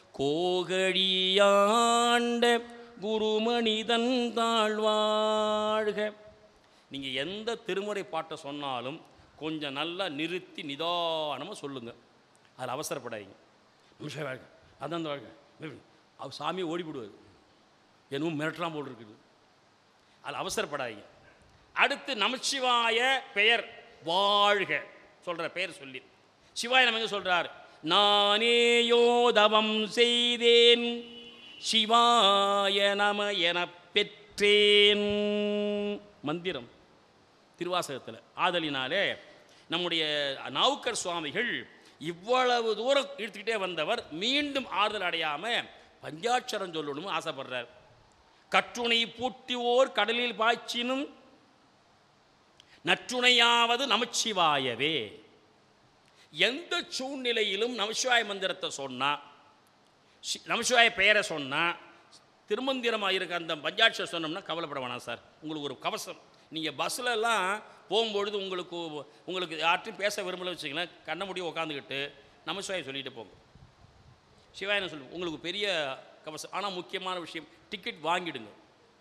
கோகழியாண்ட குருமணிதன் தாழ்வாழ்க நீங்கள் எந்த திருமுறை பாட்டை சொன்னாலும் கொஞ்சம் நல்லா நிறுத்தி நிதானமாக சொல்லுங்கள் அதில் அவசரப்படாதீங்க நிமிஷம் வாழ்க அதான் வாழ்க அவர் சாமியை ஓடிவிடுவார் என்னவும் மிரட்டலாம் போல் இருக்குது அதில் அவசரப்படாதீங்க அடுத்து நமச்சிவாய பெயர் வாழ்க சொல்கிற பெயர் சொல்லி சிவாய நம்ம எங்க சொல்கிறார் நானேயோ தவம் செய்தேன் சிவாய நம என பெற்றேன் மந்திரம் திருவாசகத்தில் ஆதலினாலே நம்முடைய நாவுக்கர் சுவாமிகள் இவ்வளவு தூரம் இழுத்துக்கிட்டே வந்தவர் மீண்டும் ஆறுதல் அடையாமல் பஞ்சாட்சரம் சொல்லணும்னு ஆசைப்படுறார் கற்றுணை பூட்டியோர் கடலில் பாய்ச்சினும் நற்றுணையாவது நமச்சிவாயவே எந்த சூழ்நிலையிலும் நமசிவாய மந்திரத்தை சொன்னால் நமசிவாய பெயரை சொன்னால் திருமந்திரமாக இருக்க அந்த பஞ்சாட்சர் சொன்னோம்னா கவலைப்பட வேணாம் சார் உங்களுக்கு ஒரு கவசம் நீங்கள் பஸ்ஸிலலாம் போகும்பொழுது உங்களுக்கு உங்களுக்கு யார்ட்டையும் பேச விரும்பல வச்சுங்களேன் கண்ண முடிய உட்காந்துக்கிட்டு நமசிவாய சொல்லிட்டு போங்க சிவாயனை சொல்லு உங்களுக்கு பெரிய கவசம் ஆனால் முக்கியமான விஷயம் டிக்கெட் வாங்கிடுங்க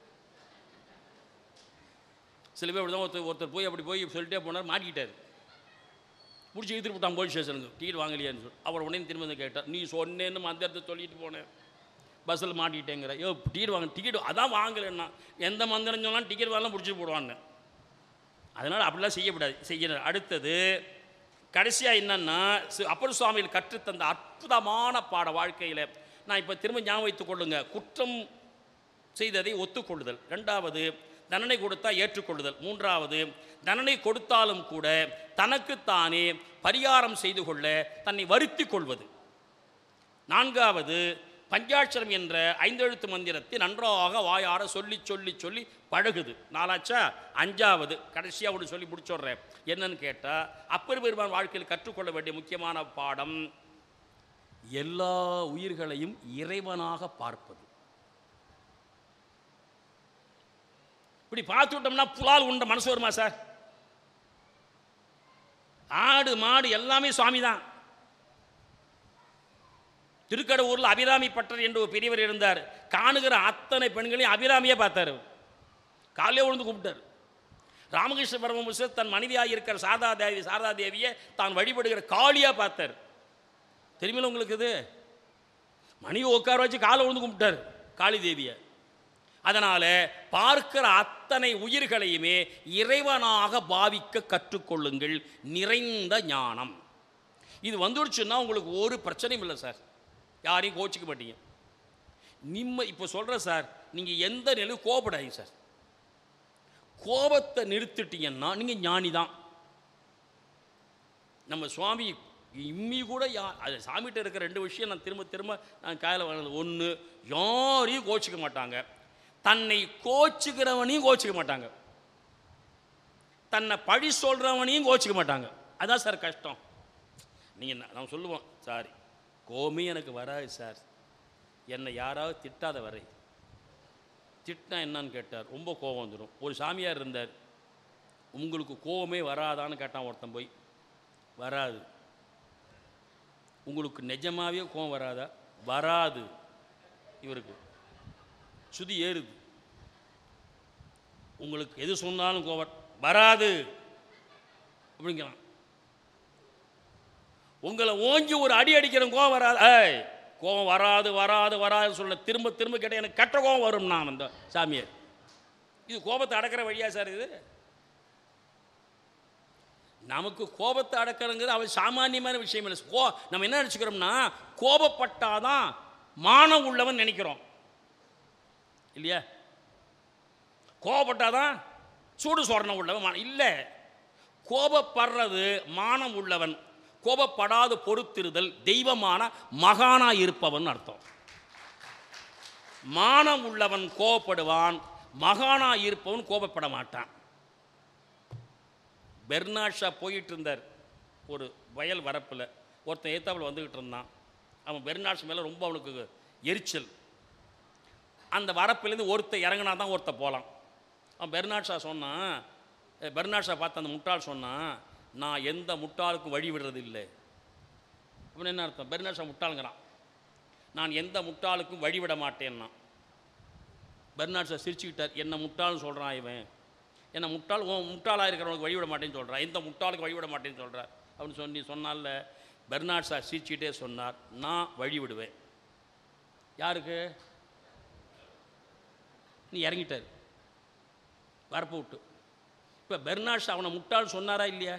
சில பேர் தான் ஒருத்தர் ஒருத்தர் போய் அப்படி போய் சொல்லிட்டே போனார் மாட்டிக்கிட்டார் பிடிச்சி இழுத்துட்டு விட்டான் போலீஸ் ஸ்டேஷனுக்கு டிக்கெட் வாங்கலையான்னு சொல்லி அவர் உடனே திரும்ப வந்து கேட்டார் நீ சொன்னேன்னு மந்திரத்தை சொல்லிட்டு போனேன் பஸ்ஸில் மாட்டிக்கிட்டேங்கிற ஐயோ டிக்கெட் வாங்க டிக்கெட் அதான் வாங்கலைன்னா எந்த மந்திரம் சொன்னாலும் டிக்கெட் வாங்கலாம் பிடிச்சிட்டு போடுவான்னு அதனால் அப்படிலாம் செய்யக்கூடாது செய்யணும் அடுத்தது கடைசியாக என்னன்னா சி- அப்பர் சுவாமிகள் கற்றுத்தந்த அற்புதமான பாட வாழ்க்கையில் நான் இப்போ திரும்ப ஞாபகம் வைத்துக் கொள்ளுங்க குற்றம் செய்ததை ஒத்துக்கொள்ளுதல் ரெண்டாவது தண்டனை கொடுத்தா ஏற்றுக்கொள்ளுதல் மூன்றாவது தண்டனை கொடுத்தாலும் கூட தனக்குத்தானே பரிகாரம் செய்து கொள்ள தன்னை வருத்தி கொள்வது நான்காவது பஞ்சாட்சரம் என்ற ஐந்தெழுத்து மந்திரத்தை நன்றாக வாயார சொல்லி சொல்லி சொல்லி பழகுது நாலாச்சா அஞ்சாவது கடைசியாக ஒன்று சொல்லி முடிச்சுடுறேன் என்னன்னு கேட்டால் அப்பர் பெருமான் வாழ்க்கையில் கற்றுக்கொள்ள வேண்டிய முக்கியமான பாடம் எல்லா உயிர்களையும் இறைவனாக பார்ப்பது இப்படி பார்த்து விட்டோம்னா புலால் உண்ட மனசு வருமா சார் ஆடு மாடு எல்லாமே சுவாமி தான் திருக்கடவுரில் அபிராமி பட்டர் என்று ஒரு பெரியவர் இருந்தார் காணுகிற அத்தனை பெண்களையும் அபிராமியே பார்த்தார் அவர். காலையே விழுந்து கும்பிட்டார் ராமகிருஷ்ண பரமஹம்சர் தன் மனைவியாக இருக்கிற சாரதா தேவி சாரதா தேவியை தான் வழிபடுகிற காளியாக பார்த்தார் தெரியுமில்ல உங்களுக்கு இது மனைவி உட்கார வச்சு காலை விழுந்து கும்பிட்டார் காளி தேவியை அதனால் பார்க்கிற அத்தனை உயிர்களையுமே இறைவனாக பாவிக்க கற்றுக்கொள்ளுங்கள் நிறைந்த ஞானம் இது வந்துடுச்சுன்னா உங்களுக்கு ஒரு பிரச்சனையும் இல்லை சார் யாரையும் கோச்சிக்க மாட்டீங்க நிம்ம இப்போ சொல்கிறேன் சார் நீங்கள் எந்த நிலையும் கோபப்படாதீங்க சார் கோபத்தை நிறுத்திட்டீங்கன்னா நீங்கள் ஞானி தான் நம்ம சுவாமி இம்மி கூட யா அது சாமிகிட்ட இருக்கிற ரெண்டு விஷயம் நான் திரும்ப திரும்ப நான் காயில் வாங்கினது ஒன்று யாரையும் கோச்சிக்க மாட்டாங்க தன்னை கோச்சுக்கிறவனையும் கோச்சிக்க மாட்டாங்க தன்னை பழி சொல்கிறவனையும் கோச்சிக்க மாட்டாங்க அதான் சார் கஷ்டம் நீங்கள் நான் சொல்லுவோம் சாரி கோமே எனக்கு வராது சார் என்னை யாராவது திட்டாத வரை திட்டினா என்னன்னு கேட்டார் ரொம்ப கோபம் வந்துடும் ஒரு சாமியார் இருந்தார் உங்களுக்கு கோபமே வராதான்னு கேட்டான் ஒருத்தன் போய் வராது உங்களுக்கு நிஜமாவே கோபம் வராதா வராது இவருக்கு சுதி ஏறுது உங்களுக்கு எது சொன்னாலும் கோபம் வராது அப்படிங்கிறான் உங்களை ஓங்கி ஒரு அடி அடிக்கிற கோவம் வராது ஏய் கோவம் வராது வராது வராது சொல்ல திரும்ப திரும்ப கேட்ட எனக்கு கெட்ட கோவம் வரும் நான் அந்த சாமியார் இது கோபத்தை அடக்கிற வழியா சார் இது நமக்கு கோபத்தை அடக்கிறங்கிறது அவன் சாமானியமான விஷயம் இல்லை கோ நம்ம என்ன நினச்சிக்கிறோம்னா கோபப்பட்டாதான் மானம் உள்ளவன் நினைக்கிறோம் இல்லையா கோபப்பட்டாதான் சூடு சொரணம் உள்ளவன் மான- இல்லை கோபப்படுறது மானம் உள்ளவன் கோபப்படாது பொறுத்திருதல் தெய்வமான மகானா இருப்பவன் அர்த்தம் மானம் உள்ளவன் கோபப்படுவான் மகானா இருப்பவன் கோபப்பட மாட்டான் பெர்னாஷா போயிட்டு இருந்தார் ஒரு வயல் வரப்பில் ஒருத்தன் ஏத்தாப்புல வந்துக்கிட்டு இருந்தான் அவன் பெர்னாஷ் மேலே ரொம்ப அவனுக்கு எரிச்சல் அந்த வரப்பிலேருந்து ஒருத்தன் இறங்கினா தான் ஒருத்தன் போகலாம் அவன் பெர்னாட்ஷா சொன்னான் அஹ் பெர்னாட்ஷா பார்த்து அந்த முட்டாள் சொன்னான் நான் எந்த முட்டாளுக்கும் வழி விடுறது இல்லை அப்படின்னு என்ன அர்த்தம் பெர்னாட்ஷா முட்டாளுங்கிறான் நான் எந்த முட்டாளுக்கும் வழிவிட மாட்டேன்னா பெர்னாட்ஷா சிரிச்சுக்கிட்டார் என்ன முட்டாள்னு சொல்கிறான் இவன் என்ன முட்டாள் உன் முட்டாளாக இருக்கிறவனுக்கு வழிவிட மாட்டேன்னு சொல்கிறான் எந்த முட்டாளுக்கு வழிவிட மாட்டேன்னு சொல்கிறார் அப்படின்னு சொல்லி சொன்னால பெர்னாட்ஷா சிரிச்சுக்கிட்டே சொன்னார் நான் வழி விடுவேன் யாருக்கு நீ இறங்கிட்டார் வரப்பு விட்டு இப்போ பெர்னாஷ் அவனை முட்டாள் சொன்னாரா இல்லையா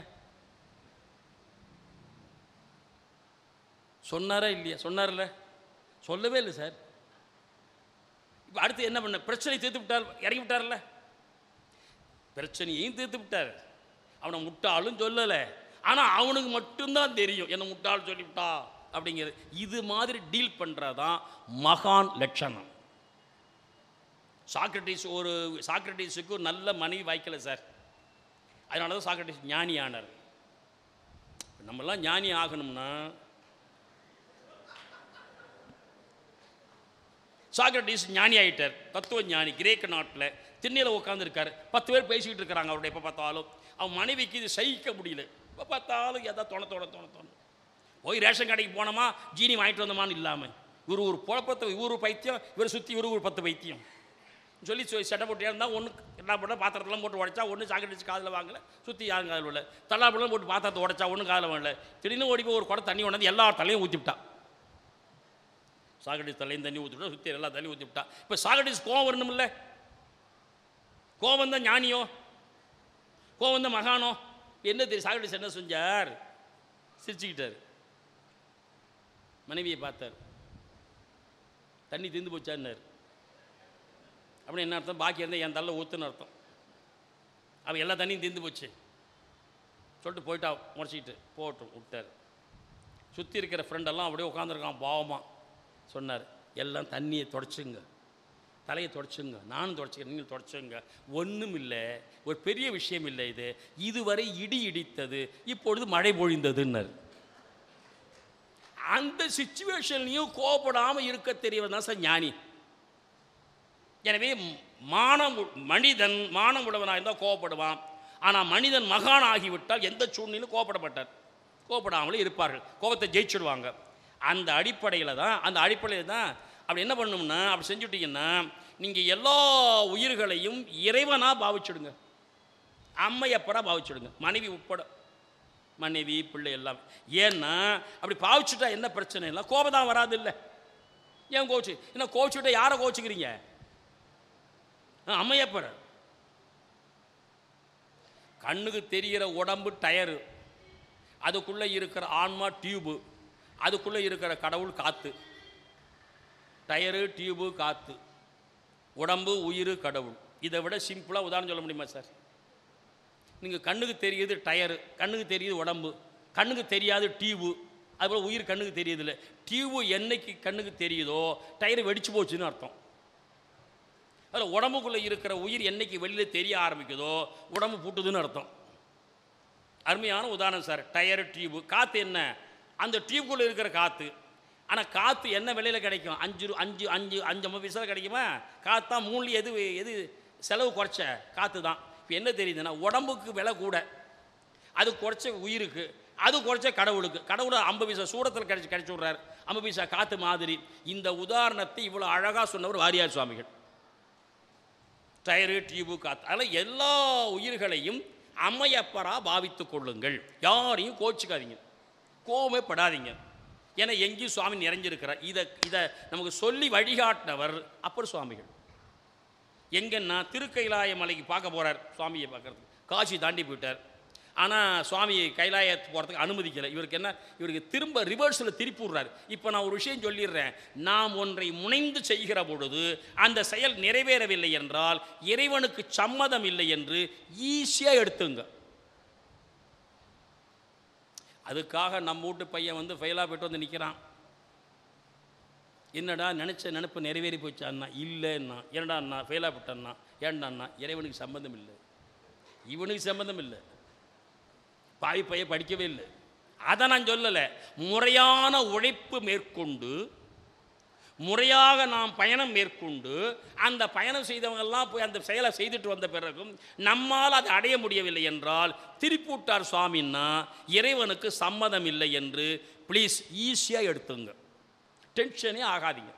சொன்னாரா இல்லையா சொன்னார்ல சொல்லவே இல்லை சார் இப்போ அடுத்து என்ன பண்ண பிரச்சனை தீர்த்து விட்டார் இறங்கி விட்டார்ல பிரச்சனையையும் தீர்த்து விட்டார் அவனை முட்டாளும் சொல்லலை ஆனால் அவனுக்கு மட்டும்தான் தெரியும் என்ன முட்டாள் சொல்லிவிட்டா அப்படிங்கிறது இது மாதிரி டீல் பண்ணுறதான் மகான் லட்சணம் சாக்ரட்டிஸ் ஒரு சாக்ரட்டிஸுக்கு ஒரு நல்ல மனைவி வாய்க்கல சார் அதனால தான் சாக்ரட்டிஸ் ஞானி ஆனார் நம்மெல்லாம் ஞானி ஆகணும்னா சாக்ரட்டிஸ் ஞானி ஆயிட்டார் தத்துவ ஞானி கிரேக்க நாட்டில் திண்ணையில் உட்காந்துருக்காரு பத்து பேர் பேசிக்கிட்டு இருக்கிறாங்க அவருடைய எப்போ பார்த்தாலும் அவன் மனைவிக்கு இது சகிக்க முடியல எப்போ பார்த்தாலும் எதா தோண தோண தோண தோண போய் ரேஷன் கடைக்கு போனோமா ஜீனி வாங்கிட்டு வந்தோமான்னு இல்லாமல் இவர் ஒரு குழப்பத்தை இவர் ஒரு பைத்தியம் இவர் சுற்றி இவர் ஒரு பத்து பைத்தியம் சொல்லி சொல்லி சட்டை போட்டு இருந்தால் ஒன்று என்ன பண்ண பாத்திரத்தெல்லாம் போட்டு உடைச்சா ஒன்று சாக்கடிச்சு காதில் வாங்கல சுற்றி யாரும் காதில் விடல தள்ளாப்பெல்லாம் போட்டு பாத்திரத்தை உடைச்சா ஒன்றும் காதில் வாங்கல திடீர்னு ஓடி போய் ஒரு குடம் தண்ணி கொண்டாந்து எல்லா தலையும் ஊற்றிவிட்டா சாகடிஸ் தலையும் தண்ணி ஊற்றிவிட்டா சுற்றி எல்லா தலையும் ஊற்றிவிட்டா இப்போ சாகடிஸ் கோவம் வரணுமில்ல கோவம் தான் ஞானியோ கோவம் தான் மகானோ என்ன தெரியும் சாகடிஸ் என்ன செஞ்சார் சிரிச்சுக்கிட்டார் மனைவியை பார்த்தார் தண்ணி தீர்ந்து போச்சான்னார் அப்படின்னு என்ன அர்த்தம் பாக்கி இருந்தால் என் தள்ள ஊற்றுன்னு அர்த்தம் அவன் எல்லா தண்ணியும் தீர்ந்து போச்சு சொல்லிட்டு போயிட்டா முறைச்சிக்கிட்டு போகட்டும் விட்டார் சுற்றி இருக்கிற ஃப்ரெண்டெல்லாம் அப்படியே உட்காந்துருக்கான் பாவமாக சொன்னார் எல்லாம் தண்ணியை தொடச்சுங்க தலையை தொடச்சுங்க நானும் தொடச்சிக்கிறேன் நீங்கள் தொடச்சுங்க ஒன்றும் இல்லை ஒரு பெரிய விஷயம் இல்லை இது இதுவரை இடி இடித்தது இப்பொழுது மழை பொழிந்ததுன்னார் அந்த சுச்சுவேஷன்லையும் கோபப்படாமல் இருக்க தெரியவன் தான் சார் ஞானி எனவே மானம் உ- மனிதன் மானம் உடையவனாக இருந்தால் கோவப்படுவான் ஆனால் மனிதன் மகான் ஆகிவிட்டால் எந்த சூழ்நிலையும் கோபப்பட மாட்டார் கோபப்படாமலே இருப்பார்கள் கோபத்தை ஜெயிச்சிடுவாங்க அந்த அடிப்படையில் தான் அந்த அடிப்படையில் தான் அப்படி என்ன பண்ணணும்னா அப்படி செஞ்சுட்டீங்கன்னா நீங்கள் எல்லா உயிர்களையும் இறைவனாக பாவிச்சிடுங்க அம்மையப்பராக பாவிச்சிடுங்க மனைவி உட்பட மனைவி பிள்ளை எல்லாம் ஏன்னா அப்படி பாவிச்சுட்டா என்ன பிரச்சனை இல்லை கோபம் தான் வராது இல்லை ஏன் கோச்சு என்ன கோச்சுட்டா யாரை கோச்சுக்கிறீங்க ஆ, அம்மையப்பர் கண்ணுக்கு தெரிகிற உடம்பு டயரு அதுக்குள்ளே இருக்கிற ஆன்மா டியூபு அதுக்குள்ளே இருக்கிற கடவுள் காற்று டயரு டியூபு காற்று உடம்பு உயிர் கடவுள் இதை விட சிம்பிளாக உதாரணம் சொல்ல முடியுமா சார் நீங்கள் கண்ணுக்கு தெரியுது டயரு கண்ணுக்கு தெரியுது உடம்பு கண்ணுக்கு தெரியாது டியூபு அதுபோல் உயிர் கண்ணுக்கு தெரியுதில்ல டியூபு என்னைக்கு கண்ணுக்கு தெரியுதோ டயரு வெடிச்சு போச்சுன்னு அர்த்தம் அதில் உடம்புக்குள்ளே இருக்கிற உயிர் என்னைக்கு வெளியில் தெரிய ஆரம்பிக்குதோ உடம்பு பூட்டுதுன்னு அர்த்தம் அருமையான உதாரணம் சார் டயரு டியூபு காற்று என்ன அந்த டியூப்குள்ளே இருக்கிற காற்று ஆனால் காற்று என்ன விலையில் கிடைக்கும் அஞ்சு ரூ- அஞ்சு அஞ்சு அஞ்சு ஐம்பது பைசா கிடைக்குமா காற்று தான் மூணு எது எது செலவு குறைச்ச காற்று தான் இப்போ என்ன தெரியுதுன்னா உடம்புக்கு விலை கூட அது குறைச்ச உயிருக்கு அது குறைச்ச கடவுளுக்கு கடவுளை ஐம்பது பைசா சூடத்தில் கிடைச்சி கிடைச்சி விட்றாரு ஐம்பது பைசா காற்று மாதிரி இந்த உதாரணத்தை இவ்வளோ அழகாக சொன்னவர் வாரியார் சுவாமிகள் டயரு டியூபு காத்து அதில் எல்லா உயிர்களையும் அம்மையப்பரா பாவித்து கொள்ளுங்கள் யாரையும் கோச்சிக்காதீங்க கோவமே படாதீங்க ஏன்னா எங்கேயும் சுவாமி நிறைஞ்சிருக்கிறார் இதை இதை நமக்கு சொல்லி வழிகாட்டினவர் அப்பர் சுவாமிகள் எங்கன்னா திருக்கைலாய மலைக்கு பார்க்க போகிறார் சுவாமியை பார்க்கறதுக்கு காசி தாண்டி போயிட்டார் ஆனால் சுவாமி கைலாயத்துக்கு போகிறதுக்கு அனுமதிக்கலை இவருக்கு என்ன இவருக்கு திரும்ப ரிவர்ஸில் திருப்பி விடுறாரு இப்போ நான் ஒரு விஷயம் சொல்லிடுறேன் நாம் ஒன்றை முனைந்து செய்கிற பொழுது அந்த செயல் நிறைவேறவில்லை என்றால் இறைவனுக்கு சம்மதம் இல்லை என்று ஈஸியாக எடுத்துங்க அதுக்காக நம்ம வீட்டு பையன் வந்து ஃபெயிலாக போயிட்டு வந்து நிற்கிறான் என்னடா நினச்ச நினப்பு நிறைவேறி போச்சு அண்ணா இல்லைன்னா என்னடா அண்ணா ஃபெயிலாக போட்டேன்னா ஏன்டா அண்ணா இறைவனுக்கு சம்பந்தம் இல்லை இவனுக்கு சம்பந்தம் இல்லை பாவி பைய படிக்கவே இல்லை அதை நான் சொல்லலை முறையான உழைப்பு மேற்கொண்டு முறையாக நாம் பயணம் மேற்கொண்டு அந்த பயணம் செய்தவங்கெல்லாம் போய் அந்த செயலை செய்துட்டு வந்த பிறகும் நம்மால் அதை அடைய முடியவில்லை என்றால் திருப்பூட்டார் சுவாமின்னா இறைவனுக்கு சம்மதம் இல்லை என்று ப்ளீஸ் ஈஸியாக எடுத்துங்க டென்ஷனே ஆகாதீங்க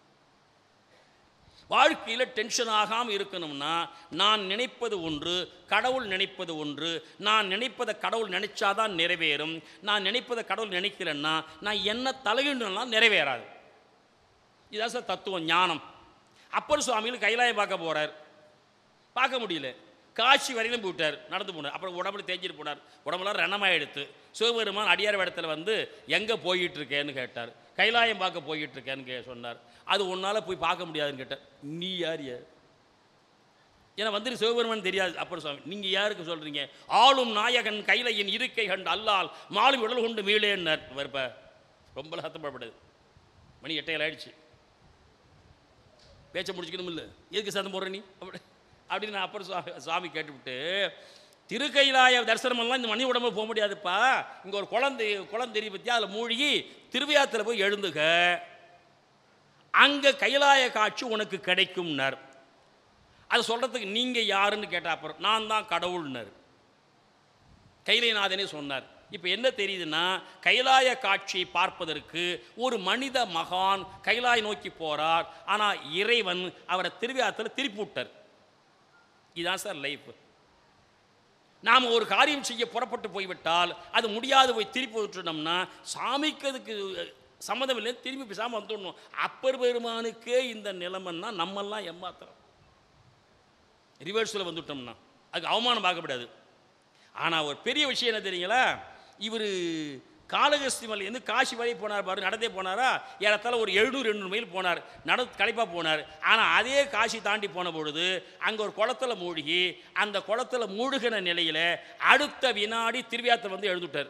வாழ்க்கையில் டென்ஷன் ஆகாமல் இருக்கணும்னா நான் நினைப்பது ஒன்று கடவுள் நினைப்பது ஒன்று நான் நினைப்பதை கடவுள் நினைச்சாதான் நிறைவேறும் நான் நினைப்பதை கடவுள் நினைக்கலன்னா நான் என்ன தலையிடலாம் நிறைவேறாது இதான் சார் தத்துவம் ஞானம் அப்பர் சுவாமிகள் கைலாயம் பார்க்க போகிறார் பார்க்க முடியல காட்சி வரையிலும் போயிட்டார் நடந்து போனார் அப்புறம் உடம்புல தேஞ்சிட்டு போனார் உடம்புலாம் ரணமாயிடுத்து சிவபெருமான் அடியார் இடத்துல வந்து எங்கே போயிட்டு இருக்கேன்னு கேட்டார் கைலாயம் பார்க்க போயிட்டு இருக்கேன்னு கே சொன்னார் அது உன்னால் போய் பார்க்க முடியாதுன்னு கேட்டார் நீ யார் யார் ஏன்னா வந்துட்டு சிவபெருமான் தெரியாது அப்பர் சுவாமி நீங்கள் யாருக்கு சொல்கிறீங்க ஆளும் நாயகன் கைலையின் இருக்கை கண்டு அல்லால் மாலும் உடல் கொண்டு மீளேன்னார் வருப்ப ரொம்ப சத்தப்படப்படுது மணி எட்டையில் ஆயிடுச்சு பேச்ச முடிச்சுக்கணும் இல்லை எதுக்கு சத்தம் போடுற நீ அப்படி அப்படின்னு நான் அப்புறம் சுவாமி சுவாமி கேட்டுவிட்டு திருக்கைலாய தரிசனமெல்லாம் இந்த மணி உடம்பு போக முடியாதுப்பா இங்கே ஒரு குழந்தை குளம் தெரிய பற்றி அதில் மூழ்கி திருவியாத்தில் போய் எழுந்துக அங்கே கைலாய காட்சி உனக்கு கிடைக்கும்னார் அது சொல்கிறதுக்கு நீங்கள் யாருன்னு கேட்ட அப்புறம் நான் தான் கடவுள்னார் கைலைநாதனே சொன்னார் இப்போ என்ன தெரியுதுன்னா கைலாய காட்சியை பார்ப்பதற்கு ஒரு மனித மகான் கைலாய நோக்கி போறார் ஆனால் இறைவன் அவரை திருவிழாத்தில் திருப்பி விட்டார் இதுதான் சார் லைஃப் நாம் ஒரு காரியம் செய்ய புறப்பட்டு போய்விட்டால் அது முடியாது போய் திருப்பி விட்டுட்டோம்னா சாமிக்கு அதுக்கு சம்மதம் இல்லை திரும்பி பேசாமல் வந்துடணும் அப்பர் பெருமானுக்கே இந்த நிலைமைன்னா நம்மெல்லாம் ஏமாத்துறோம் ரிவர்ஸில் வந்துட்டோம்னா அதுக்கு அவமானம் பார்க்கக்கூடாது ஆனால் ஒரு பெரிய விஷயம் என்ன தெரியுங்களா இவர் காளகஸ்தி மலையிலேருந்து காசி வரை போனார் பாரு நடந்தே போனாரா ஏறத்தாழ ஒரு எழுநூறு எண்ணூறு மைல் போனார் நட களைப்பாக போனார் ஆனால் அதே காசி தாண்டி போன பொழுது அங்கே ஒரு குளத்துல மூழ்கி அந்த குளத்துல மூழ்கின நிலையில் அடுத்த வினாடி திருவியாத்தில் வந்து எழுந்துட்டார்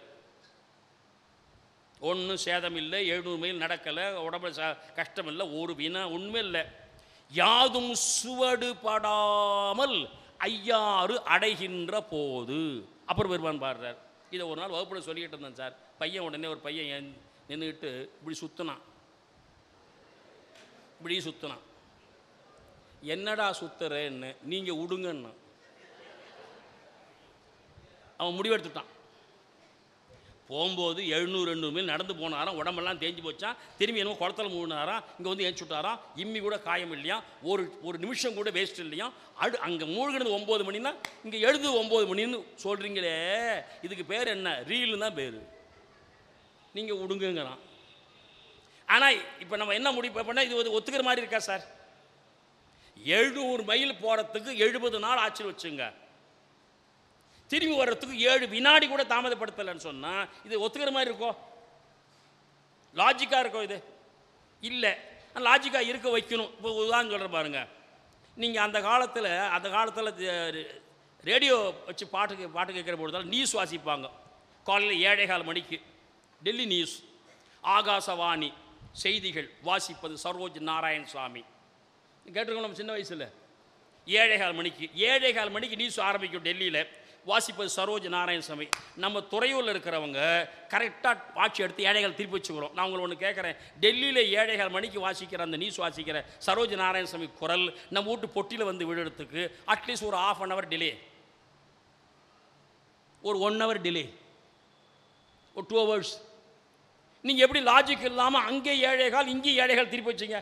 ஒன்றும் சேதம் இல்லை எழுநூறு மைல் நடக்கலை உடம்புல ச கஷ்டம் இல்லை ஒரு வினா உண்மை இல்லை யாதும் சுவடு படாமல் ஐயாறு அடைகின்ற போது அப்புறம் பெருமான் பாடுறார் இதை ஒரு நாள் வகுப்புல சொல்லிக்கிட்டு இருந்தேன் சார் பையன் உடனே ஒரு பையன் என் நின்றுக்கிட்டு இப்படி சுற்றினான் இப்படி சுற்றினான் என்னடா சுத்துறேன்னு நீங்கள் விடுங்கன்னு அவன் முடிவெடுத்துட்டான் போகும்போது எழுநூறு எண்ணூறு மைல் நடந்து போனாராம் உடம்பெல்லாம் தேஞ்சு போச்சான் திரும்பி என்னமோ குளத்தில் மூடினாராம் இங்கே வந்து ஏச்சுட்டாராம் இம்மி கூட காயம் இல்லையா ஒரு ஒரு நிமிஷம் கூட வேஸ்ட் இல்லையா அடு அங்கே மூழ்கினது ஒம்பது மணினா இங்கே எழுது ஒம்பது மணின்னு சொல்கிறீங்களே இதுக்கு பேர் என்ன ரீல்னு தான் பேர் நீங்கள் விடுங்கங்கிறான் ஆனால் இப்போ நம்ம என்ன முடிவு பண்ணால் இது ஒரு ஒத்துக்கிற மாதிரி இருக்கா சார் எழுநூறு மைல் போகிறதுக்கு எழுபது நாள் ஆச்சுன்னு வச்சுங்க திரும்பி வர்றதுக்கு ஏழு வினாடி கூட தாமதப்படுத்தலைன்னு சொன்னால் இது ஒத்துக்கிற மாதிரி இருக்கோ லாஜிக்காக இருக்கோ இது இல்லை லாஜிக்காக இருக்க வைக்கணும் இப்போ உதாரணம் சொல்கிற பாருங்க நீங்கள் அந்த காலத்தில் அந்த காலத்தில் ரேடியோ வச்சு பாட்டு பாட்டு கேட்குற பொழுதால் நியூஸ் வாசிப்பாங்க காலையில் ஏழேகால் மணிக்கு டெல்லி நியூஸ் ஆகாசவாணி செய்திகள் வாசிப்பது சரோஜ் நாராயண் சுவாமி கேட்டிருக்கோம் நம்ம சின்ன வயசில் ஏழேகால் மணிக்கு ஏழேகால் மணிக்கு நியூஸ் ஆரம்பிக்கும் டெல்லியில் வாசிப்பது சரோஜ் நாராயணசாமி நம்ம துறையூரில் இருக்கிறவங்க கரெக்டாக வாட்சி எடுத்து ஏழைகள் திருப்பி வச்சுக்கிறோம் நான் உங்களை ஒன்று கேட்குறேன் டெல்லியில் ஏழைகள் மணிக்கு வாசிக்கிற அந்த நியூஸ் வாசிக்கிற சரோஜ் நாராயணசாமி குரல் நம்ம வீட்டு பொட்டியில் வந்து விழுறதுக்கு அட்லீஸ்ட் ஒரு ஆஃப் அன் ஹவர் டிலே ஒரு ஒன் ஹவர் டிலே ஒரு டூ ஹவர்ஸ் நீங்கள் எப்படி லாஜிக் இல்லாமல் அங்கே ஏழைகள் இங்கே ஏழைகள் திருப்பி வச்சீங்க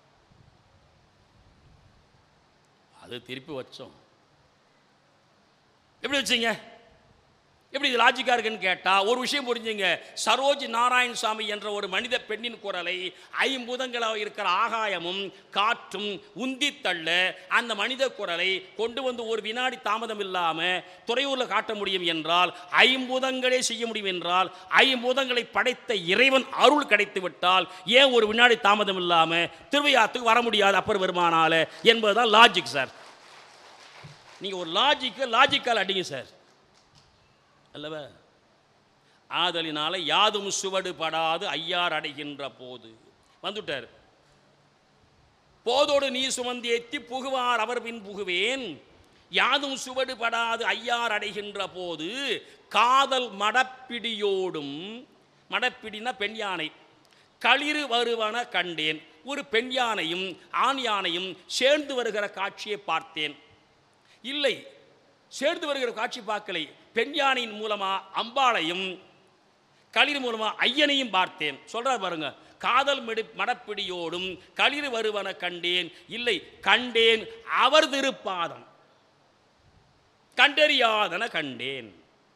அது திருப்பி வச்சோம் எப்படி வச்சீங்க எப்படி இது லாஜிக்காக இருக்குன்னு கேட்டால் ஒரு விஷயம் புரிஞ்சுங்க சரோஜ் நாராயணசாமி என்ற ஒரு மனித பெண்ணின் குரலை ஐம்பூதங்களாக இருக்கிற ஆகாயமும் காற்றும் உந்தி தள்ள அந்த மனித குரலை கொண்டு வந்து ஒரு வினாடி தாமதம் இல்லாமல் துறையூரில் காட்ட முடியும் என்றால் ஐம்பூதங்களே செய்ய முடியும் என்றால் ஐம்பூதங்களை படைத்த இறைவன் அருள் கிடைத்து விட்டால் ஏன் ஒரு வினாடி தாமதம் இல்லாமல் திருவையாத்துக்கு வர முடியாது அப்பர் வருமானால என்பதுதான் லாஜிக் சார் நீங்கள் ஒரு லாஜிக்கு லாஜிக்கால் அடிங்க சார் அல்லவா ஆதலினால யாதும் சுவடு படாது ஐயார் அடைகின்ற போது வந்துட்டார் போதோடு நீ சுமந்தி எத்தி புகுவார் அவர் பின் புகுவேன் யாதும் சுவடு படாது ஐயார் அடைகின்ற போது காதல் மடப்பிடியோடும் மடப்பிடினா பெண் யானை களிறு வருவன கண்டேன் ஒரு பெண் யானையும் ஆண் யானையும் சேர்ந்து வருகிற காட்சியை பார்த்தேன் இல்லை சேர்ந்து வருகிற காட்சி பார்க்கலை பெண் யானையின் மூலமா அம்பாளையும் களிர் மூலமா ஐயனையும் பார்த்தேன் சொல்றார் பாருங்க காதல் மெடு மடப்பிடியோடும் களிர் வருவன கண்டேன் இல்லை கண்டேன் அவர் திருப்பாதம் கண்டறியாதன கண்டேன்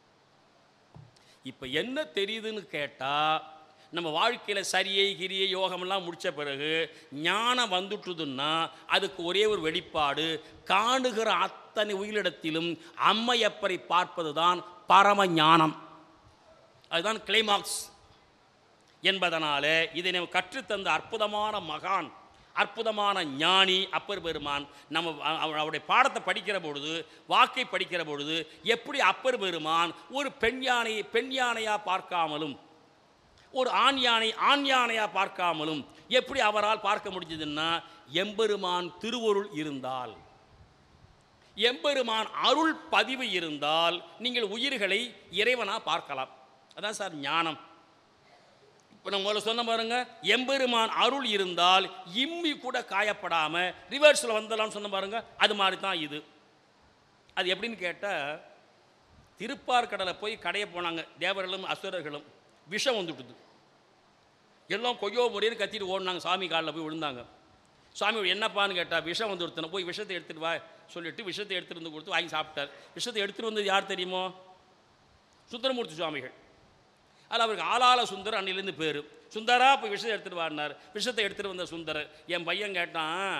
இப்போ என்ன தெரியுதுன்னு கேட்டால் நம்ம வாழ்க்கையில் சரியை கிரியை யோகமெல்லாம் முடித்த பிறகு ஞானம் வந்துட்டுதுன்னா அதுக்கு ஒரே ஒரு வெளிப்பாடு காணுகிற அத்தனை உயிரிடத்திலும் அம்மையப்பரை பார்ப்பது தான் பரம ஞானம் அதுதான் கிளைமாக்ஸ் என்பதனால இதை நம்ம கற்றுத்தந்த அற்புதமான மகான் அற்புதமான ஞானி அப்பர் பெருமான் நம்ம அவ- அவ- அவருடைய பாடத்தை படிக்கிற பொழுது வாக்கை படிக்கிற பொழுது எப்படி அப்பர் பெருமான் ஒரு பெண் யானையை பெண் யானையாக பார்க்காமலும் ஒரு ஆண் யானை ஆண் யானையாக பார்க்காமலும் எப்படி அவரால் பார்க்க முடிஞ்சதுன்னா எம்பெருமான் திருவருள் இருந்தால் எம்பெருமான் அருள் பதிவு இருந்தால் நீங்கள் உயிர்களை இறைவனாக பார்க்கலாம் அதான் சார் ஞானம் இப்போ நம்ம முதல்ல சொன்ன பாருங்க எம்பெருமான் அருள் இருந்தால் இம்மி கூட காயப்படாமல் ரிவர்ஸில் வந்தலாம்னு சொன்ன பாருங்க அது மாதிரி தான் இது அது எப்படின்னு கேட்டால் திருப்பார்கடலை போய் கடைய போனாங்க தேவர்களும் அசுரர்களும் விஷம் வந்துட்டுது எல்லாம் கொய்யோ முறையில் கத்திட்டு ஓடினாங்க சாமி காலில் போய் விழுந்தாங்க சாமி என்னப்பான்னு கேட்டால் விஷம் வந்து ஒருத்தனை போய் விஷத்தை எடுத்துட்டு வா சொல்லிட்டு விஷத்தை எடுத்துட்டு வந்து கொடுத்து வாங்கி சாப்பிட்டார் விஷத்தை எடுத்துட்டு வந்தது யார் தெரியுமோ சுந்தரமூர்த்தி சுவாமிகள் அதில் அவருக்கு ஆளாள சுந்தர் அன்னிலேருந்து பேர் சுந்தரா போய் விஷத்தை எடுத்துட்டு வாடினார் விஷத்தை எடுத்துட்டு வந்த சுந்தரர் என் பையன் கேட்டான்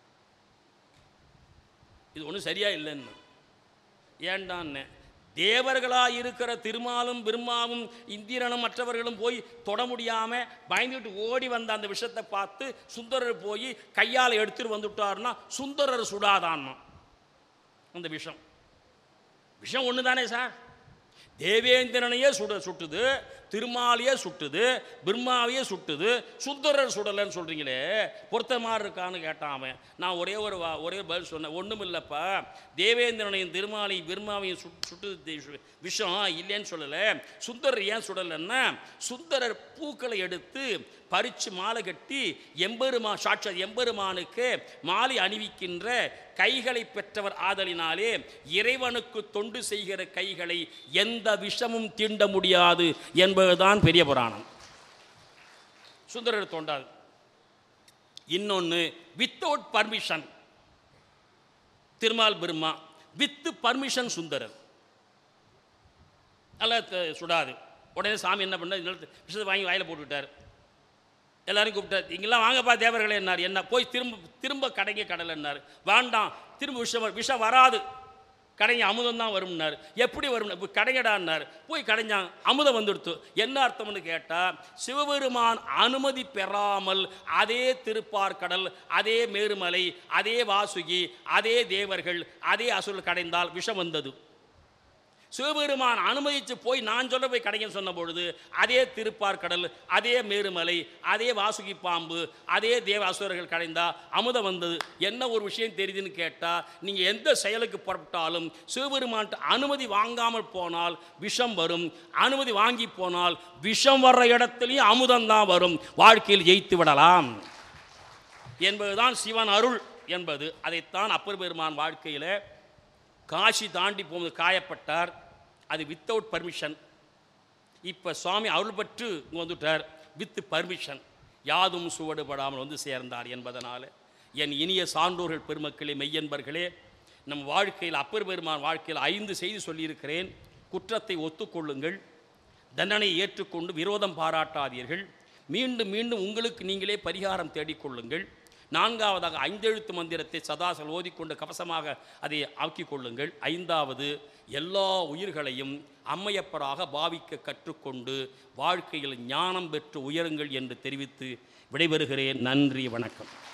இது ஒன்றும் சரியா இல்லைன்னு ஏண்டான்னு தேவர்களாக இருக்கிற திருமாலும் பிரம்மாவும் இந்திரனும் மற்றவர்களும் போய் தொட முடியாமல் பயந்துட்டு ஓடி வந்த அந்த விஷத்தை பார்த்து சுந்தரர் போய் கையால் எடுத்துட்டு வந்துட்டாருன்னா சுந்தரர் சுடாதான்னா அந்த விஷம் விஷம் ஒன்று தானே சார் தேவேந்திரனையே சுட சுட்டுது திருமாலியே சுட்டுது பிரம்மாவையே சுட்டுது சுந்தரர் சுடலைன்னு சொல்கிறீங்களே பொருத்தமாக இருக்கான்னு கேட்டான் அவன் நான் ஒரே ஒரு வா ஒரே ஒரு பதில் சொன்னேன் ஒன்றும் இல்லைப்பா தேவேந்திரனையும் திருமாலையும் பிரம்மாவையும் சுட் சுட்டு தி- விஷம் இல்லைன்னு சொல்லலை சுந்தரர் ஏன் சுடலைன்னா சுந்தரர் பூக்களை எடுத்து பறித்து மாலை கட்டி எம்பெருமா சாட்சாத் எம்பெருமானுக்கு மாலை அணிவிக்கின்ற கைகளை பெற்றவர் ஆதலினாலே இறைவனுக்கு தொண்டு செய்கிற கைகளை எந்த விஷமும் தீண்ட முடியாது என்பதுதான் பெரிய புராணம் சுந்தரர் தோண்டாது இன்னொன்று without permission Thirumal Brahma with permission Sundarar நல்லா த- சுடாது உடனே சாமி என்ன பண்ண விஷத்தை வாங்கி வாயில் போட்டுக்கிட்டார் எல்லாரும் கூப்பிட்டார் இங்கெல்லாம் வாங்கப்பா தேவர்களே என்னார் என்ன போய் திரும்ப திரும்ப கடைங்க கடல் என்னார் வேண்டாம் திரும்ப விஷம் வ- விஷம் வராது கடைங்க அமுதம் தான் வரும்னார் எப்படி வரும் இப்போ கடைங்கடான்னார் போய் கடைஞ்சான் அமுதம் வந்துடுத்து என்ன அர்த்தம்னு கேட்டால் சிவபெருமான் அனுமதி பெறாமல் அதே திருப்பார்கடல் அதே மேருமலை அதே வாசுகி அதே தேவர்கள் அதே அசுரல் கடைந்தால் விஷம் வந்தது சிவபெருமான் அனுமதித்து போய் நான் சொல்ல போய் கடைங்கன்னு சொன்ன பொழுது அதே திருப்பார்கடல் அதே மேருமலை அதே வாசுகி பாம்பு அதே தேவ அசுரர்கள் கடைந்தா அமுதம் வந்தது என்ன ஒரு விஷயம் தெரியுதுன்னு கேட்டால் நீங்கள் எந்த செயலுக்கு புறப்பட்டாலும் சிவபெருமான்ட்டு அனுமதி வாங்காமல் போனால் விஷம் வரும் அனுமதி வாங்கி போனால் விஷம் வர்ற இடத்துலையும் அமுதம் தான் வரும் வாழ்க்கையில் ஜெயித்து விடலாம் என்பதுதான் சிவன் அருள் என்பது அதைத்தான் அப்பர் பெருமான் வாழ்க்கையில் காசி தாண்டி போகும்போது காயப்பட்டார் அது வித்தவுட் பர்மிஷன் இப்போ சுவாமி அருள் பெற்று இங்கே வந்துட்டார் வித் பர்மிஷன் யாதும் சுவடுபடாமல் வந்து சேர்ந்தார் என்பதனால் என் இனிய சான்றோர்கள் பெருமக்களே மெய்யன்பர்களே நம் வாழ்க்கையில் அப்பர் பெருமான் வாழ்க்கையில் ஐந்து செய்தி சொல்லியிருக்கிறேன் குற்றத்தை ஒத்துக்கொள்ளுங்கள் தண்டனை ஏற்றுக்கொண்டு விரோதம் பாராட்டாதீர்கள் மீண்டும் மீண்டும் உங்களுக்கு நீங்களே பரிகாரம் தேடிக்கொள்ளுங்கள் நான்காவதாக ஐந்தெழுத்து மந்திரத்தை சதாசல் ஓதிக்கொண்டு கவசமாக அதை ஆக்கிக் கொள்ளுங்கள் ஐந்தாவது எல்லா உயிர்களையும் அம்மையப்பராக பாவிக்க கற்றுக்கொண்டு வாழ்க்கையில் ஞானம் பெற்று உயருங்கள் என்று தெரிவித்து விடைபெறுகிறேன் நன்றி வணக்கம்